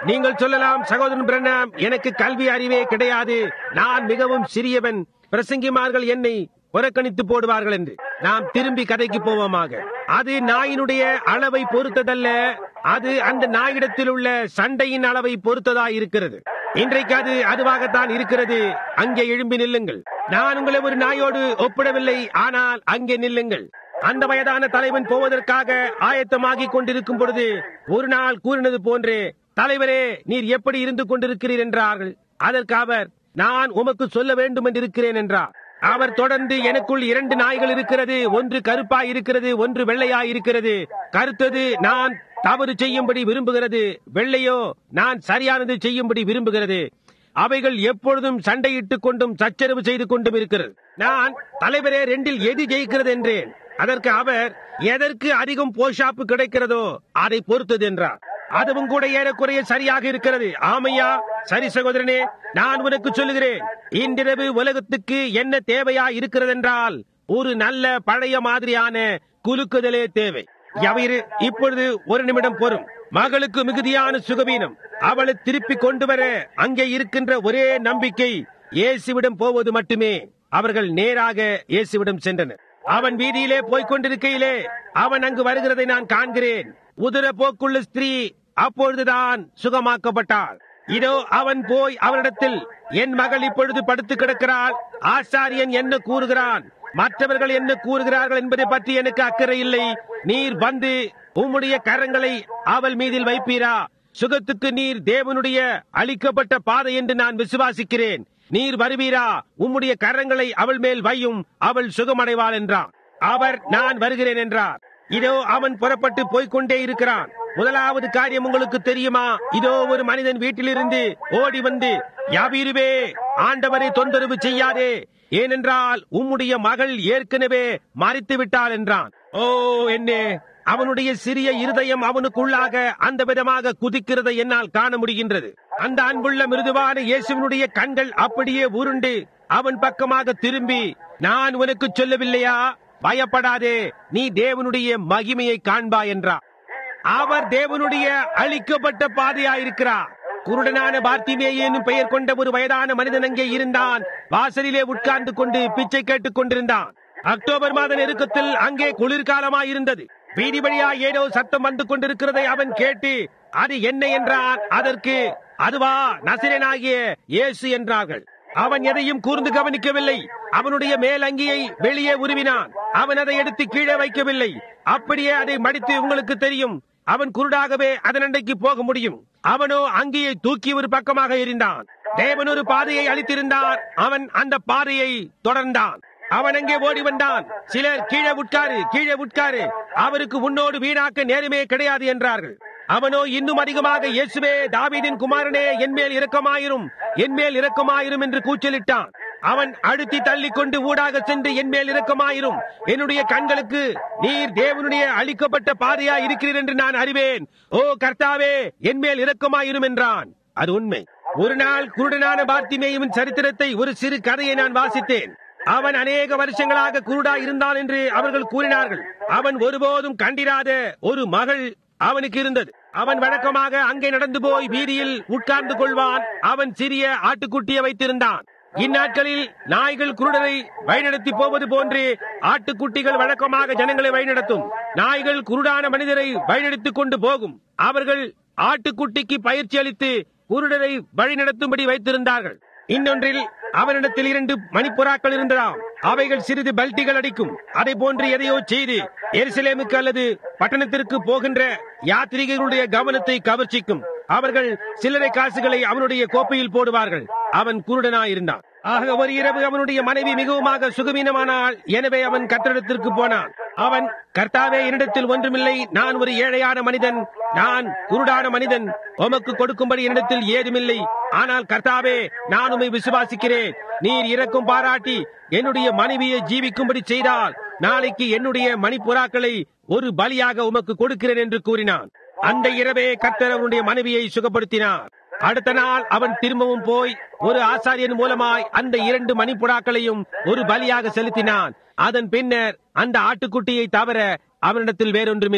நீங்கள் சொல்லலாம் சகோதரன் பிரண்ணாம் எனக்கு கல்வி அறிவே கிடையாது நான் மிகவும் சிறியவன் பிரசங்கிமார்கள் என்னை புறக்கணித்து போடுவார்கள் என்று நாம் திரும்பி கதைக்கு போவோமாக அது நாயினுடைய அளவை பொறுத்ததல்ல அது அந்த நாயிடத்தில் உள்ள சண்டையின் அளவை பொறுத்ததாய் இருக்கிறது இன்றைக்கு அது அதுவாகத்தான் இருக்கிறது அங்கே எழும்பி நில்லுங்கள் நான் உங்களை ஒரு நாயோடு ஒப்பிடவில்லை ஆனால் அங்கே நில்லுங்கள் அந்த வயதான தலைவன் போவதற்காக ஆயத்தமாகிக் கொண்டிருக்கும் பொழுது ஒரு நாள் கூறினது போன்று தலைவரே நீர் எப்படி இருந்து கொண்டிருக்கிறீர் என்றார்கள் அதற்கு அவர் நான் உமக்கு சொல்ல வேண்டும் என்று இருக்கிறேன் என்றார் அவர் தொடர்ந்து எனக்குள் இரண்டு நாய்கள் இருக்கிறது ஒன்று கருப்பாய் இருக்கிறது ஒன்று வெள்ளையாய் இருக்கிறது கருத்தது நான் தவறு செய்யும்படி விரும்புகிறது வெள்ளையோ நான் சரியானது செய்யும்படி விரும்புகிறது அவைகள் எப்பொழுதும் சண்டையிட்டுக் கொண்டும் சச்சரவு செய்து கொண்டும் இருக்கிறது நான் தலைவரே ரெண்டில் எது ஜெயிக்கிறது என்றேன் அதற்கு அவர் எதற்கு அதிகம் போஷாப்பு கிடைக்கிறதோ அதை பொறுத்தது என்றார் அதுவும் கூட ஏறக்குறைய சரியாக இருக்கிறது ஆமையா சரி சகோதரனே நான் உனக்கு சொல்லுகிறேன் இன்றிரவு உலகத்துக்கு என்ன தேவையா இருக்கிறது என்றால் ஒரு நல்ல பழைய மாதிரியான குலுக்குதலே தேவை அவையிரு இப்பொழுது ஒரு நிமிடம் பொறும் மகளுக்கு மிகுதியான சுகவீனம் அவளை திருப்பி கொண்டு வர அங்கே இருக்கின்ற ஒரே நம்பிக்கை இயேசுவிடம் போவது மட்டுமே அவர்கள் நேராக இயேசுவிடம் சென்றனர் அவன் வீதியிலே போய்க் கொண்டிருக்கையிலே அவன் அங்கு வருகிறதை நான் காண்கிறேன் உதிர போக்குள்ள ஸ்திரீ அப்பொழுதுதான் சுகமாக்கப்பட்டாள் இதோ அவன் போய் அவனிடத்தில் என் மகள் இப்பொழுது படுத்து கிடக்கிறாள் ஆசாரியன் என்ன கூறுகிறான் மற்றவர்கள் என்ன கூறுகிறார்கள் என்பதை பற்றி எனக்கு அக்கறை இல்லை நீர் வந்து உம்முடைய கரங்களை அவள் மீதில் வைப்பீரா சுகத்துக்கு நீர் தேவனுடைய அளிக்கப்பட்ட பாதை என்று நான் விசுவாசிக்கிறேன் நீர் வருவீரா உம்முடைய கரங்களை அவள் மேல் வையும் அவள் சுகமடைவாள் என்றார் அவர் நான் வருகிறேன் என்றார் இதோ அவன் புறப்பட்டு போய்க்கொண்டே இருக்கிறான் முதலாவது காரியம் உங்களுக்கு தெரியுமா இதோ ஒரு மனிதன் வீட்டிலிருந்து ஓடி வந்து யாவீருவே ஆண்டவரை தொந்தரவு செய்யாதே ஏனென்றால் உம்முடைய மகள் ஏற்கனவே மறித்து விட்டாள் என்றான் ஓ என்னே அவனுடைய சிறிய இருதயம் அவனுக்குள்ளாக அந்த விதமாக குதிக்கிறதை என்னால் காண முடிகின்றது அந்த அன்புள்ள மிருதுவான இயேசுவினுடைய கண்கள் அப்படியே உருண்டு அவன் பக்கமாக திரும்பி நான் உனக்கு சொல்லவில்லையா பயப்படாதே நீ தேவனுடைய மகிமையை காண்பாய் என்றார் அவர் தேவனுடைய அழிக்கப்பட்ட பாதையாயிருக்கிறார் குருடனான பார்த்திமேயே என்னும் பெயர் கொண்ட ஒரு வயதான மனிதன் அங்கே இருந்தான் வாசலிலே உட்கார்ந்து கொண்டு பிச்சை கேட்டுக் கொண்டிருந்தான் அக்டோபர் மாத நெருக்கத்தில் அங்கே குளிர்காலமாய் இருந்தது வீதி வழியா ஏதோ சத்தம் வந்து கொண்டிருக்கிறதை அவன் கேட்டு அது என்ன என்றான் அதற்கு அதுவா நசிரனாகிய இயேசு என்றார்கள் அவன் எதையும் கூர்ந்து கவனிக்கவில்லை அவனுடைய மேல் அங்கியை வெளியே உருவினான் அவன் அதை எடுத்து கீழே வைக்கவில்லை அப்படியே அதை மடித்து உங்களுக்கு தெரியும் அவன் குருடாகவே அதனண்டைக்கு போக முடியும் அவனோ அங்கியை தூக்கி ஒரு பக்கமாக எறிந்தான் தேவன் ஒரு பாதையை அளித்திருந்தார் அவன் அந்த பாதையை தொடர்ந்தான் அவன் அங்கே ஓடி வந்தான் சிலர் கீழே உட்காரு கீழே உட்காரு அவருக்கு உன்னோடு வீணாக்க நேரமே கிடையாது என்றார்கள் அவனோ இன்னும் அதிகமாக இயேசுவே தாவீதின் குமாரனே என்மேல் இரக்கமாயிரும் என்மேல் இரக்கமாயிரும் என்று கூச்சலிட்டான் அவன் அழுத்தி தள்ளி கொண்டு ஊடாக சென்று என்மேல் இரக்கமாயிரும் என்னுடைய கண்களுக்கு நீர் தேவனுடைய அளிக்கப்பட்ட பாதையா இருக்கிறீர் என்று நான் அறிவேன் ஓ கர்த்தாவே என்மேல் இரக்கமாயிரும் என்றான் அது உண்மை ஒரு நாள் குருடனான பார்த்திமேயும் சரித்திரத்தை ஒரு சிறு கதையை நான் வாசித்தேன் அவன் அநேக வருஷங்களாக குருடா இருந்தான் என்று அவர்கள் கூறினார்கள் அவன் ஒருபோதும் கண்டிராத ஒரு மகள் அவனுக்கு இருந்தது அவன் வழக்கமாக அங்கே நடந்து போய் வீதியில் உட்கார்ந்து கொள்வான் அவன் சிறிய ஆட்டுக்குட்டியை வைத்திருந்தான் இந்நாட்களில் நாய்கள் குருடரை வழிநடத்தி போவது போன்று ஆட்டுக்குட்டிகள் வழக்கமாக ஜனங்களை வழிநடத்தும் நாய்கள் குருடான மனிதரை வழிநடத்திக் கொண்டு போகும் அவர்கள் ஆட்டுக்குட்டிக்கு பயிற்சி அளித்து குருடரை வழிநடத்தும்படி வைத்திருந்தார்கள் இன்னொன்றில் அவனிடத்தில் இரண்டு மணிப்புறாக்கள் இருந்ததாம் அவைகள் சிறிது பல்ட்டிகள் அடிக்கும் அதை போன்று எதையோ செய்து எருசலேமுக்கு அல்லது பட்டணத்திற்கு போகின்ற யாத்ரீகர்களுடைய கவனத்தை கவர்ச்சிக்கும் அவர்கள் சில்லறை காசுகளை அவனுடைய கோப்பையில் போடுவார்கள் அவன் குருடனாயிருந்தான் ஆக ஒரு இரவு அவனுடைய மனைவி மிகவுமாக சுகவீனமானாள் எனவே அவன் கத்திடத்திற்கு போனான் அவன் கர்த்தாவே என்னிடத்தில் ஒன்றுமில்லை நான் ஒரு ஏழையான மனிதன் நான் குருடான மனிதன் உமக்கு கொடுக்கும்படி என்னிடத்தில் ஏதுமில்லை ஆனால் கர்த்தாவே நான் உம்மை விசுவாசிக்கிறேன் நீர் இறக்கும் பாராட்டி என்னுடைய மனைவியை ஜீவிக்கும்படி செய்தால் நாளைக்கு என்னுடைய மணிப்புறாக்களை ஒரு பலியாக உமக்கு கொடுக்கிறேன் என்று கூறினான் அந்த இரவே கர்த்தர் அவனுடைய மனைவியை சுகப்படுத்தினார் அடுத்த நாள் அவன் திரும்பவும் போய் ஒரு ஆசாரியன் மூலமாய் அந்த இரண்டு மணிப்புறாக்களையும் ஒரு பலியாக செலுத்தினான் அதன் பின்னர் அந்த ஆட்டுக்குட்டியை தவிர அவனிடத்தில் வேறொன்றுமில்லை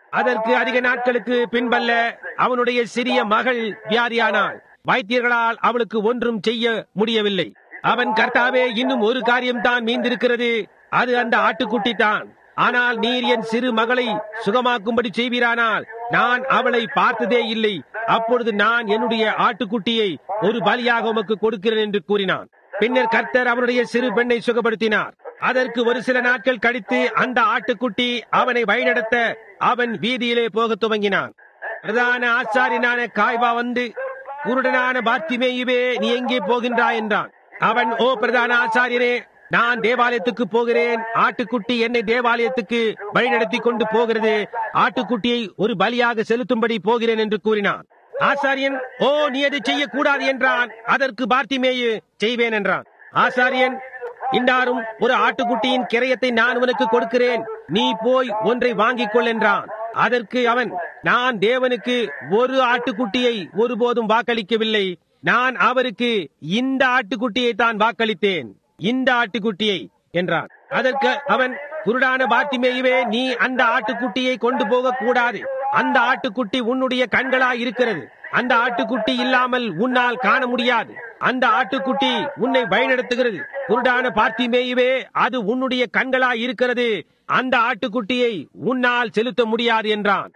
அதற்கு அதிக நாட்களுக்கு பின்பல்ல அவனுடைய சிறிய மகள் வியாதியானாள் வைத்தியர்களால் அவளுக்கு ஒன்றும் செய்ய முடியவில்லை அவன் கர்த்தாவே இன்னும் ஒரு காரியம் தான் மீந்திருக்கிறது அது அந்த ஆட்டுக்குட்டி தான் ஆனால் நீர் என் சிறு மகளை சுகமாக்கும்படி செய்வீரானால் நான் அவளை பார்த்ததே இல்லை அப்பொழுது நான் என்னுடைய ஆட்டுக்குட்டியை ஒரு பலியாக உமக்கு கொடுக்கிறேன் என்று கூறினான் பின்னர் கர்த்தர் அவனுடைய சிறு பெண்ணை சுகப்படுத்தினார் அதற்கு ஒரு சில நாட்கள் கழித்து அந்த ஆட்டுக்குட்டி அவனை வழிநடத்த அவன் வீதியிலே போக துவங்கினான் பிரதான ஆச்சாரியனான காய்வா வந்து குருடனான பார்த்திமேயுவே நீ எங்கே போகின்றாய் என்றான் அவன் ஓ பிரதான ஆச்சாரியரே நான் தேவாலயத்துக்கு போகிறேன் ஆட்டுக்குட்டி என்னை தேவாலயத்துக்கு வழிநடத்தி கொண்டு போகிறது ஆட்டுக்குட்டியை ஒரு பலியாக செலுத்தும்படி போகிறேன் என்று கூறினான் ஆசாரியன் ஓ நீ அதை செய்யக்கூடாது என்றான் அதற்கு பார்த்திமேயு செய்வேன் என்றான் ஆசாரியன் இன்னாரும் ஒரு ஆட்டுக்குட்டியின் கிரயத்தை நான் உனக்கு கொடுக்கிறேன் நீ போய் ஒன்றை வாங்கிக் கொள் என்றான் அதற்கு அவன் நான் தேவனுக்கு ஒரு ஆட்டுக்குட்டியை ஒருபோதும் வாக்களிக்கவில்லை நான் அவருக்கு இந்த ஆட்டுக்குட்டியை தான் வாக்களித்தேன் இந்த ஆட்டுக்குட்டியை என்றான் அதற்கு அவன் குருடான பாத்திமேயுவே நீ அந்த ஆட்டுக்குட்டியை கொண்டு போக கூடாது அந்த ஆட்டுக்குட்டி உன்னுடைய கண்களா இருக்கிறது அந்த ஆட்டுக்குட்டி இல்லாமல் உன்னால் காண முடியாது அந்த ஆட்டுக்குட்டி உன்னை வழிநடத்துகிறது குருடான பார்த்திமேயுவே அது உன்னுடைய கண்களா இருக்கிறது அந்த ஆட்டுக்குட்டியை உன்னால் செலுத்த முடியாது என்றான்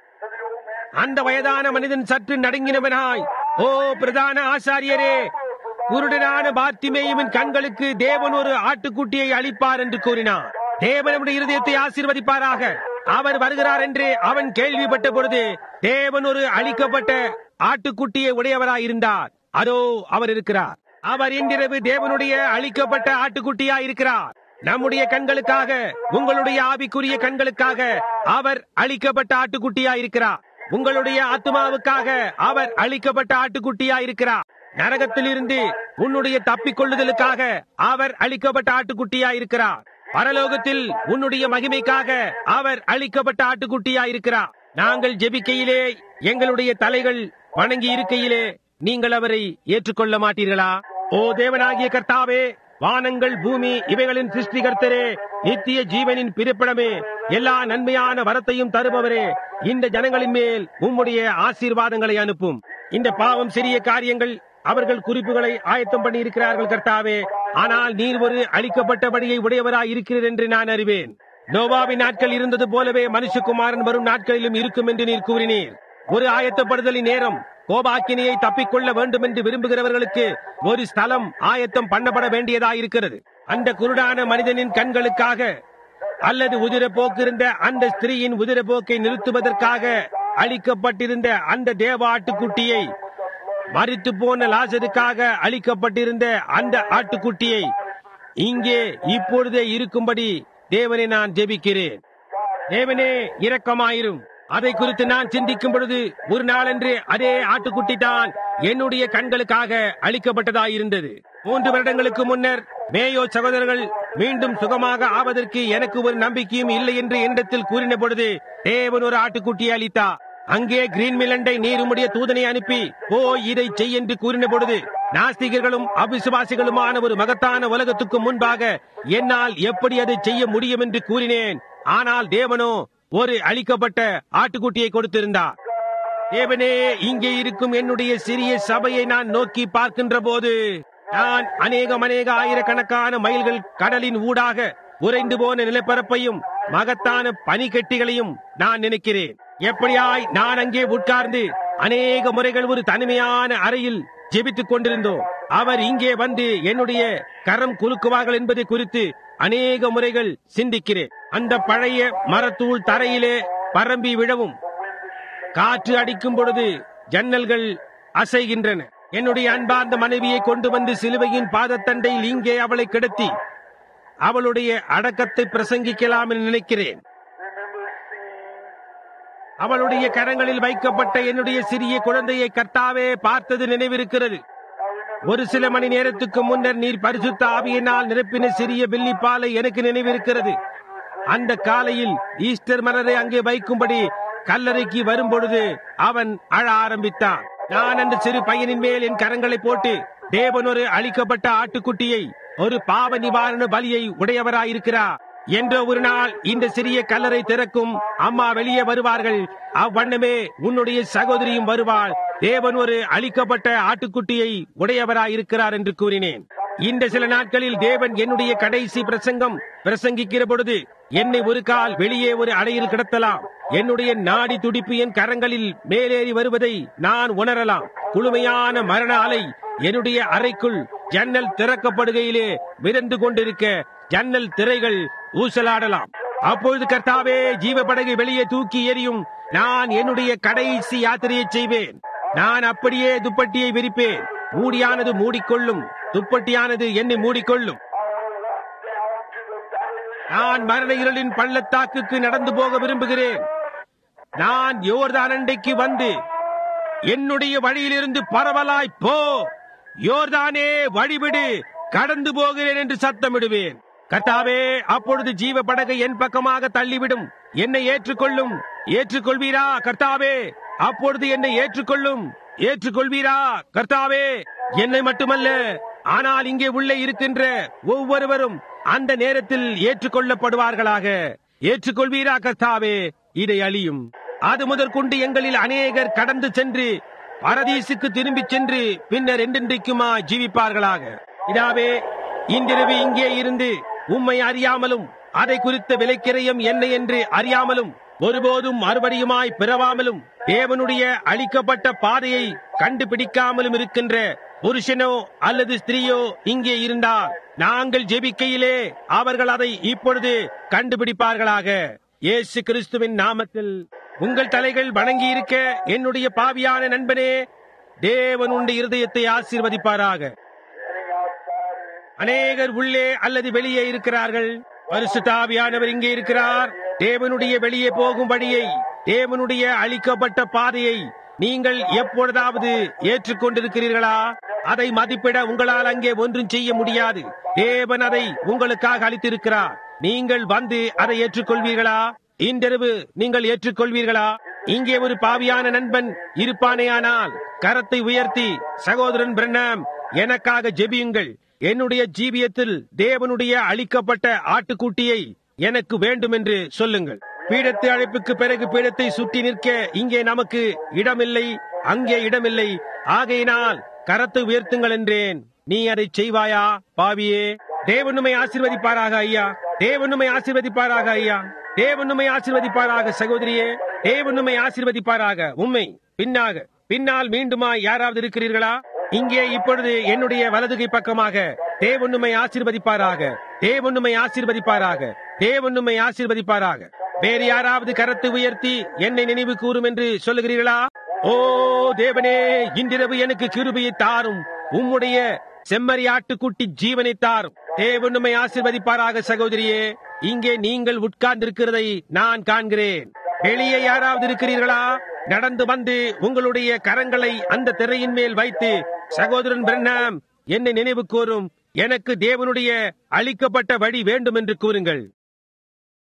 அந்த வயதான மனிதன் சற்று நடுங்கினவனாய் ஓ பிரதான ஆசாரியரே குருடனான பார்த்திமேயுவின் கண்களுக்கு தேவன் ஒரு ஆட்டுக்குட்டியை அளிப்பார் என்று கூறினார் தேவனுடைய இருதயத்தை ஆசீர்வதிப்பாராக அவர் வருகிறார் என்று அவன் கேள்விப்பட்ட பொழுது தேவன் ஒரு அளிக்கப்பட்ட ஆட்டுக்குட்டியை உடையவராய் இருந்தார் அதோ அவர் இருக்கிறார் அவர் இன்றிரவு தேவனுடைய அளிக்கப்பட்ட ஆட்டுக்குட்டியா இருக்கிறார் நம்முடைய கண்களுக்காக உங்களுடைய ஆவிக்குரிய கண்களுக்காக அவர் அளிக்கப்பட்ட ஆட்டுக்குட்டியா இருக்கிறார் உங்களுடைய ஆத்மாவுக்காக அவர் அளிக்கப்பட்ட ஆட்டுக்குட்டியா இருக்கிறார் நரகத்திலிருந்து உன்னுடைய தப்பிக்கொள்ளுதலுக்காக அவர் அளிக்கப்பட்ட ஆட்டுக்குட்டியா இருக்கிறார் பரலோகத்தில் உன்னுடைய மகிமைக்காக அவர் அளிக்கப்பட்ட ஆட்டுக்குட்டியா இருக்கிறார் நாங்கள் ஜெபிக்கையிலே எங்களுடைய தலைகள் வணங்கி இருக்கையிலே நீங்கள் அவரை ஏற்றுக்கொள்ள மாட்டீர்களா ஓ தேவனாகிய கர்த்தாவே வானங்கள் பூமி இவைகளின் சிருஷ்டிகர்த்தரே நித்திய ஜீவனின் பிறப்பிடமே எல்லா நன்மையான வரத்தையும் தருபவரே இந்த ஜனங்களின் மேல் உம்முடைய ஆசீர்வாதங்களை அனுப்பும் இந்த பாவம் சிறிய காரியங்கள் அவர்கள் குறிப்புகளை ஆயத்தம் பண்ணி இருக்கிறார்கள் கர்த்தாவே ஆனால் நீர் ஒரு அளிக்கப்பட்டபடியை உடையவராய் இருக்கிறீர் என்று நான் அறிவேன் நோவாவின் நாட்கள் இருந்தது போலவே மனுஷகுமாரன் வரும் நாட்களிலும் இருக்கும் என்று நீர் கூறினீர் ஒரு ஆயத்தப்படுதலின் நேரம் கோபாக்கினியை தப்பிக்கொள்ள வேண்டும் என்று விரும்புகிறவர்களுக்கு ஒரு ஸ்தலம் ஆயத்தம் பண்ணப்பட வேண்டியதாயிருக்கிறது அந்த குருடான மனிதனின் கண்களுக்காக அல்லது உதிரப்போக்கு இருந்த அந்த ஸ்திரீயின் உதிரப்போக்கை நிறுத்துவதற்காக அளிக்கப்பட்டிருந்த அந்த தேவ ஆட்டுக்குட்டியை மறித்து போன லாசருக்காக அளிக்கப்பட்டிருந்த அந்த ஆட்டுக்குட்டியை இங்கே இப்பொழுதே இருக்கும்படி தேவனை நான் ஜெபிக்கிறேன் தேவனே இரக்கமாயிரும் அதை குறித்து நான் சிந்திக்கும் பொழுது ஒரு நாளன்று அதே ஆட்டுக்குட்டி தான் என்னுடைய கண்களுக்காக அளிக்கப்பட்டதாயிருந்தது மூன்று வருடங்களுக்கு முன்னர் மேயோ சகோதரர்கள் மீண்டும் சுகமாக ஆவதற்கு எனக்கு ஒரு நம்பிக்கையும் இல்லை என்று எண்ணத்தில் கூறின பொழுது தேவன் ஒரு ஆட்டுக்குட்டியை அளித்தார் அங்கே கிரீன் மிலண்டை நீருமுடைய தூதனை அனுப்பி ஓ இதை செய் என்று கூறின பொழுது நாஸ்திகர்களும் அவிசுவாசிகளுமான ஒரு மகத்தான உலகத்துக்கு முன்பாக என்னால் எப்படி அதை செய்ய முடியும் என்று கூறினேன் ஆனால் தேவனோ ஒரு அளிக்கப்பட்ட ஆட்டுக்குட்டியை கொடுத்திருந்தார் தேவனே இங்கே இருக்கும் என்னுடைய சிறிய சபையை நான் நோக்கி பார்க்கின்ற போது நான் அநேகம் அநேக ஆயிரக்கணக்கான மைல்கள் கடலின் ஊடாக உறைந்து போன நிலப்பரப்பையும் மகத்தான பனிக்கட்டிகளையும் நான் நினைக்கிறேன் எப்படியாய் நான் அங்கே உட்கார்ந்து அநேக முறைகள் ஒரு தனிமையான அறையில் ஜெபித்துக் கொண்டிருந்தோம் அவர் இங்கே வந்து என்னுடைய கரம் குலுக்குவார்கள் என்பதை குறித்து அநேக முறைகள் சிந்திக்கிறேன் அந்த பழைய மரத்தூள் தரையிலே பரம்பி விழவும் காற்று அடிக்கும் பொழுது ஜன்னல்கள் அசைகின்றன என்னுடைய அன்பார்ந்த மனைவியை கொண்டு வந்து சிலுவையின் பாதத்தண்டையில் இங்கே அவளை கிடத்தி அவளுடைய அடக்கத்தை பிரசங்கிக்கலாம் என்று நினைக்கிறேன் அவளுடைய கரங்களில் வைக்கப்பட்ட என்னுடைய சிறிய குழந்தையை கர்த்தாவே பார்த்தது நினைவிருக்கிறது ஒரு சில மணி நேரத்துக்கு முன்னர் நீர் பரிசுத்த ஆவியினால் நிரப்பின சிறிய வெள்ளிப்பாலை எனக்கு நினைவிருக்கிறது அந்த காலையில் ஈஸ்டர் மலரை அங்கே வைக்கும்படி கல்லறைக்கு வரும்பொழுது அவன் அழ ஆரம்பித்தான் நான் அந்த சிறு பையனின் மேல் என் கரங்களை போட்டு தேவன் ஒரு அளிக்கப்பட்ட ஆட்டுக்குட்டியை ஒரு பாவ நிவாரண பலியை உடையவராயிருக்கிறார் என்றோ ஒரு நாள் இந்த சிறிய கல்லறை திறக்கும் அம்மா வெளியே வருவார்கள் அவ்வண்ணமே உன்னுடைய சகோதரியும் வருவாள் தேவன் ஒரு அழிக்கப்பட்ட ஆட்டுக்குட்டியை உடையவராய் இருக்கிறார் என்று கூறினேன் இந்த சில நாட்களில் தேவன் என்னுடைய கடைசி பிரசங்கம் பிரசங்கிக்கிற பொழுது என்னை ஒரு கால் வெளியே ஒரு அறையில் கிடத்தலாம் என்னுடைய நாடி துடிப்பு என் கரங்களில் மேலேறி வருவதை நான் உணரலாம் குளுமையான மரண அலை என்னுடைய அறைக்குள் ஜன்னல் திறக்கப்படுகையிலே மிதந்து கொண்டிருக்க ஜன்னல் திரைகள் ஊசலாடலாம் அப்பொழுது கர்த்தாவே ஜீவ படகு வெளியே தூக்கி எறியும் நான் என்னுடைய கடைசி யாத்திரையை செய்வேன் நான் அப்படியே துப்பட்டியை விரிப்பேன் மூடியானது மூடிக்கொள்ளும் துப்பட்டியானது என்னை மூடிக்கொள்ளும் நான் மரண இருளின் பள்ளத்தாக்குக்கு நடந்து போக விரும்புகிறேன் நான் யோர்தான் அண்டைக்கு வந்து என்னுடைய வழியிலிருந்து பரவலாய் போ யோர்தானே வழிவிடு கடந்து போகிறேன் என்று சத்தமிடுவேன் கர்த்தாவே அப்பொழுது ஜீவ படகை என் பக்கமாக தள்ளிவிடும் என்னை ஏற்றுக்கொள்ளும் ஏற்றுக்கொள்வீரா கர்த்தாவே அப்பொழுது என்னை ஏற்றுக்கொள்ளும் ஏற்றுக்கொள்வீரா கர்த்தாவே என்னை மட்டுமல்ல ஆனால் இங்கே உள்ளே இருக்கின்ற ஒவ்வொருவரும் அந்த நேரத்தில் ஏற்றுக்கொள்ளப்படுவார்களாக ஏற்றுக்கொள்வீரா கர்த்தாவே இதை அழியும் அது முதற்கொண்டு எங்களில் அநேகர் கடந்து சென்று பரதீசுக்கு திரும்பிச் சென்று பின்னர் என்றென்றைக்குமா ஜீவிப்பார்களாக இதாவே இன்றிரவு இங்கே இருந்து உம்மை அறியாமலும் அதை குறித்த விலைக்கிரயம் என்ன என்று அறியாமலும் ஒருபோதும் மறுபடியுமாய் பிறவாமலும் தேவனுடைய அளிக்கப்பட்ட பாதையை கண்டுபிடிக்காமலும் இருக்கின்ற புருஷனோ அல்லது ஸ்திரீயோ இங்கே இருந்தால் நாங்கள் ஜெபிக்கையிலே அவர்கள் அதை இப்பொழுது கண்டுபிடிப்பார்களாக இயேசு கிறிஸ்துவின் நாமத்தில் உங்கள் தலைகள் வணங்கி இருக்க என்னுடைய பாவியான நண்பனே தேவன் உண்டு இருதயத்தை ஆசீர்வதிப்பாராக அநேகர் உள்ளே அல்லது வெளியே இருக்கிறார்கள் பரிசுத்தாவியானவர் இங்கே இருக்கிறார் தேவனுடைய வெளியே போகும் வழியை தேவனுடைய அளிக்கப்பட்ட பாதையை நீங்கள் எப்பொழுதாவது ஏற்றுக்கொண்டிருக்கிறீர்களா அதை மதிப்பிட உங்களால் அங்கே ஒன்றும் செய்ய முடியாது தேவன் அதை உங்களுக்காக அளித்திருக்கிறார் நீங்கள் வந்து அதை ஏற்றுக்கொள்வீர்களா இன்றிரவு நீங்கள் ஏற்றுக்கொள்வீர்களா இங்கே ஒரு பாவியான நண்பன் இருப்பானேயானால் கரத்தை உயர்த்தி சகோதரன் பிரண்ணாம் எனக்காக ஜெபியுங்கள் என்னுடைய ஜீவியத்தில் தேவனுடைய அளிக்கப்பட்ட ஆட்டுக்குட்டியை எனக்கு வேண்டும் என்று சொல்லுங்கள் பீடத்து அழைப்புக்கு பிறகு பீடத்தை சுற்றி நிற்க இங்கே நமக்கு இடமில்லை அங்கே இடமில்லை ஆகையினால் கரத்தை உயர்த்துங்கள் என்றேன் நீ அதை செய்வாயா பாவியே தேவனுமை ஆசீர்வதிப்பாராக ஐயா தேவனுமை ஆசீர்வதிப்பாராக ஐயா தேவனுமை ஆசீர்வதிப்பாராக சகோதரியே தேவனுமை ஆசீர்வதிப்பாராக உண்மை பின்னாக பின்னால் மீண்டுமா யாராவது இருக்கிறீர்களா இங்கே இப்பொழுது என்னுடைய வலதுகை பக்கமாக தேவனுமை ஆசீர்வதிப்பாராக தேவனுமை ஆசீர்வதிப்பாராக தேவனுமை ஆசீர்வதிப்பாராக வேறு யாராவது கரத்தை உயர்த்தி என்னை நினைவு கூறும் என்று சொல்லுகிறீர்களா ஓ தேவனே இன்றிரவு எனக்கு கிருபையை தாரும் உம்முடைய செம்மறி ஆட்டுக்குட்டி ஜீவனை தாரும் தேவனுமை ஆசீர்வதிப்பாராக சகோதரியே இங்கே நீங்கள் உட்கார்ந்திருக்கிறதை நான் காண்கிறேன் வெளியே யாராவது இருக்கிறீர்களா நடந்து வந்து உங்களுடைய கரங்களை அந்த திரையின் மேல் வைத்து சகோதரன் பிரண்ணாம் என்னை நினைவு கூறும் எனக்கு தேவனுடைய அளிக்கப்பட்ட வழி வேண்டும் என்று கூறுங்கள்